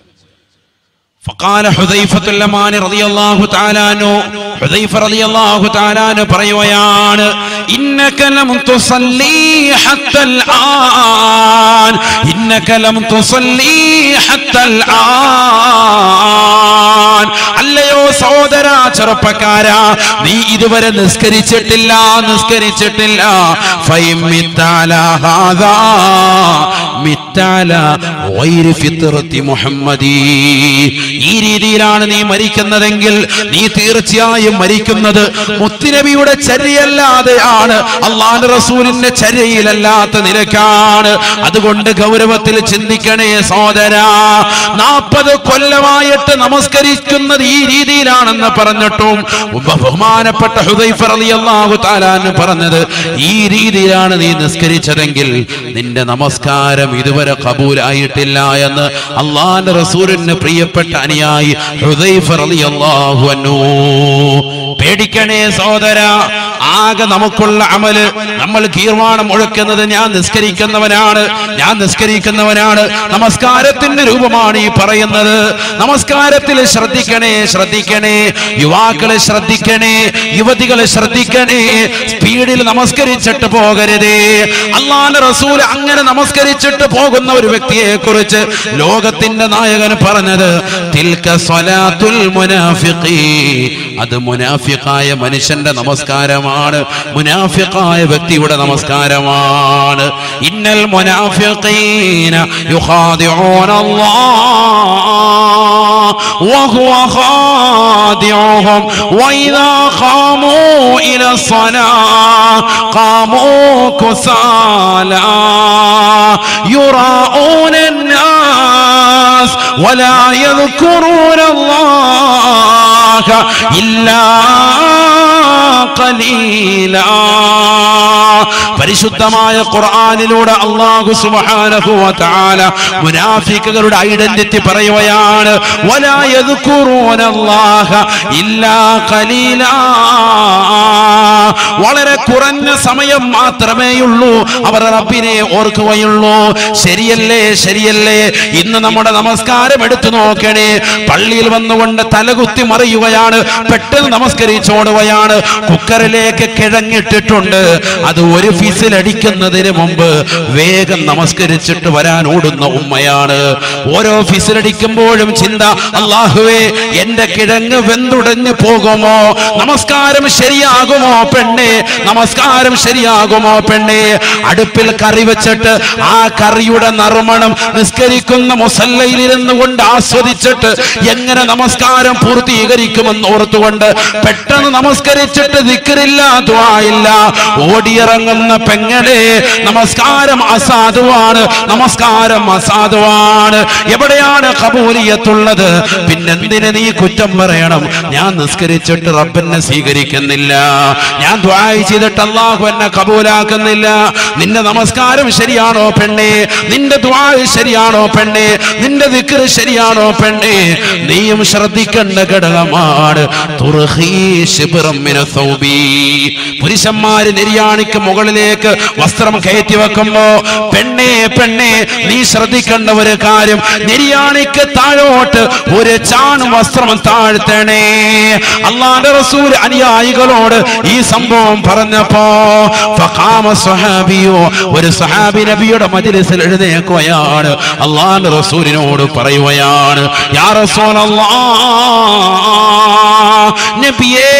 فقال حذيفة اليمان رضي الله تعالى عنه حذيفة رضي الله تعالى عنه പറയുകയാണ് إنك لم تصلي حتى الآن إنك لم تصلي حتى الآن അല്ലയോ സഹോദര ചെറുപ്പക്കാരാ നീ ഇതുവരെ നിസ്കരിച്ചിട്ടില്ല നിസ്കരിച്ചിട്ടില്ല ഫൈമിത്താല ഹാദാ മിത്താല ഗൈരി ഫിത്രത്തി മുഹമ്മദി ഈ രീതിയിലാണ് നീ മരിക്കുന്നതെങ്കിൽ നീ തീർച്ചയായും മരിക്കുന്നത് മുത്തുനബിയുടെ ചര്യല്ലാതെയാണ് അള്ളാഹ് റസൂലിന്റെ ചര്യയിലല്ലാത്ത നിലക്കാണ് അതുകൊണ്ട് ഗൗരവത്തിൽ ചിന്തിക്കണേ സോദര നാൽപ്പത് കൊല്ലമായിട്ട് നമസ്കരിക്കുന്നത് ഈ രീതിയിലാണെന്ന് പറഞ്ഞിട്ടും ബഹുമാനപ്പെട്ട ഹുദൈഫ റളിയല്ലാഹു തആല പറഞ്ഞത് ഈ രീതിയിലാണ് നീ നിസ്കരിച്ചതെങ്കിൽ നിന്റെ നമസ്കാരം ഇതുവരെ കബൂലായിട്ടില്ല എന്ന് അള്ളാന്റെ റസൂലിന് പ്രിയപ്പെട്ട അനുയായി ഹുദൈഫ റളിയല്ലാഹു അൻഹു പേടിക്കണേ സഹോദര ആകെ നമുക്കുള്ള അമല് നമ്മൾ കീർവാണം മുഴക്കുന്നത് ഞാൻ നിസ്കരിക്കുന്നവനാണ് ഞാൻ നിസ്കരിക്കുന്നവനാണ് നമസ്കാരത്തിന്റെ രൂപമാണ് ഈ പറയുന്നത് നമസ്കാരത്തിൽ ശ്രദ്ധിക്കണേ ശ്രദ്ധിക്കണേ യുവാക്കളെ ശ്രദ്ധിക്കണേ യുവതികളെ ശ്രദ്ധിക്കണേ സ്പീഡിൽ നമസ്കരിച്ചിട്ട് പോകരുതേ അള്ളാന്റെ റസൂൽ അങ്ങനെ നമസ്കരിച്ചിട്ട് പോകുന്ന ഒരു വ്യക്തിയെ കുറിച്ച് ലോകത്തിന്റെ നായകൻ പറഞ്ഞത് തിൽക സ്വലാത്തുൽ മുനാഫിഖീ അത് മുനാഫിഖായ മനുഷ്യന്റെ നമസ്കാരമാണ് മുനാഫിഖായ വ്യക്തിയുടെ നമസ്കാരമാണ് ഇന്നൽ മുനാഫിഖീന യുഖാദിഊന അല്ലാഹ് വഹുവ ഖാദിഉഹും വഇദാ ഖാമൂ ഇല الصلاة قاموا كسالى يراءون الناس ولا يذكرون الله إلا قليلا പരിശുദ്ധമായ ഖുർആനിലൂടെ അള്ളാഹു സുബ്ഹാനഹു വ തആല മുനാഫിക്കുകളുടെ ഐഡന്റിറ്റി പറയുകയാണ് വലാ യദ്കുറൂന അല്ലാഹ ഇല്ലാ ഖലീലാ വളരെ കുറഞ്ഞ സമയം മാത്രമേയുള്ളൂ അവർ റബ്ബിനെ ഓർക്കുകയുള്ളൂ ശരിയല്ലേ ശരിയല്ലേ ഇന്ന് നമ്മുടെ നമസ്കാരം എടുത്തു നോക്കണേ പള്ളിയിൽ വന്നുകൊണ്ട് തലകുത്തി മറിയുകയാണ് പെട്ടെന്ന് നമസ്കരിച്ചോടുകയാണ് കുക്കറിലേക്ക് കിഴങ്ങിട്ടിട്ടുണ്ട് അത് ഒരു ഫിസിലടിക്കുന്നതിന് മുമ്പ് വേഗം നമസ്കരിച്ചിട്ട് വരാൻ ഓടുന്ന ഉമ്മയാണ് ഓരോ ഫിസിലടിക്കുമ്പോഴും ചിന്ത അള്ളാഹുവേ എന്റെ കിഴങ്ങ് വെന്തുടഞ്ഞു പോകുമോ നമസ്കാരം ശരിയാകുമോ പെണ്ണെ നമസ്കാരം ശരിയാകുമോ പെണ്ണെ അടുപ്പിൽ കറി വെച്ചിട്ട് ആ കറിയുടെ നറുമണം നിസ്കരിക്കുന്ന മുസല്ലയിലിരുന്നു കൊണ്ട് ആസ്വദിച്ചിട്ട് എങ്ങനെ നമസ്കാരം പൂർത്തീകരിക്കുമെന്ന് ഓർത്തുകൊണ്ട് പെട്ടെന്ന് നമസ്കരിച്ചിട്ട് ദിക്കറില്ല ദ്വായില്ല ഓടിയിറങ്ങുന്ന പെങ്ങളെ നമസ്കാരം അസാധുവാണ് നമസ്കാരം അസാധുവാണ് എവിടെയാണ് കബൂലിയത്തുള്ളത് പിന്നെന്തിന് നീ കുറ്റം പറയണം ഞാൻ നിസ്കരിച്ചിട്ട് റബ്ബെന്നെ സ്വീകരിക്കുന്നില്ല ഞാൻ ദ്വായി ചെയ്തിട്ട് അള്ളാഹു എന്നെ കബൂലാക്കുന്നില്ല നിന്റെ നമസ്കാരം ശരിയാണോ പെണ്ണെ നിന്റെ ദ്വായ് ശരിയാണോ പെണ്ണെ നിന്റെ ദിക്കറ് ശരിയാണോ പെണ്ണെ നീയും ശ്രദ്ധിക്കേണ്ട ഘടകമാണ് തുർഹീ ശിബ്റം മിന സൗബി. പുരുഷന്മാര് നിര്യാണിക്ക് മുകളിലേക്ക് വസ്ത്രം കയറ്റി വെക്കുമ്പോ പെണ്ണെ പെണ്ണെ നീ ശ്രദ്ധിക്കേണ്ട ഒരു കാര്യം നിര്യാണിക്ക് താഴോട്ട് ഒരു ചാൺ വസ്ത്രം താഴ്ത്തണേ അള്ളാന്റെ റസൂൽ അനുയായികളോട് ഈ സംഭവം പറഞ്ഞപ്പോ ഫഖാമ സ്വഹാബിയോ ഒരു സ്വഹാബി നബിയുടെ മജ്ലിസിൽ എഴുന്നേക്കുകയാണ് അള്ളാന്റെ റസൂലിനോട് പറയുകയാണ് യാ റസൂലല്ലാഹ് നബിയേ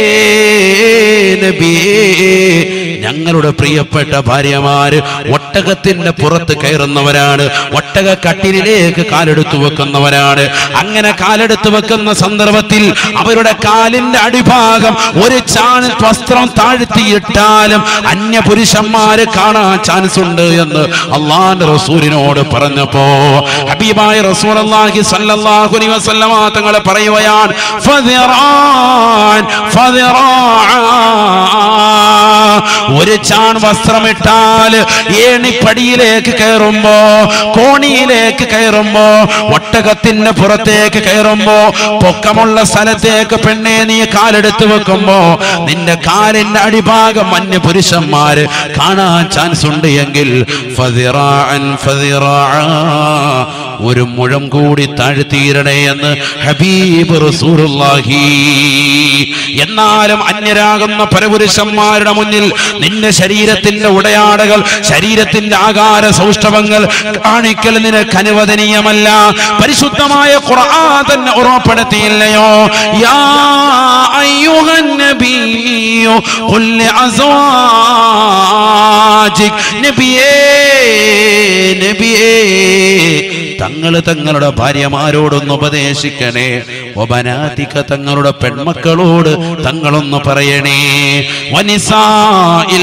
നബിയേ ഞങ്ങളുടെ പ്രിയപ്പെട്ട ഭാര്യമാര് ഒട്ടകത്തിന്റെ പുറത്ത് കയറുന്നവരാണ് ഒട്ടക കട്ടിലിലേക്ക് കാലെടുത്തു വെക്കുന്നവരാണ് അങ്ങനെ കാലെടുത്ത് വെക്കുന്ന സന്ദർഭത്തിൽ അവരുടെ കാലിന്റെ അടിഭാഗം ഒരു ചാണ് വസ്ത്രം താഴ്ത്തിയിട്ടാലും അന്യ പുരുഷന്മാര് കാണാൻ ചാൻസ് ഉണ്ട് എന്ന് അള്ളാന്റെ റസൂലിനോട് പറഞ്ഞപ്പോ ഹബീബായ റസൂൽ അള്ളാഹി സല്ലല്ലാഹു അലൈഹി വസല്ലമ തങ്ങളെ പറയുകയാണ് ഫദിറാൻ ഫദിറാൻ ഒരു ചാൺ വസ്ത്രമിട്ടാൽ ഏണിപ്പടിയിലേക്ക് കയറുമ്പോ കോണിയിലേക്ക് കയറുമ്പോ ഒട്ടകത്തിന്റെ പുറത്തേക്ക് കയറുമ്പോ പൊക്കമുള്ള സ്ഥലത്തേക്ക് പെണ്ണെ നീ കാലെടുത്ത് വെക്കുമ്പോ നിന്റെ കാലിന്റെ അടിഭാഗം അന്യ പുരുഷന്മാര് കാണാൻ ചാൻസ് ഉണ്ട് എങ്കിൽ ഫദിറാൻ ഫദിറാ ഒരു മുഴം കൂടി താഴ്ത്തിയിരണേ എന്ന് ഹബീബ് റസൂലുള്ളാഹി എന്നാലും അന്യരാകുന്ന പരപുരുഷന്മാരുടെ മുന്നിൽ നിന്റെ ശരീരത്തിന്റെ ഉടയാടകൾ ശരീരത്തിന്റെ ആകാര സൗഷ്ഠവങ്ങൾ കാണിക്കൽ നിനക്ക് അനുവദനീയമല്ല പരിശുദ്ധമായ ഖുർആൻ തന്നെ ഉറപ്പെടുത്തിയില്ലയോ യാ അയ്യുഹൻ നബിയ്യു ഖുൽ ലിഅസ്വാജിക് നബിയേ നബിയേ തങ്ങൾ തങ്ങളുടെ ഭാര്യമാരോടൊന്ന് ഉപദേശിക്കണേ ഒബനാതിക തങ്ങളുടെ പെൺമക്കളോട് തങ്ങളൊന്ന് പറയണേ വനിസാഇൽ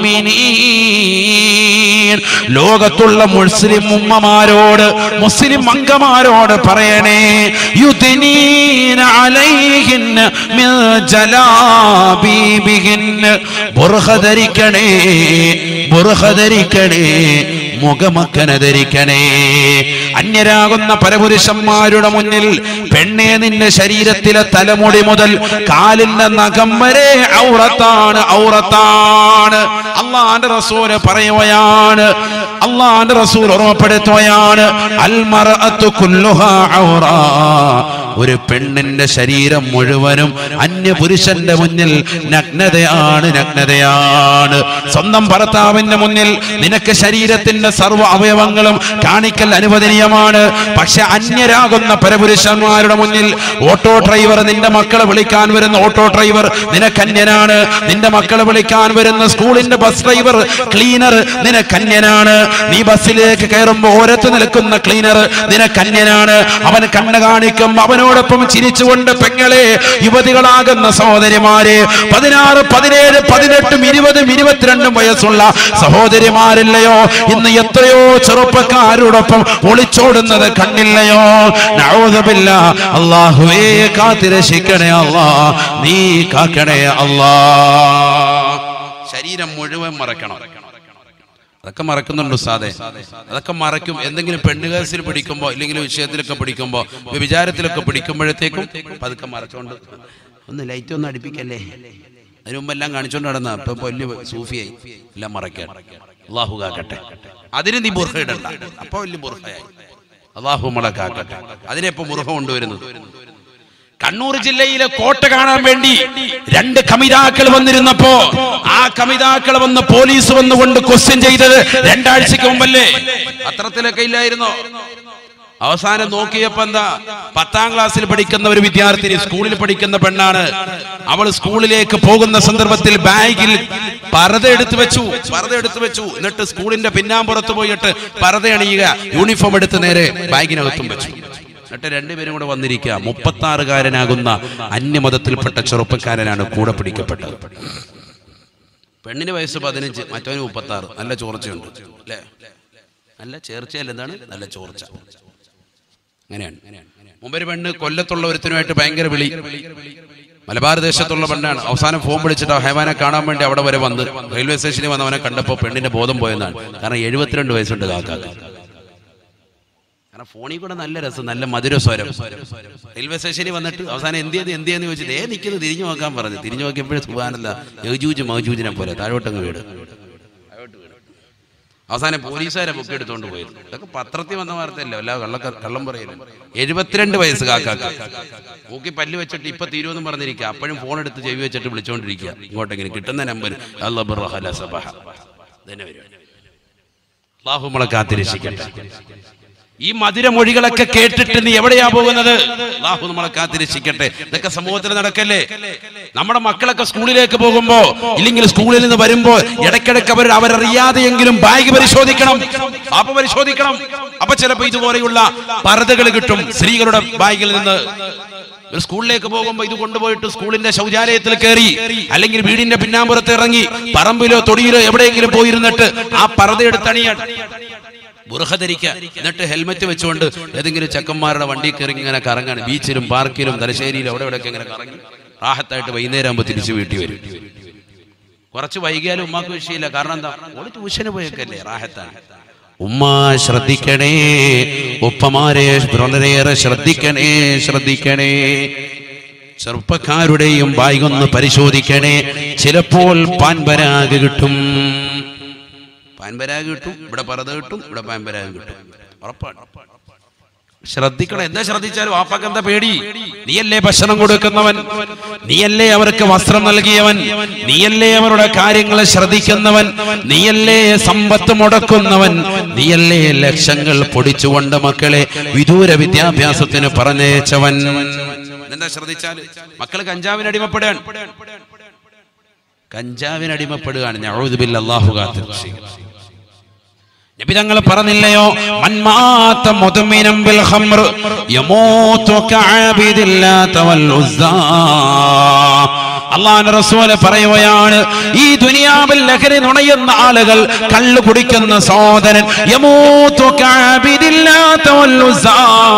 മുഅ്മിനീൻ ലോകത്തുള്ള മുസ്ലിം ഉമ്മമാരോട് മുസ്ലിം അംഗമാരോട് പറയണേ യുദ്നീന അലൈഹിന്ന മിൻ ജലാബീബിഹിന്ന ബുർഖ ധരിക്കണേ ബുർഖ ധരിക്കണേ മുഖമക്കന ധരിക്കണേ അന്യരാകുന്ന പരപുരുഷന്മാരുടെ മുന്നിൽ പെണ്ണെ നിന്റെ ശരീരത്തിലെ തലമുടി മുതൽ കാലിന്റെ നഖം വരെ ഔറത്താണ് ഔറത്താണ് അള്ളാന്റെ റസൂല് പറയുകയാണ് അള്ളാന്റെ റസൂൽ ഓർമ്മപ്പെടുത്തുകയാണ് അൽമറഅത്തു കുല്ലുഹാ ഔറ ഒരു പെണ്ണിന്റെ ശരീരം മുഴുവനും അന്യ പുരുഷന്റെ മുന്നിൽ നഗ്നതയാണ് നഗ്നതയാണ് സ്വന്തം ഭർത്താവിന്റെ മുന്നിൽ നിനക്ക് ശരീരത്തിന്റെ സർവ്വ അവയവങ്ങളും കാണിക്കൽ അനുവദനീയമാണ് പക്ഷെ അന്യരാകുന്ന പരപുരുഷന്മാരുടെ മുന്നിൽ ഓട്ടോ ഡ്രൈവർ നിന്റെ മക്കളെ വിളിക്കാൻ വരുന്ന ഓട്ടോ ഡ്രൈവർ നിനക്ക് അന്യനാണ് നിന്റെ മക്കളെ വിളിക്കാൻ വരുന്ന സ്കൂളിന്റെ ബസ് ഡ്രൈവർ ക്ലീനർ നിനക്ക് അന്യനാണ് നീ ബസ്സിലേക്ക് കയറുമ്പോൾ ഓരത്ത് നിൽക്കുന്ന ക്ലീനർ നിനക്ക് അന്യനാണ് അവൻ കണ്ണ് കാണിക്കും അവനോടൊപ്പം ചിരിച്ചുകൊണ്ട് പെങ്ങളെ യുവതികളാകുന്ന സഹോദരിമാരെ പതിനാറ് പതിനേഴ് പതിനെട്ടും ഇരുപതും ഇരുപത്തിരണ്ടും വയസ്സുള്ള സഹോദരിമാരില്ലയോ ഇന്ന് എത്രയോ ചെറുപ്പക്കാരോടൊപ്പം ഒളിച്ചോടുന്നത് കണ്ടില്ലയോ നൗദബില്ല അള്ളാഹുവേ കാത്തിരക്ഷിക്കണേ അല്ലാ നീ കാക്കണേ അല്ലാ ശരീരം മുഴുവൻ മറക്കണം അതൊക്കെ മറക്കുന്നുണ്ട് ഉസ്താദെ അതൊക്കെ മറക്കും എന്തെങ്കിലും പെണ്ണുകേസിൽ പിടിക്കുമ്പോ ഇല്ലെങ്കിൽ വിഷയത്തിലൊക്കെ പിടിക്കുമ്പോ വിചാരത്തിലൊക്കെ പിടിക്കുമ്പോഴത്തേക്കും പതുക്കെ മറച്ചോണ്ട് ഒന്ന് ലൈറ്റ് ഒന്ന് അടുപ്പിക്കല്ലേ അതിനു മുമ്പ് എല്ലാം കാണിച്ചോണ്ട് നടന്ന ഇപ്പൊ ഇപ്പൊ വലിയ സൂഫിയായി എല്ലാം മറയ്ക്കാൻ അള്ളാഹു കാക്കട്ടെ അതിന് നീ ബുർഹ ഇടണ്ട അപ്പൊ വലിയ ബുർഹയായി അള്ളാഹു നമ്മളെ കാക്കട്ടെ അതിനെപ്പോ ബുർഹ കൊണ്ടുവരുന്നത് കണ്ണൂർ ജില്ലയിലെ കോട്ട കാണാൻ വേണ്ടി രണ്ട് കമിതാക്കൾ വന്നിരുന്നപ്പോ ആ കമിതാക്കൾ വന്ന് പോലീസ് വന്നുകൊണ്ട് ക്വസ്റ്റ്യൻ ചെയ്തത് രണ്ടാഴ്ചക്ക് മുമ്പല്ലേ പത്രത്തിലൊക്കെ ഇല്ലായിരുന്നോ അവസാനം നോക്കിയപ്പോ എന്താ പത്താം ക്ലാസ്സിൽ പഠിക്കുന്ന ഒരു വിദ്യാർത്ഥിനി സ്കൂളിൽ പഠിക്കുന്ന പെണ്ണാണ് അവൾ സ്കൂളിലേക്ക് പോകുന്ന സന്ദർഭത്തിൽ ബാഗിൽ പർദ്ദ എടുത്തു വെച്ചു പർദ്ദ എടുത്തു വെച്ചു എന്നിട്ട് സ്കൂളിന്റെ പിന്നാമ്പുറത്ത് പോയിട്ട് പർദ്ദ അണിയുക യൂണിഫോം എടുത്ത് നേരെ ബാഗിനകത്തും വെച്ചു എന്നിട്ട് രണ്ടുപേരും കൂടെ വന്നിരിക്കുക മുപ്പത്തി ആറുകാരനാകുന്ന അന്യമതത്തിൽപ്പെട്ട ചെറുപ്പക്കാരനാണ് കൂടെ പിടിക്കപ്പെട്ടത് പെണ്ണിന് വയസ്സ് പതിനഞ്ച് മറ്റവന് മുപ്പത്തി ആറ് നല്ല ചോർച്ചയുണ്ട് അല്ലേ നല്ല ചേർച്ചയല്ല എന്താണ് നല്ല ചോർച്ച അങ്ങനെയാണ് മുമ്പൊരു പെണ്ണ് കൊല്ലത്തുള്ള ഒരുത്തനുമായിട്ട് ഭയങ്കര വിളി മലബാർ ദേശത്തുള്ള പെണ്ണാണ് അവസാനം ഫോൺ വിളിച്ചിട്ട് ആ ഹൈവാനെ കാണാൻ വേണ്ടി അവിടെ വരെ വന്ന് റെയിൽവേ സ്റ്റേഷനിൽ വന്ന് അവനെ കണ്ടപ്പോൾ പെണ്ണിന്റെ ബോധം പോയെന്നാണ് കാരണം എഴുപത്തിരണ്ട് വയസ്സുണ്ട് കാക്കാക്ക് കാരണം ഫോണിൽ കൂടെ നല്ല രസം നല്ല മധുര സ്വരം റെയിൽവേ സ്റ്റേഷനിൽ വന്നിട്ട് അവസാനം എന്ത് ചെയ്ത് എന്ത് ചെയ്യുന്നു ചോദിച്ചിട്ട് ഏ നിൽക്കുന്നു തിരിഞ്ഞു നോക്കാൻ പറഞ്ഞു തിരിഞ്ഞു നോക്കിയപ്പോഴും സുഖാനല്ല യജൂജ് മൗജൂജിനെ പോലെ താഴോട്ടങ്ങ് വീട് അവസാനം പോലീസുകാരെ ബുക്ക് എടുത്തുകൊണ്ട് പോയത് ഇതൊക്കെ പത്രത്തിൽ വന്ന വാർത്തയല്ല അല്ല കള്ള കള്ളം പറയലും എഴുപത്തിരണ്ട് വയസ്സ് കാക്കാക്ക മൂക്കി പല്ല് വെച്ചിട്ട് ഇപ്പൊ തീരുമെന്നും പറഞ്ഞിരിക്കുക അപ്പോഴും ഫോൺ എടുത്ത് ചെവി വെച്ചിട്ട് വിളിച്ചോണ്ടിരിക്കുക ഇങ്ങോട്ടെങ്കിലും കിട്ടുന്ന നമ്പർ അള്ളാഹു നമ്മളെ കാത്തിരക്ഷിക്കട്ടെ ഈ മധുരമൊഴികളൊക്കെ കേട്ടിട്ട് നീ എവിടെയാ പോകുന്നത് അള്ളാഹു നമ്മളെ കാത്തിരക്ഷിക്കട്ടെ ഇതൊക്കെ സമൂഹത്തിൽ നടക്കല്ലേ നമ്മുടെ മക്കളൊക്കെ സ്കൂളിലേക്ക് പോകുമ്പോ ഇല്ലെങ്കിൽ സ്കൂളിൽ നിന്ന് വരുമ്പോ ഇടയ്ക്കിടയ്ക്ക് അവർ അവരറിയാതെയെങ്കിലും ബാഗ് പരിശോധിക്കണം പാപ്പ പരിശോധിക്കണം അപ്പൊ ചിലപ്പോ ഇതുപോലെയുള്ള പരതകൾ കിട്ടും സ്ത്രീകളുടെ ബാഗിൽ നിന്ന് ഒരു സ്കൂളിലേക്ക് പോകുമ്പോ ഇത് കൊണ്ടുപോയിട്ട് സ്കൂളിന്റെ ശൗചാലയത്തിൽ കയറി അല്ലെങ്കിൽ വീടിന്റെ പിന്നാമ്പുറത്ത് ഇറങ്ങി പറമ്പിലോ തൊടിയിലോ എവിടെയെങ്കിലും പോയിരുന്നിട്ട് ആ പർദ്ദ എടുത്തണിയാൻ ബുർഹ ധരിക്കുക എന്നിട്ട് ഹെൽമെറ്റ് വെച്ചുകൊണ്ട് ഏതെങ്കിലും ചെക്കന്മാരുടെ വണ്ടി കയറി ഇങ്ങനെ കറങ്ങാണ് ബീച്ചിലും പാർക്കിലും തലശ്ശേരിയിലും അവിടെ ഇവിടെയൊക്കെ ഇങ്ങനെ കറങ്ങി റാഹത്തായിട്ട് വൈകുന്നേരം ആകുമ്പോൾ തിരിച്ചു വീട്ടിൽ വരും കുറച്ച് വൈകിയാലും ഉമ്മാക്ക് വിഷയമില്ല കാരണം എന്താ ഓള് ട്യൂഷന് പോയൊക്കെയല്ലേ റാഹത്താണ് ഉമ്മ ശ്രദ്ധിക്കണേ ഉപ്പമാരെ വളരെയേറെ ശ്രദ്ധിക്കണേ ശ്രദ്ധിക്കണേ ചെറുപ്പക്കാരുടെയും ബാഗൊന്ന് പരിശോധിക്കണേ ചിലപ്പോൾ പാൻപരാഗ് കിട്ടും പാൻപരാഗ് കിട്ടും ഇവിടെ പറത കിട്ടും ഇവിടെ പാൻപരാഗ് കിട്ടും ഉറപ്പാണ് ശ്രദ്ധിക്കണം എന്താ ശ്രദ്ധിച്ചാലും വാപ്പാക്ക് എന്താ പേടി നീയല്ലേ ഭക്ഷണം കൊടുക്കുന്നവൻ നീയല്ലേ അവർക്ക് വസ്ത്രം നൽകിയവൻ നീയല്ലേ അവരുടെ കാര്യങ്ങളെ ശ്രദ്ധിക്കുന്നവൻ നീയല്ലേ സമ്പത്ത് മുടക്കുന്നവൻ നീയല്ലേ ലക്ഷങ്ങൾ പൊടിച്ചുകൊണ്ട് മക്കളെ വിദൂര വിദ്യാഭ്യാസത്തിന് പറഞ്ഞയച്ചവൻ എന്താ ശ്രദ്ധിച്ചാൽ മക്കൾ കഞ്ചാവിന് അടിമപ്പെടുകയാണ് കഞ്ചാവിന് അടിമപ്പെടുകയാണ് ഞഴുതുബിൽ അള്ളാഹു കാത്തിരക്ഷിക്കുക നബി തങ്ങൾ പറഞ്ഞില്ലയോ മന്മാത്ത മുതമിനം ബിൽ ഖംർ യമൂതു കഅബിദില്ലാത വൽ ഉസ്സാ അള്ളാഹുവിന്റെ റസൂല് പറയുകയാണ് ഈ ദുനിയാവിൽ ലഹരി നുണയുന്ന ആളുകൾ കള്ളു കുടിക്കുന്ന സഹോദരൻ യമൂതു കഅബിദില്ലാത വൽ ഉസ്സാ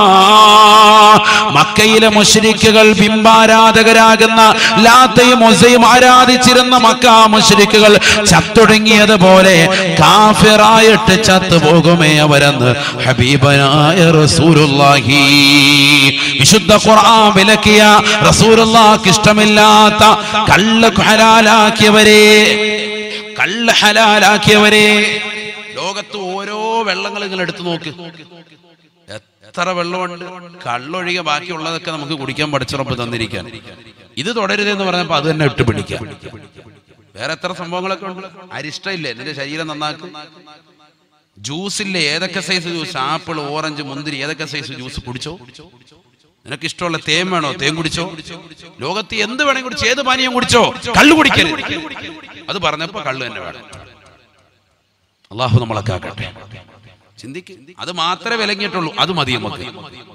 മക്കയിലെ മുശ്രിക്കുകൾ ബിംബാരാധകരാകുന്ന ലാത്തയും ഒസയും ആരാധിച്ചിരുന്ന മക്ക മുശ്രിക്കുകൾ ചത്തൊടുങ്ങിയതുപോലെ കാഫിറായിട്ട് ചത്തുപോകുമേ അവരെന്ന് ഹബീബനായ റസൂലുള്ളാഹി വിശുദ്ധ ഖുർആൻ വിലക്കിയ റസൂലുള്ളാഹിക്ക് ഇഷ്ടമില്ലാത്ത കള്ള് ഹലാലാക്കിയവരെ കള്ള് ഹലാലാക്കിയവരെ ലോകത്ത് ഓരോ വെള്ളങ്ങൾ നിങ്ങൾ എടുത്തു നോക്ക് എത്ര വെള്ളമുണ്ട് കള്ളൊഴികെ ബാക്കിയുള്ളതൊക്കെ നമുക്ക് കുടിക്കാൻ പഠിച്ചുറപ്പ് തന്നിരിക്കാൻ ഇത് തുടരുതെന്ന് പറഞ്ഞപ്പോ അത് തന്നെ ഇട്ട് പിടിക്കാം വേറെ എത്ര സംഭവങ്ങളൊക്കെ ഉണ്ട് അരിഷ്ടമില്ലേ നിന്റെ ശരീരം നന്നാക്കും ജ്യൂസില്ലേ ഏതൊക്കെ സൈസ് ജ്യൂസ് ആപ്പിൾ ഓറഞ്ച് മുന്തിരി ഏതൊക്കെ സൈസ് ജ്യൂസ് കുടിച്ചോ നിനക്ക് ഇഷ്ടമുള്ള തേൻ വേണോ തേൻ കുടിച്ചോ ലോകത്ത് എന്ത് വേണമെങ്കിൽ കുടിച്ചോ ഏത് പാനീയം കുടിച്ചോ കള്ളു കുടിക്കരുത് അത് പറഞ്ഞപ്പോ കള്ളു തന്നെ വേണം അള്ളാഹു നമ്മളെ കാക്കട്ടെ ചിന്തിക്ക് അത് മാത്രമേ വിലങ്ങിയിട്ടുള്ളൂ അത് മതി നമുക്ക്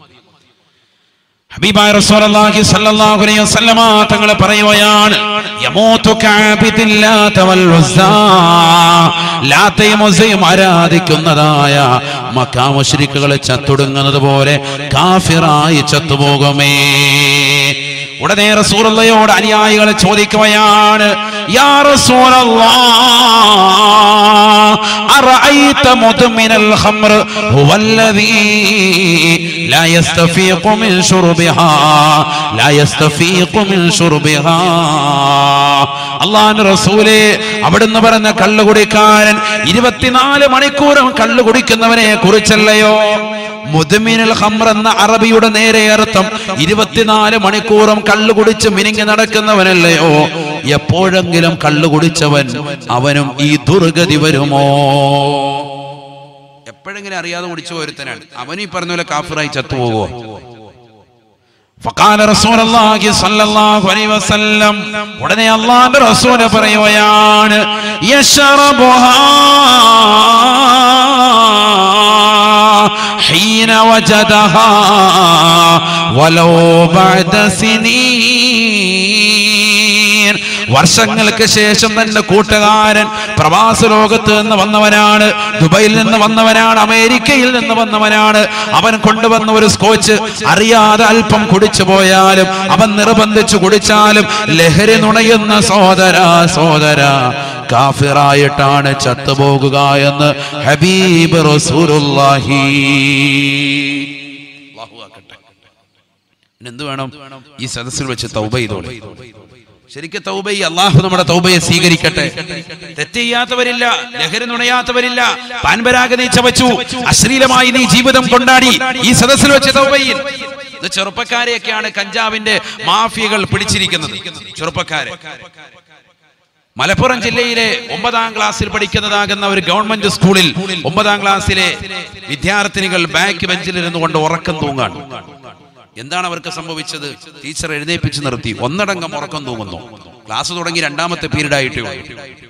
ഹബീബായ റസൂലുള്ളാഹി സ്വല്ലല്ലാഹു അലൈഹി വസല്ലമ തങ്ങൾ പറയുകയാണ് യമൂതു കഅബിദില്ലാത വൽ ഉസ്സാ ലാത്തയും ഉസ്സയും ആരാധിക്കുന്നതായ മക്കാ മുശ്രിക്കുകൾ ചത്തൊടുങ്ങുന്നത് പോലെ കാഫിറായി ചത്തുപോകുമേ ഉടനെ റസൂലുള്ളയോട് അനുയായികൾ ചോദിക്കുകയാണ് യാ റസൂലല്ലാഹ് അറഅയ്ത മുദ്മിനൽ ഖംർ ഹുവല്ലദീ ലാ യസ്തഫീഖു മിൻ ശുർബിഹാ ലാ യസ്തഫീഖു മിൻ ശുർബിഹാ അള്ളാഹുവിന്റെ റസൂലേ അവിടുന്ന് പറഞ്ഞ കള്ളു കുടിക്കാരൻ ഇരുപത്തിനാല് മണിക്കൂറും കള്ളു കുടിക്കുന്നവനെ കുറിച്ചല്ലയോ മുദ്മിനുൽ ഖംർ എന്ന അറബിയുടെ നേരെ അർത്ഥം ഇരുപത്തിനാല് മണിക്കൂറും കള്ളു കുടിച്ച് മിനിങ്ങി നടക്കുന്നവനല്ലയോ എപ്പോഴെങ്കിലും കള്ളു കുടിച്ചവൻ അവനും ഈ ദുർഗതി വരുമോ എപ്പോഴെങ്കിലും അറിയാതെ കുടിച്ചു ഒരുത്തനാണ് അവനും ഈ പറഞ്ഞ പോലെ കാഫിറായി ചത്തുപോകുമോ ഫഖാല റസൂലുള്ളാഹി സ്വല്ലല്ലാഹു അലൈഹി വസല്ലം ഉടനെ അള്ളാഹുവിന്റെ റസൂൽ പറയുകയാണ് യശറബുഹാ ഹീന വജദഹാ വലൗ ബഅദ സിനീൻ വർഷങ്ങൾക്ക് ശേഷം തന്റെ കൂട്ടുകാരൻ പ്രവാസ ലോകത്ത് നിന്ന് വന്നവനാണ് ദുബൈയിൽ നിന്ന് വന്നവനാണ് അമേരിക്കയിൽ നിന്ന് വന്നവനാണ് അവൻ കൊണ്ടുവന്ന ഒരു സ്കോച്ച് അറിയാതെ അല്പം കുടിച്ചു പോയാലും അവൻ നിർബന്ധിച്ചു കുടിച്ചാലും ലഹരി നുണയുന്ന സോദര സോദര കാഫിറായിട്ടാണ് ചത്തുപോകുക എന്ന് ഹബീബ് റസൂലുള്ളാഹി അല്ലാഹു ആക്കട്ടെ ഇനി എന്ത് വേണം ഈ സദസ്സിൽ വെച്ച് തൗബ ചെയ്തോളെ ശരിക്കും തൗബ ഈ അള്ളാഹു നമ്മുടെ തൗബയെ സ്വീകരിക്കട്ടെ തെറ്റ് ചെയ്യാത്തവരില്ല ലഹരി നുണയാത്തവരില്ല പാൻപരാഗ നീ ചവച്ചു അശ്ലീലമായി നീ ജീവിതം കൊണ്ടാടി ഈ സദസ്സിൽ വെച്ച് തൗബയിൽ ഇത് ചെറുപ്പക്കാരെയൊക്കെയാണ് കഞ്ചാവിന്റെ മാഫിയകൾ പിടിച്ചിരിക്കുന്നത് ചെറുപ്പക്കാരെ മലപ്പുറം ജില്ലയിലെ ഒമ്പതാം ക്ലാസ്സിൽ പഠിക്കുന്നതാകുന്ന ഒരു ഗവൺമെന്റ് സ്കൂളിൽ ഒമ്പതാം ക്ലാസ്സിലെ വിദ്യാർത്ഥിനികൾ ബാക്ക് ബെഞ്ചിൽ ഇരുന്നുകൊണ്ട് ഉറക്കം തൂങ്ങാണ് എന്താണ് അവർക്ക് സംഭവിച്ചത് ടീച്ചർ എഴുന്നേപ്പിച്ച് നിർത്തി ഒന്നടങ്കം ഉറക്കം തൂങ്ങുന്നു ക്ലാസ് തുടങ്ങി രണ്ടാമത്തെ പീരീഡ് ആയിട്ടേ ഉള്ളൂ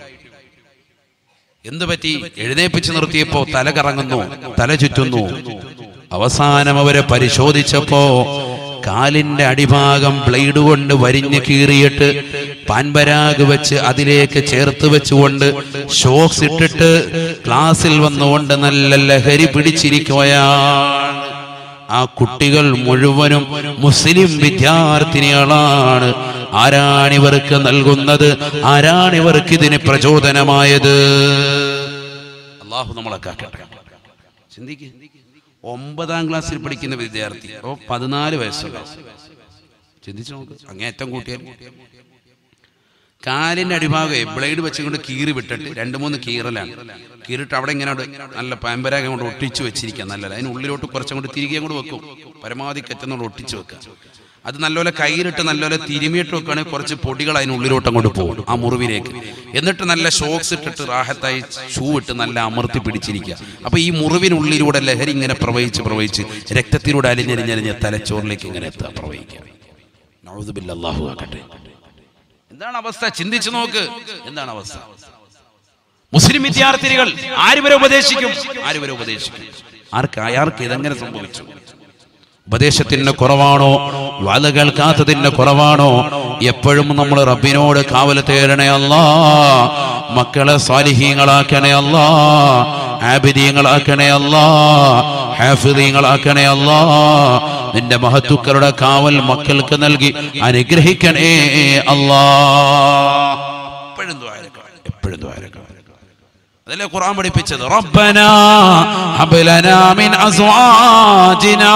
എന്ത് പറ്റി എഴുന്നേപ്പിച്ച് നിർത്തിയപ്പോ തല കറങ്ങുന്നു തല ചുറ്റുന്നു അവസാനം അവരെ പരിശോധിച്ചപ്പോ കാലിന്റെ അടിഭാഗം ബ്ലേഡ് കൊണ്ട് വരിഞ്ഞ് കീറിയിട്ട് പാൻപരാഗ് വെച്ച് അതിലേക്ക് ചേർത്ത് വെച്ചുകൊണ്ട് ഷോക്സ് ഇട്ടിട്ട് ക്ലാസ്സിൽ വന്നുകൊണ്ട് നല്ല ലഹരി പിടിച്ചിരിക്കുകയാണ് ആ കുട്ടികൾ മുഴുവനും മുസ്ലിം വിദ്യാർത്ഥിനികളാണ് ആരാണിവർക്ക് നൽകുന്നത് ആരാണിവർക്ക് ഇതിന് പ്രചോദനമായത് അള്ളാഹു നമ്മളെ കാക്കട്ടെ ചിന്തിക്ക് ഒമ്പതാം ക്ലാസ്സിൽ പഠിക്കുന്ന വിദ്യാർത്ഥി ഓ പതിനാല് വയസ്സുള്ള ചിന്തിച്ചു നോക്ക് അങ്ങേറ്റം കൂട്ടിയാൽ കാലിന്റെ അടിഭാഗം ബ്ലേഡ് വെച്ചുകൊണ്ട് കീറി വിട്ടിട്ട് രണ്ട് മൂന്ന് കീറലാണ് കീറിട്ട് അവിടെ ഇങ്ങനെ അവിടെ നല്ല പാമ്പരാഗം കൊണ്ട് ഒട്ടിച്ചു വെച്ചിരിക്കുക നല്ലത് അതിന് ഉള്ളിലോട്ട് കുറച്ചും കൂടി തിരികെ അങ്ങോട്ട് വെക്കും പരമാവധി കറ്റുന്നോട് ഒട്ടിച്ചു വെക്കുക അത് നല്ലപോലെ കയ്യിലിട്ട് നല്ലപോലെ തിരുമിയിട്ട് വെക്കുകയാണെങ്കിൽ കുറച്ച് പൊടികൾ അതിനുള്ളിലോട്ട് അങ്ങോട്ട് പോകും ആ മുറിവിലേക്ക് എന്നിട്ട് നല്ല ഷോക്സ് ഇട്ടിട്ട് റാഹത്തായി ഷൂ ഇട്ട് നല്ല അമർത്തി പിടിച്ചിരിക്കുക അപ്പൊ ഈ മുറിവിനുള്ളിലൂടെ ലഹരി ഇങ്ങനെ പ്രവഹിച്ച് പ്രവഹിച്ച് രക്തത്തിലൂടെ അലിഞ്ഞരിഞ്ഞരിഞ്ഞ് തലച്ചോറിലേക്ക് ഇങ്ങനെ എത്തുക പ്രവഹിക്കുക നൗദുബില്ലാ, അല്ലാഹു ആക്കട്ടെ എന്താണ് അവസ്ഥ ചിന്തിച്ചു നോക്ക് എന്താണ് അവസ്ഥ മുസ്ലിം വിദ്യാർത്ഥിനികൾ ആര് വരെ ഉപദേശിക്കും ആര് വരെ ഉപദേശിക്കും ആർക്ക് ആർക്ക് ഇതെങ്ങനെ സംഭവിച്ചു ഉപദേശത്തിന് കുറവാണോ വാല കേൾക്കാത്തതിന്റെ കുറവാണോ എപ്പോഴും നമ്മൾ റബ്ബിനോട് കാവല് തേടണേ അല്ലാ മക്കളെ സ്വാലിഹീങ്ങളാക്കണേ അല്ലാ ആബിദീങ്ങളാക്കണേ അല്ലാ ഹാഫിദീങ്ങളാക്കണേ അല്ലാ നിന്റെ മഹത്തുക്കളുടെ കാവൽ മക്കൾക്ക് നൽകി അനുഗ്രഹിക്കണേ അല്ലാ എപ്പോഴും ദ്വാരക്കണം എപ്പോഴും ദ്വാരക്കണം അതല്ലേ ഖുർആൻ പഠിപ്പിച്ചത് ربنا هب لنا من أزواجنا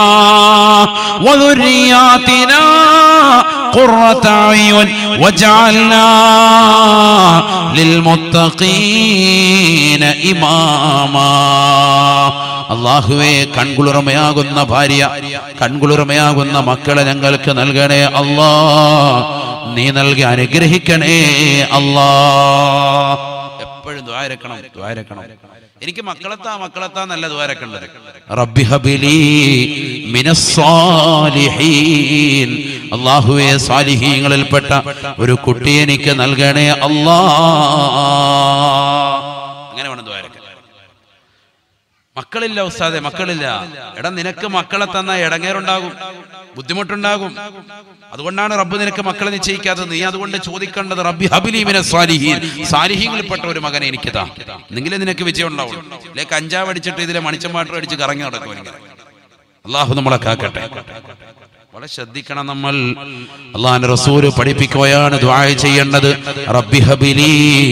وذرياتنا قرة أعين واجعلنا للمتقين إماما അള്ളാഹുവേ കൺകുളിർമയാകുന്ന ഭാര്യ കൺകുളിർമയാകുന്ന മക്കളെ ഞങ്ങൾക്ക് നൽകണേ അല്ലാ നീ നൽകി അനുഗ്രഹിക്കണേ അല്ലാ എപ്പോഴും ദ്വാരക്കണം ദ്വാരക്കണം എനിക്ക് മക്കളെത്താ മക്കളെത്താ നല്ല ദ്വാരക്കണ്ടത് റബ്ബി ഹബിലി മിനസ്സാലിഹീൻ അള്ളാഹുവെ സാലിഹീങ്ങളിൽപ്പെട്ട ഒരു കുട്ടി എനിക്ക് നൽകണേ അല്ലാ അങ്ങനെ വേണം ദ്വാരക്കാൻ മക്കളില്ല ഉസ്താദെ മക്കളില്ല എടാ നിനക്ക് മക്കളെ തന്ന ഇടങ്ങേറുണ്ടാകും ബുദ്ധിമുട്ടുണ്ടാകും അതുകൊണ്ടാണ് റബ്ബ് നിനക്ക് മക്കളെ നിശ്ചയിക്കാത്തത് നീ അതുകൊണ്ട് ചോദിക്കേണ്ടത് റബ്ബി ഹബിലീമിനെ സ്വാലിഹീൻ സാലിഹീങ്ങളിൽപ്പെട്ട ഒരു മകനെ എനിക്ക് താ എന്നെങ്കിലേ നിനക്ക് വിജയം ഉണ്ടാവും അല്ലെ കഞ്ചാവ് അടിച്ചിട്ട് ഇതിലെ മണിച്ചമ്പാട്ടം അടിച്ച് കറങ്ങി നടക്കും എനിക്ക് അള്ളാഹു നമ്മളെ കാക്കട്ടെ വളരെ ശ്രദ്ധിക്കണം നമ്മൾ അള്ളാഹിന്റെ റസൂല് പഠിപ്പിക്കുകയാണ് ദ്വാ ചെയ്യേണ്ടത് റബ്ബി ഹബിലി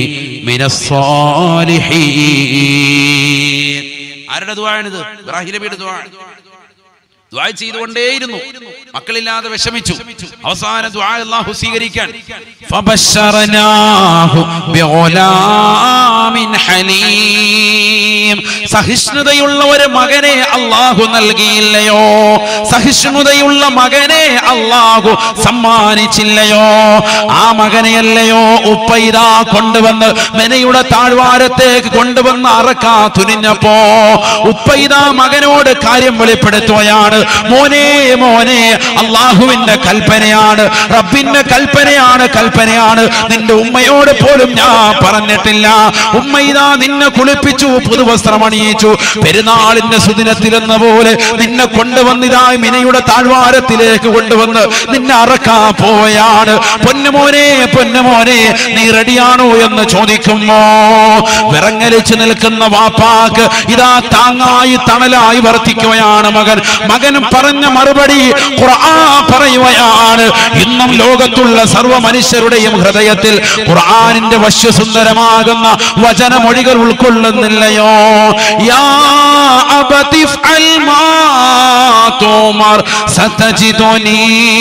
മിനസ്സാലിഹീൻ ആരുടെ ദ്വാണിത് ഇബ്രാഹിം നബിയുടെ ദ്വാ ദ്വാ ചെയ്തുകൊണ്ടേയിരുന്നു മക്കളില്ലാതെ വിഷമിച്ചു അവസാന ദ്വാ അല്ലാഹു സ്വീകരിക്കാൻ فبشرناه بغلام حليم സഹിഷ്ണുതയുള്ള ഒരു മകനെ അള്ളാഹു നൽകിയില്ലയോ സഹിഷ്ണുതയുള്ള മകനെ അള്ളാഹു സമ്മാനിച്ചില്ലയോ ആ മകനെയല്ലയോ ഉപ്പ ഇതാ കൊണ്ടുവന്ന് മെനയുടെ താഴ്വാരത്തേക്ക് കൊണ്ടുവന്ന് അറക്കാ തുനിഞ്ഞപ്പോ ഉപ്പ ഇതാ മകനോട് കാര്യം വെളിപ്പെടുത്തുകയാണ് മോനെ മോനെ അള്ളാഹുവിന്റെ കൽപ്പനയാണ് റബ്ബിന്റെ കൽപ്പനയാണ് കൽപ്പനയാണ് നിന്റെ ഉമ്മയോട് പോലും ഞാൻ പറഞ്ഞിട്ടില്ല ഉമ്മ ഇതാ നിന്നെ കുളിപ്പിച്ചു പുതുവസ്ത്രം അണിയിച്ചു പെരുന്നാളിന്റെ സുദിനത്തിൽ എന്ന പോലെ നിന്നെ കൊണ്ടുവന്നിതാ മിനയുടെ താഴ്വാരത്തിലേക്ക് കൊണ്ടുവന്ന് നിന്നെ അറക്കാ പോയാണ് പൊന്നുമോനെ പൊന്നുമോനെ നീ റെഡിയാണോ എന്ന് ചോദിക്കുമ്പോ വിറങ്ങലിച്ചു നിൽക്കുന്ന വാപ്പാക്ക് ഇതാ താങ്ങായി തണലായി വർത്തിക്കുകയാണ് മകൻ മകൻ പറഞ്ഞ മറുപടി ഖുർആൻ പറയുകയാണ് ഇന്നും ലോകത്തുള്ള സർവ്വ മനുഷ്യരുടെയും ഹൃദയത്തിൽ ഖുർആനിന്റെ വശ്യസുന്ദരമാകുന്ന വചനമൊഴികൾ ഉൾക്കൊള്ളുന്നില്ലയോ യാ അബതി ഫഅൽ മാ തുമർ സതജിദുനി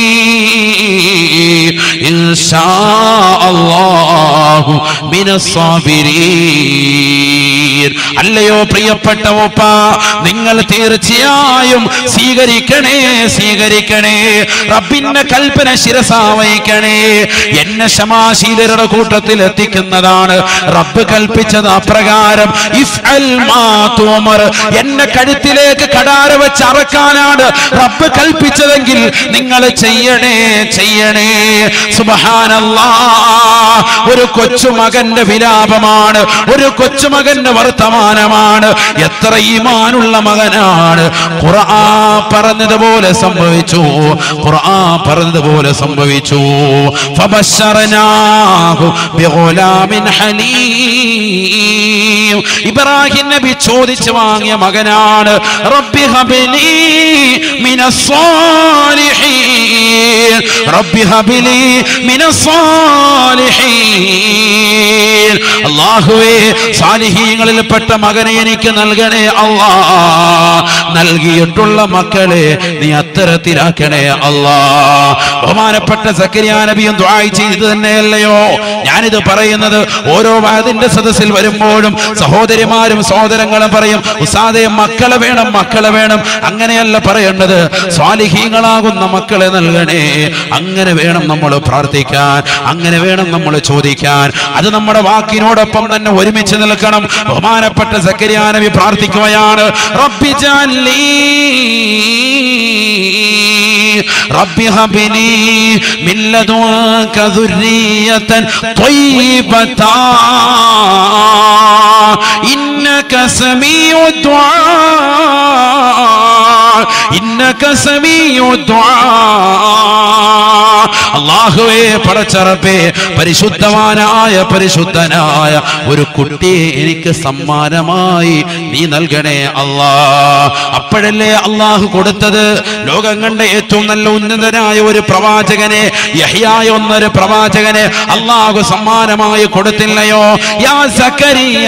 ഇൻഷാ അല്ലാഹു മിനസ് സാബിരീൻ അല്ലയോ പ്രിയപ്പെട്ട ഒപ്പ നിങ്ങൾ തീർച്ചയായും സ്വീകരിക്കണേ സ്വീകരിക്കണേ റബ്ബിന്റെ കൽപ്പന ശിരസാവഹിക്കണേ എന്നെ ക്ഷമാശീലരുടെ കൂട്ടത്തിൽ എത്തിക്കുന്നതാണ് റബ്ബ് കൽപ്പിച്ചത് അപ്രകാരം ഇഫ്അൽ മാ തുമർ എന്നെ കഴുത്തിലേക്ക് കടാര വെച്ച് അറക്കാനാണ് റബ്ബ് കൽപ്പിച്ചതെങ്കിൽ നിങ്ങൾ ചെയ്യണേ ചെയ്യണേ സുബഹാനല്ലാ ഒരു കൊച്ചുമകന്റെ വിലാപമാണ് ഒരു കൊച്ചുമകന്റെ വർത്തമാനമാണ് എത്ര ഈമാനുള്ള മകനാണ് ഖുർആൻ പറഞ്ഞതുപോലെ സംഭവിച്ചു ഖുർആൻ പറഞ്ഞതുപോലെ സംഭവിച്ചു ഫബശറനാഹു ബിഗുലാമിൻ ഹലീം ഇബ്രാഹിം നബി ചോദിച്ചു വാങ്ങിയ മകനാണ് റബ്ബി ഹബിലി മിനസ് സാലിഹീൻ റബ്ബി ഹബിലി മിനസ് സാലിഹീൻ അല്ലാഹുവേ സാലിഹീങ്ങളിൽപ്പെട്ട മകനെ എനിക്ക് നൽകണേ അല്ലാ നൽകിയിട്ടുള്ള മക്കളെ നീ അത്തരത്തിലാക്കണേ അല്ലാ ബഹുമാനപ്പെട്ട സക്കരിയ നബിയും ദ്വായി ചെയ്തു തന്നെയല്ലയോ ഞാനിത് പറയുന്നത് ഓരോ വാദിന്റെ സദസ്സിൽ വരുമ്പോഴും സഹോദരിമാരും സഹോദരങ്ങളും പറയും ഉസാദെ മക്കളെ വേണം മക്കളെ വേണം അങ്ങനെയല്ല പറയേണ്ടത് സ്വാലിഹീങ്ങളാകുന്ന മക്കളെ നൽകണേ അങ്ങനെ വേണം നമ്മൾ പ്രാർത്ഥിക്കാൻ അങ്ങനെ വേണം നമ്മൾ ചോദിക്കാൻ അത് നമ്മുടെ വാക്കിനോടൊപ്പം തന്നെ ഒരുമിച്ച് നിൽക്കണം ബഹുമാനപ്പെട്ട സക്കരിയ നബി പ്രാർത്ഥിക്കുകയാണ് റബ്ബി ജഅൽനി رب هب لي من لدنك ذرية طيبة إنك سميع الدعاء إنك سميع الدعاء അള്ളാഹുവേ പടച്ചറപ്പേ പരിശുദ്ധവാനായ പരിശുദ്ധനായ ഒരു കുട്ടിയെ എനിക്ക് സമ്മാനമായി നീ നൽകണേ അല്ലാ അപ്പോഴല്ലേ അള്ളാഹു കൊടുത്തത് ലോകം കണ്ട ഏറ്റവും നല്ല ഉന്നതനായ ഒരു പ്രവാചകനെ യഹ്യായ ഒന്നൊരു പ്രവാചകനെ അള്ളാഹു സമ്മാനമായി കൊടുത്തില്ലയോ യാ സക്കരിയ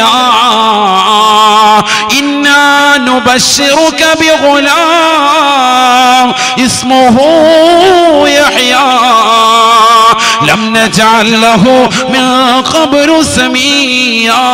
ഇന്നാ നുബശ്ശിറുക ബിഗുലാം ഇസ്മുഹു യഹ്യാ لم نجعل له من قبل سميا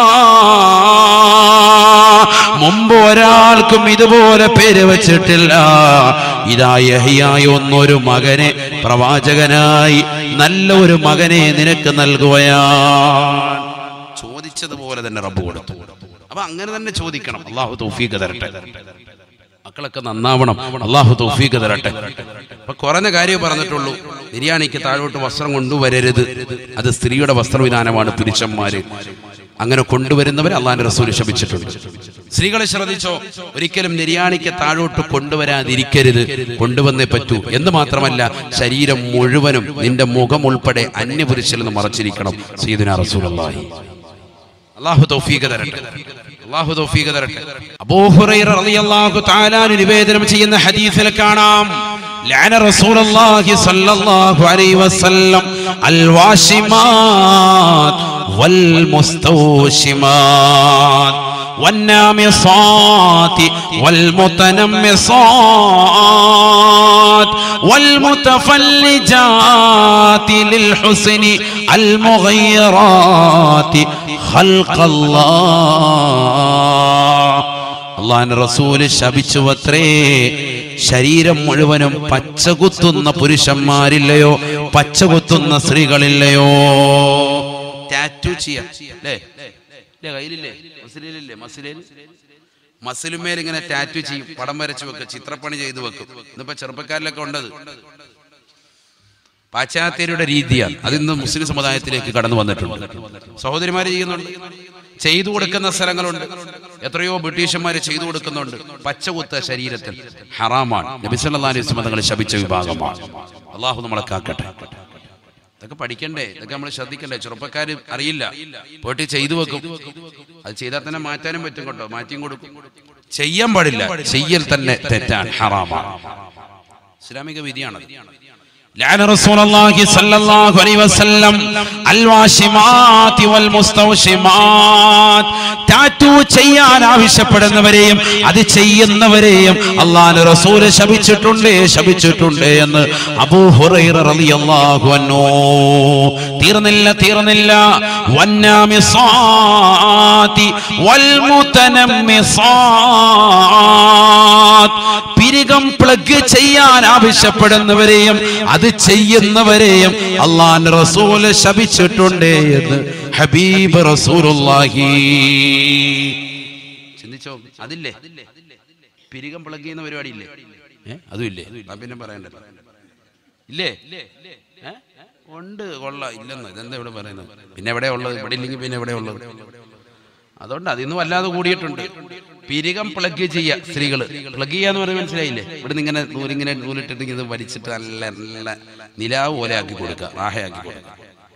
മുമ്പ് ഒരാൾക്കും ഇതുപോലെ പേര് വെച്ചിട്ടില്ല ഇതാ യഹിയായ ഒന്നൊരു മകനെ പ്രവാചകനായി നല്ല ഒരു മകനെ നിനക്ക് നൽകുകയാണ് ചോദിച്ചതുപോലെ തന്നെ റബ്ബ് കൊടുത്തു അപ്പൊ അങ്ങനെ തന്നെ ചോദിക്കണം അള്ളാഹു തൗഫീഖ് തരട്ടെ മക്കളൊക്കെ നന്നാവണം അള്ളാഹു തൗഫീഖ് തരട്ടെ അപ്പൊ കുറഞ്ഞ കാര്യം പറഞ്ഞിട്ടുള്ളൂ ബിരിയാണിക്ക് താഴോട്ട് വസ്ത്രം കൊണ്ടുവരരുത് അത് സ്ത്രീയുടെ വസ്ത്രവിധാനമാണ് പുരുഷന്മാര് അങ്ങനെ കൊണ്ടുവരുന്നവരെ അള്ളാഹിന്റെ റസൂൽ ശപിച്ചിട്ടുണ്ട് സ്ത്രീകളെ ശ്രദ്ധിച്ചോ ഒരിക്കലും നിര്യാണിക്ക് താഴോട്ട് കൊണ്ടുവരാതിരിക്കരുത് കൊണ്ടുവന്നേ പറ്റൂ എന്ന് മാത്രമല്ല ശരീരം മുഴുവനും നിന്റെ മുഖം ഉൾപ്പെടെ അന്യപുരുഷനിൽ നിന്ന് മറച്ചിരിക്കണം സീദുന റസൂൽ അള്ളാഹി അള്ളാഹു തൗഫീഖ് തരട്ടെ അള്ളാഹു തൗഫീഖ് തരട്ടെ അബൂ ഹുറൈറ റളിയല്ലാഹു തആല അൻഹു നിവേദനം ചെയ്യുന്ന ഹദീസിൽ കാണാം لعن رسول الله صلى الله عليه وسلم الواشمات والمستوشمات والنامصات والمتنمصات والمتفلجات للحسن المغيرات خلق الله അള്ളാൻ റസൂല് ശപിച്ചുവത്രേ ശരീരം മുഴുവനും പച്ചകുത്തുന്ന പുരുഷന്മാരില്ലയോ പച്ചകുത്തുന്ന സ്ത്രീകളില്ലയോ ടാറ്റു ചെയ്യാം അല്ലേ ഇല്ലേ, കയ്യിലില്ലേ മസിലില്ലേ മസിലിൽ മസിലുമേൽ ഇങ്ങനെ ടാറ്റു ചെയ്യും പടം വരച്ചു വെക്കും ചിത്രപ്പണി ചെയ്തു വെക്കും ഇന്നിപ്പോ ചെറുപ്പക്കാരിലൊക്കെ ഉണ്ടത് പാശ്ചാത്യരുടെ രീതിയാണ് അതിന്ന് മുസ്ലിം സമുദായത്തിലേക്ക് കടന്നു വന്നിട്ടുണ്ട് സഹോദരിമാര് ചെയ്യുന്നുണ്ട് ചെയ്തു കൊടുക്കുന്ന സ്ഥലങ്ങളുണ്ട് എത്രയോ ബ്രിട്ടീഷന്മാര് ചെയ്തു കൊടുക്കുന്നുണ്ട് പച്ചകുത്ത ശരീരത്തിൽ ഹറാമാണ് നബിസല്ലാ അലൈഹി വസല്ലം തങ്ങൾ ശപിച്ച വിഭാഗമാണ് അള്ളാഹു നമ്മളെ കാക്കട്ടെ ഇതൊക്കെ പഠിക്കണ്ടേ ഇതൊക്കെ നമ്മൾ ശ്രദ്ധിക്കണ്ടേ ചെറുപ്പക്കാർ അറിയില്ല പോയിട്ട് ചെയ്തു വെക്കും അത് ചെയ്താൽ തന്നെ മാറ്റാനും പറ്റും കേട്ടോ മാറ്റിയും കൊടുക്കും ചെയ്യാൻ പാടില്ല ചെയ്യൽ തന്നെ തെറ്റാണ് ഹറാമാണ് ഇസ്ലാമിക വിധിയാണ് لعن رسول الله صلى الله عليه وسلم الواشمات والمستوشمات ടാറ്റു ചെയ്യാൻ ആവശ്യപ്പെടുന്നവരെയും അത് ചെയ്യുന്നവരെയും അള്ളാഹ് റസൂല് ശപിച്ചിട്ടുണ്ട് ശപിച്ചിട്ടുണ്ട് എന്ന് അബൂ ഹുറൈറ റളിയല്ലാഹു അൻഹു തീർന്നില്ല തീർന്നില്ല വന്നാമിസാതി വൽമുതനമ്മിസാത് പിരികം പ്ലഗ് ചെയ്യാൻ ആവശ്യപ്പെടുന്നവരെയും അത് ചെയ്യുന്നവരെയും അള്ളാൻ റസൂല് ശപിച്ചിട്ടുണ്ട് എന്ന് ഹബീബ് റസൂലുള്ളാഹി ചിന്തിച്ചോ അതില്ലേ പിരികം പ്ലഗ് ചെയ്യുന്ന പരിപാടി ഇല്ലേ ഏ അതും ഇല്ലേ എന്നാ പിന്നെ പറയണ്ടല്ലോ ഇല്ലേ ഏ? ഉണ്ട് കൊള്ളാം ഇല്ലെന്ന് ഇതെന്താ ഇവിടെ പറയുന്നത് പിന്നെ എവിടെ ഉള്ളത് ഇവിടെ ഇല്ലെങ്കിൽ പിന്നെ എവിടെ ഉള്ളത് അതുകൊണ്ട് അതിന്ന് വല്ലാതെ കൂടിയിട്ടുണ്ട് പിരികം പ്ലഗ് ചെയ്യുക സ്ത്രീകൾ പ്ലഗ് ചെയ്യാന്ന് പറയുന്നത് മനസ്സിലായില്ലേ ഇവിടെ നിന്ന് ഇങ്ങനെ നൂലിങ്ങനെ നൂലിട്ടിട്ട് ഇത് വലിച്ചിട്ട് നല്ല നല്ല നിലാവ് പോലെ ആക്കി കൊടുക്കുക റാഹയാക്കി കൊടുക്കുക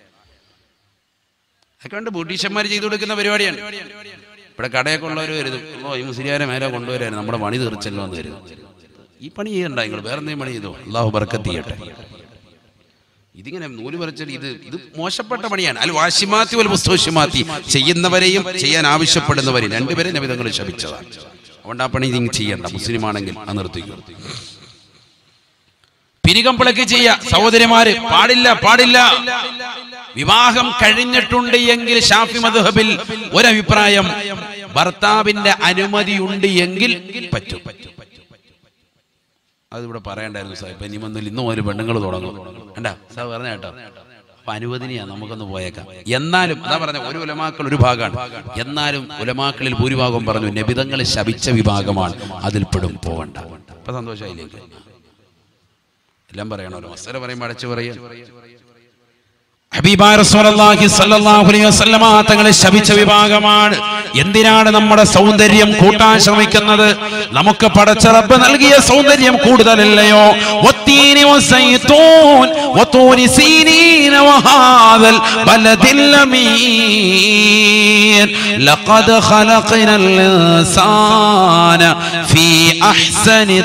അതൊക്കെ ഉണ്ട് ബ്രിട്ടീഷന്മാർ ചെയ്തു കൊടുക്കുന്ന പരിപാടിയാണ് ഇവിടെ കടയൊക്കെ ഉള്ളവർ വരുന്നു ഓ ഈ മുസ്ലിയാരെ മേലെ കൊണ്ടുവരാൻ നമ്മുടെ പണി തീർച്ചല്ലോ എന്ന് വരും ഈ പണി ചെയ്യണ്ട നിങ്ങൾ വേറെ എന്തെങ്കിലും പണി ചെയ്തോ അള്ളാഹു ബർക്കത്ത് ചെയ്യട്ടെ ഇതിങ്ങനെ നൂല് പറിച്ചാൽ ഇത് ഇത് മോശപ്പെട്ട പണിയാണ് അൽ വാശിമാത്തി വൽ പുസ്തോഷിമാത്തി ചെയ്യുന്നവരെയും ചെയ്യാൻ ആവശ്യപ്പെടുന്നവരെയും രണ്ടുപേരെ നബിതങ്ങൾ ശപിച്ചതാണ് അതുകൊണ്ട് ആ പണി ഇതിങ് ചെയ്യണ്ട മുസ്ലിം ആണെങ്കിൽ അത് നിർത്തിക്കും പിരികമ്പിളക്ക് ചെയ്യ സഹോദരിമാര് പാടില്ല പാടില്ല വിവാഹം കഴിഞ്ഞിട്ടുണ്ട് എങ്കിൽ ഷാഫി മധുഹബിൽ ഒരഭിപ്രായം ഭർത്താവിന്റെ അനുമതി ഉണ്ട് എങ്കിൽ പറ്റും അതിവിടെ പറയണ്ടായിരുന്നു സാർ ഇപ്പൊ ഇനി വന്നില്ല ഇന്നും ഒരു പെണ്ണുങ്ങൾ തുടങ്ങും കണ്ടാ സാർ പറഞ്ഞ കേട്ടോ അപ്പൊ അനുവദനീയാ നമുക്കൊന്ന് പോയേക്കാം എന്നാലും അതാ പറഞ്ഞ ഒരു ഉലമാക്കൾ ഒരു ഭാഗമാണ് എന്നാലും ഉലമാക്കളിൽ ഭൂരിഭാഗം പറഞ്ഞു നബിതങ്ങൾ ശപിച്ച വിഭാഗമാണ് അതിൽപ്പെടും പോവണ്ട ഇപ്പൊ സന്തോഷമായില്ലേ എല്ലാം പറയണമല്ലോ മസ്തര പറയുമ്പോൾ അടച്ചു പറയാ ഹബീബായ റസൂലുള്ളാഹി സ്വല്ലല്ലാഹു അലൈഹി വസല്ലമ തങ്ങളെ ശപിച്ച വിഭാഗമാണ് എന്തിനാണ് നമ്മുടെ സൗന്ദര്യം കൂട്ടാൻ ശ്രമിക്കുന്നത് നമുക്ക് പടച്ച റബ്ബ് നൽകിയ സൗന്ദര്യം കൂടുതലല്ലയോ വത്തീനി വസൈത്തൂൻ വതൂരി സീനീന വഹാദൽ ബലദിൽ അമീൻ ലഖദ് ഖലഖനൽ ഇൻസാന ഫീ അഹ്സനി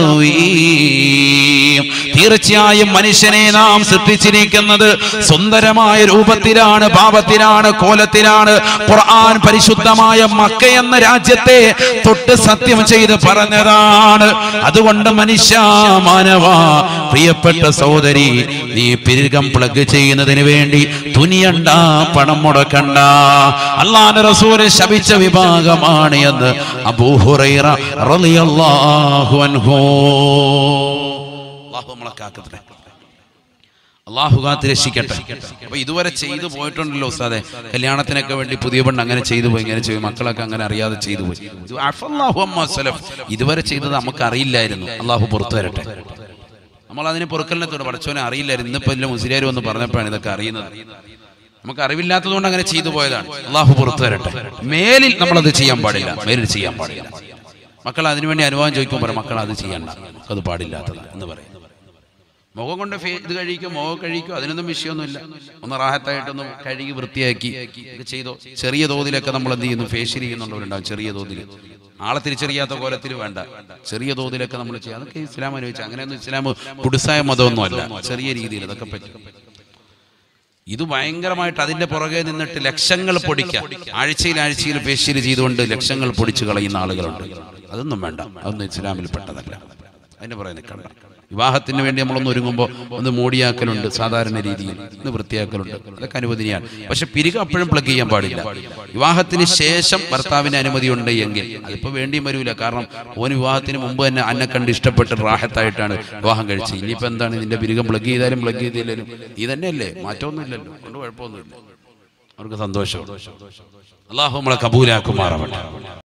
തഖ്വീം തീർച്ചയായും മനുഷ്യനെ നാം സൃഷ്ടിച്ചിരിക്കുന്നത് സുന്ദരമായ രൂപത്തിലാണ് ഭാവത്തിലാണ് കോലത്തിലാണ് ഖുർആൻ പരിശുദ്ധമായ മക്ക എന്ന രാജ്യത്തെ തൊട്ട് സത്യം ചെയ്ത് പറഞ്ഞതാണ് അതുകൊണ്ട് മനുഷ്യ മാനവ പ്രിയപ്പെട്ട സഹോദരി നീ പിരികം പ്ലഗ് ചെയ്യുന്നതിന് വേണ്ടി തുനിയണ്ട പണം മുടക്കണ്ട അള്ളാഹ് റസൂല് ശപിച്ച വിഭാഗമാണ് എന്ന് അബൂഹുറൈറ റളിയല്ലാഹു അൻഹു അള്ളാഹു നമ്മളെ കാക്കട്ടെ അള്ളാഹു കാത്ത് രക്ഷിക്കട്ടെ അപ്പൊ ഇതുവരെ ചെയ്തു പോയിട്ടുണ്ടല്ലോ ഉസ്താദെ കല്യാണത്തിനൊക്കെ വേണ്ടി പുതിയ പെണ്ണ് അങ്ങനെ ചെയ്തു പോയി ഇങ്ങനെ ചെയ്തു മക്കളൊക്കെ അങ്ങനെ അറിയാതെ ചെയ്തു പോയി ഇത് അഫല്ലാഹു അമ്മ സലഫ്. ഇതുവരെ ചെയ്തത് നമുക്ക് അറിയില്ലായിരുന്നു അള്ളാഹു പുറത്തു വരട്ടെ നമ്മൾ അതിന് പൊറുക്കലിനത്തോട് പഠിച്ചവനെ അറിയില്ലായിരുന്നു ഇന്നിപ്പോ ഇല്ല മുസ്ലിയാർ വന്ന് പറഞ്ഞപ്പോഴാണ് ഇതൊക്കെ അറിയുന്നത് നമുക്ക് അറിവില്ലാത്തതുകൊണ്ട് അങ്ങനെ ചെയ്തു പോയതാണ് അള്ളാഹു പുറത്തു വരട്ടെ മേലിൽ നമ്മളത് ചെയ്യാൻ പാടില്ല മേലിൽ ചെയ്യാൻ പാടില്ല മക്കൾ അതിനുവേണ്ടി അനുവാദം ചോദിക്കുമ്പോൾ പറയും മക്കൾ അത് ചെയ്യണ്ട അത് പാടില്ലാത്തത് എന്ന് പറയും മുഖം കൊണ്ട് ഫേ- ഇത് കഴിക്കും മുഖം കഴിക്കും അതിനൊന്നും വിഷയമൊന്നുമില്ല ഒന്ന് റാഹത്തായിട്ടൊന്ന് കഴുകി വൃത്തിയാക്കി ഇത് ചെയ്തോ ചെറിയ തോതിലൊക്കെ നമ്മൾ എന്ത് ചെയ്യുന്നു ഫേഷ്യൽ ചെയ്യുന്നുണ്ടവരുണ്ടാവും ചെറിയ തോതിൽ ആളെ തിരിച്ചറിയാത്ത കോലത്തിൽ വേണ്ട ചെറിയ തോതിലൊക്കെ നമ്മൾ ചെയ്യാം അതൊക്കെ ഇസ്ലാം അനുവദിച്ചു അങ്ങനെയൊന്നും ഇസ്ലാം കുടുസായ മതമൊന്നും അല്ല ചെറിയ രീതിയിൽ അതൊക്കെ പറ്റും ഇത് ഭയങ്കരമായിട്ട് അതിന്റെ പുറകെ നിന്നിട്ട് ലക്ഷങ്ങൾ പൊടിക്കാം ആഴ്ചയിൽ ആഴ്ചയിൽ പേശിയിൽ ചെയ്തുകൊണ്ട് ലക്ഷങ്ങൾ പൊടിച്ചു കളയുന്ന ആളുകളുണ്ട് അതൊന്നും വേണ്ട അതൊന്നും ഇസ്ലാമിൽ പെട്ടതല്ല അതിന്റെ പുറകെ നിൽക്കണ്ട വിവാഹത്തിന് വേണ്ടി നമ്മളൊന്ന് ഒരുങ്ങുമ്പോൾ ഒന്ന് മോടിയാക്കലുണ്ട് സാധാരണ രീതിയിൽ ഒന്ന് വൃത്തിയാക്കലുണ്ട് അതൊക്കെ അനുവദനീയാണ് പക്ഷെ പിരിക അപ്പോഴും പ്ലഗ് ചെയ്യാൻ പാടില്ല വിവാഹത്തിന് ശേഷം ഭർത്താവിന് അനുമതി ഉണ്ട് എങ്കിൽ അതിപ്പോ വേണ്ടിയും വരൂല കാരണം ഓന് വിവാഹത്തിന് മുമ്പ് തന്നെ അന്നെ കണ്ട് ഇഷ്ടപ്പെട്ട് റാഹത്തായിട്ടാണ് വിവാഹം കഴിച്ചത് ഇനിയിപ്പോ എന്താണ് നിന്റെ പിരികം പ്ലഗ് ചെയ്താലും പ്ലഗ് ചെയ്തില്ലാലും നീ തന്നെയല്ലേ മാറ്റമൊന്നുമില്ലല്ലോ കൊണ്ട് കുഴപ്പമൊന്നുമില്ല അവർക്ക് സന്തോഷം അള്ളാഹു നമ്മളെ കബൂലാക്കുമാറാവട്ടെ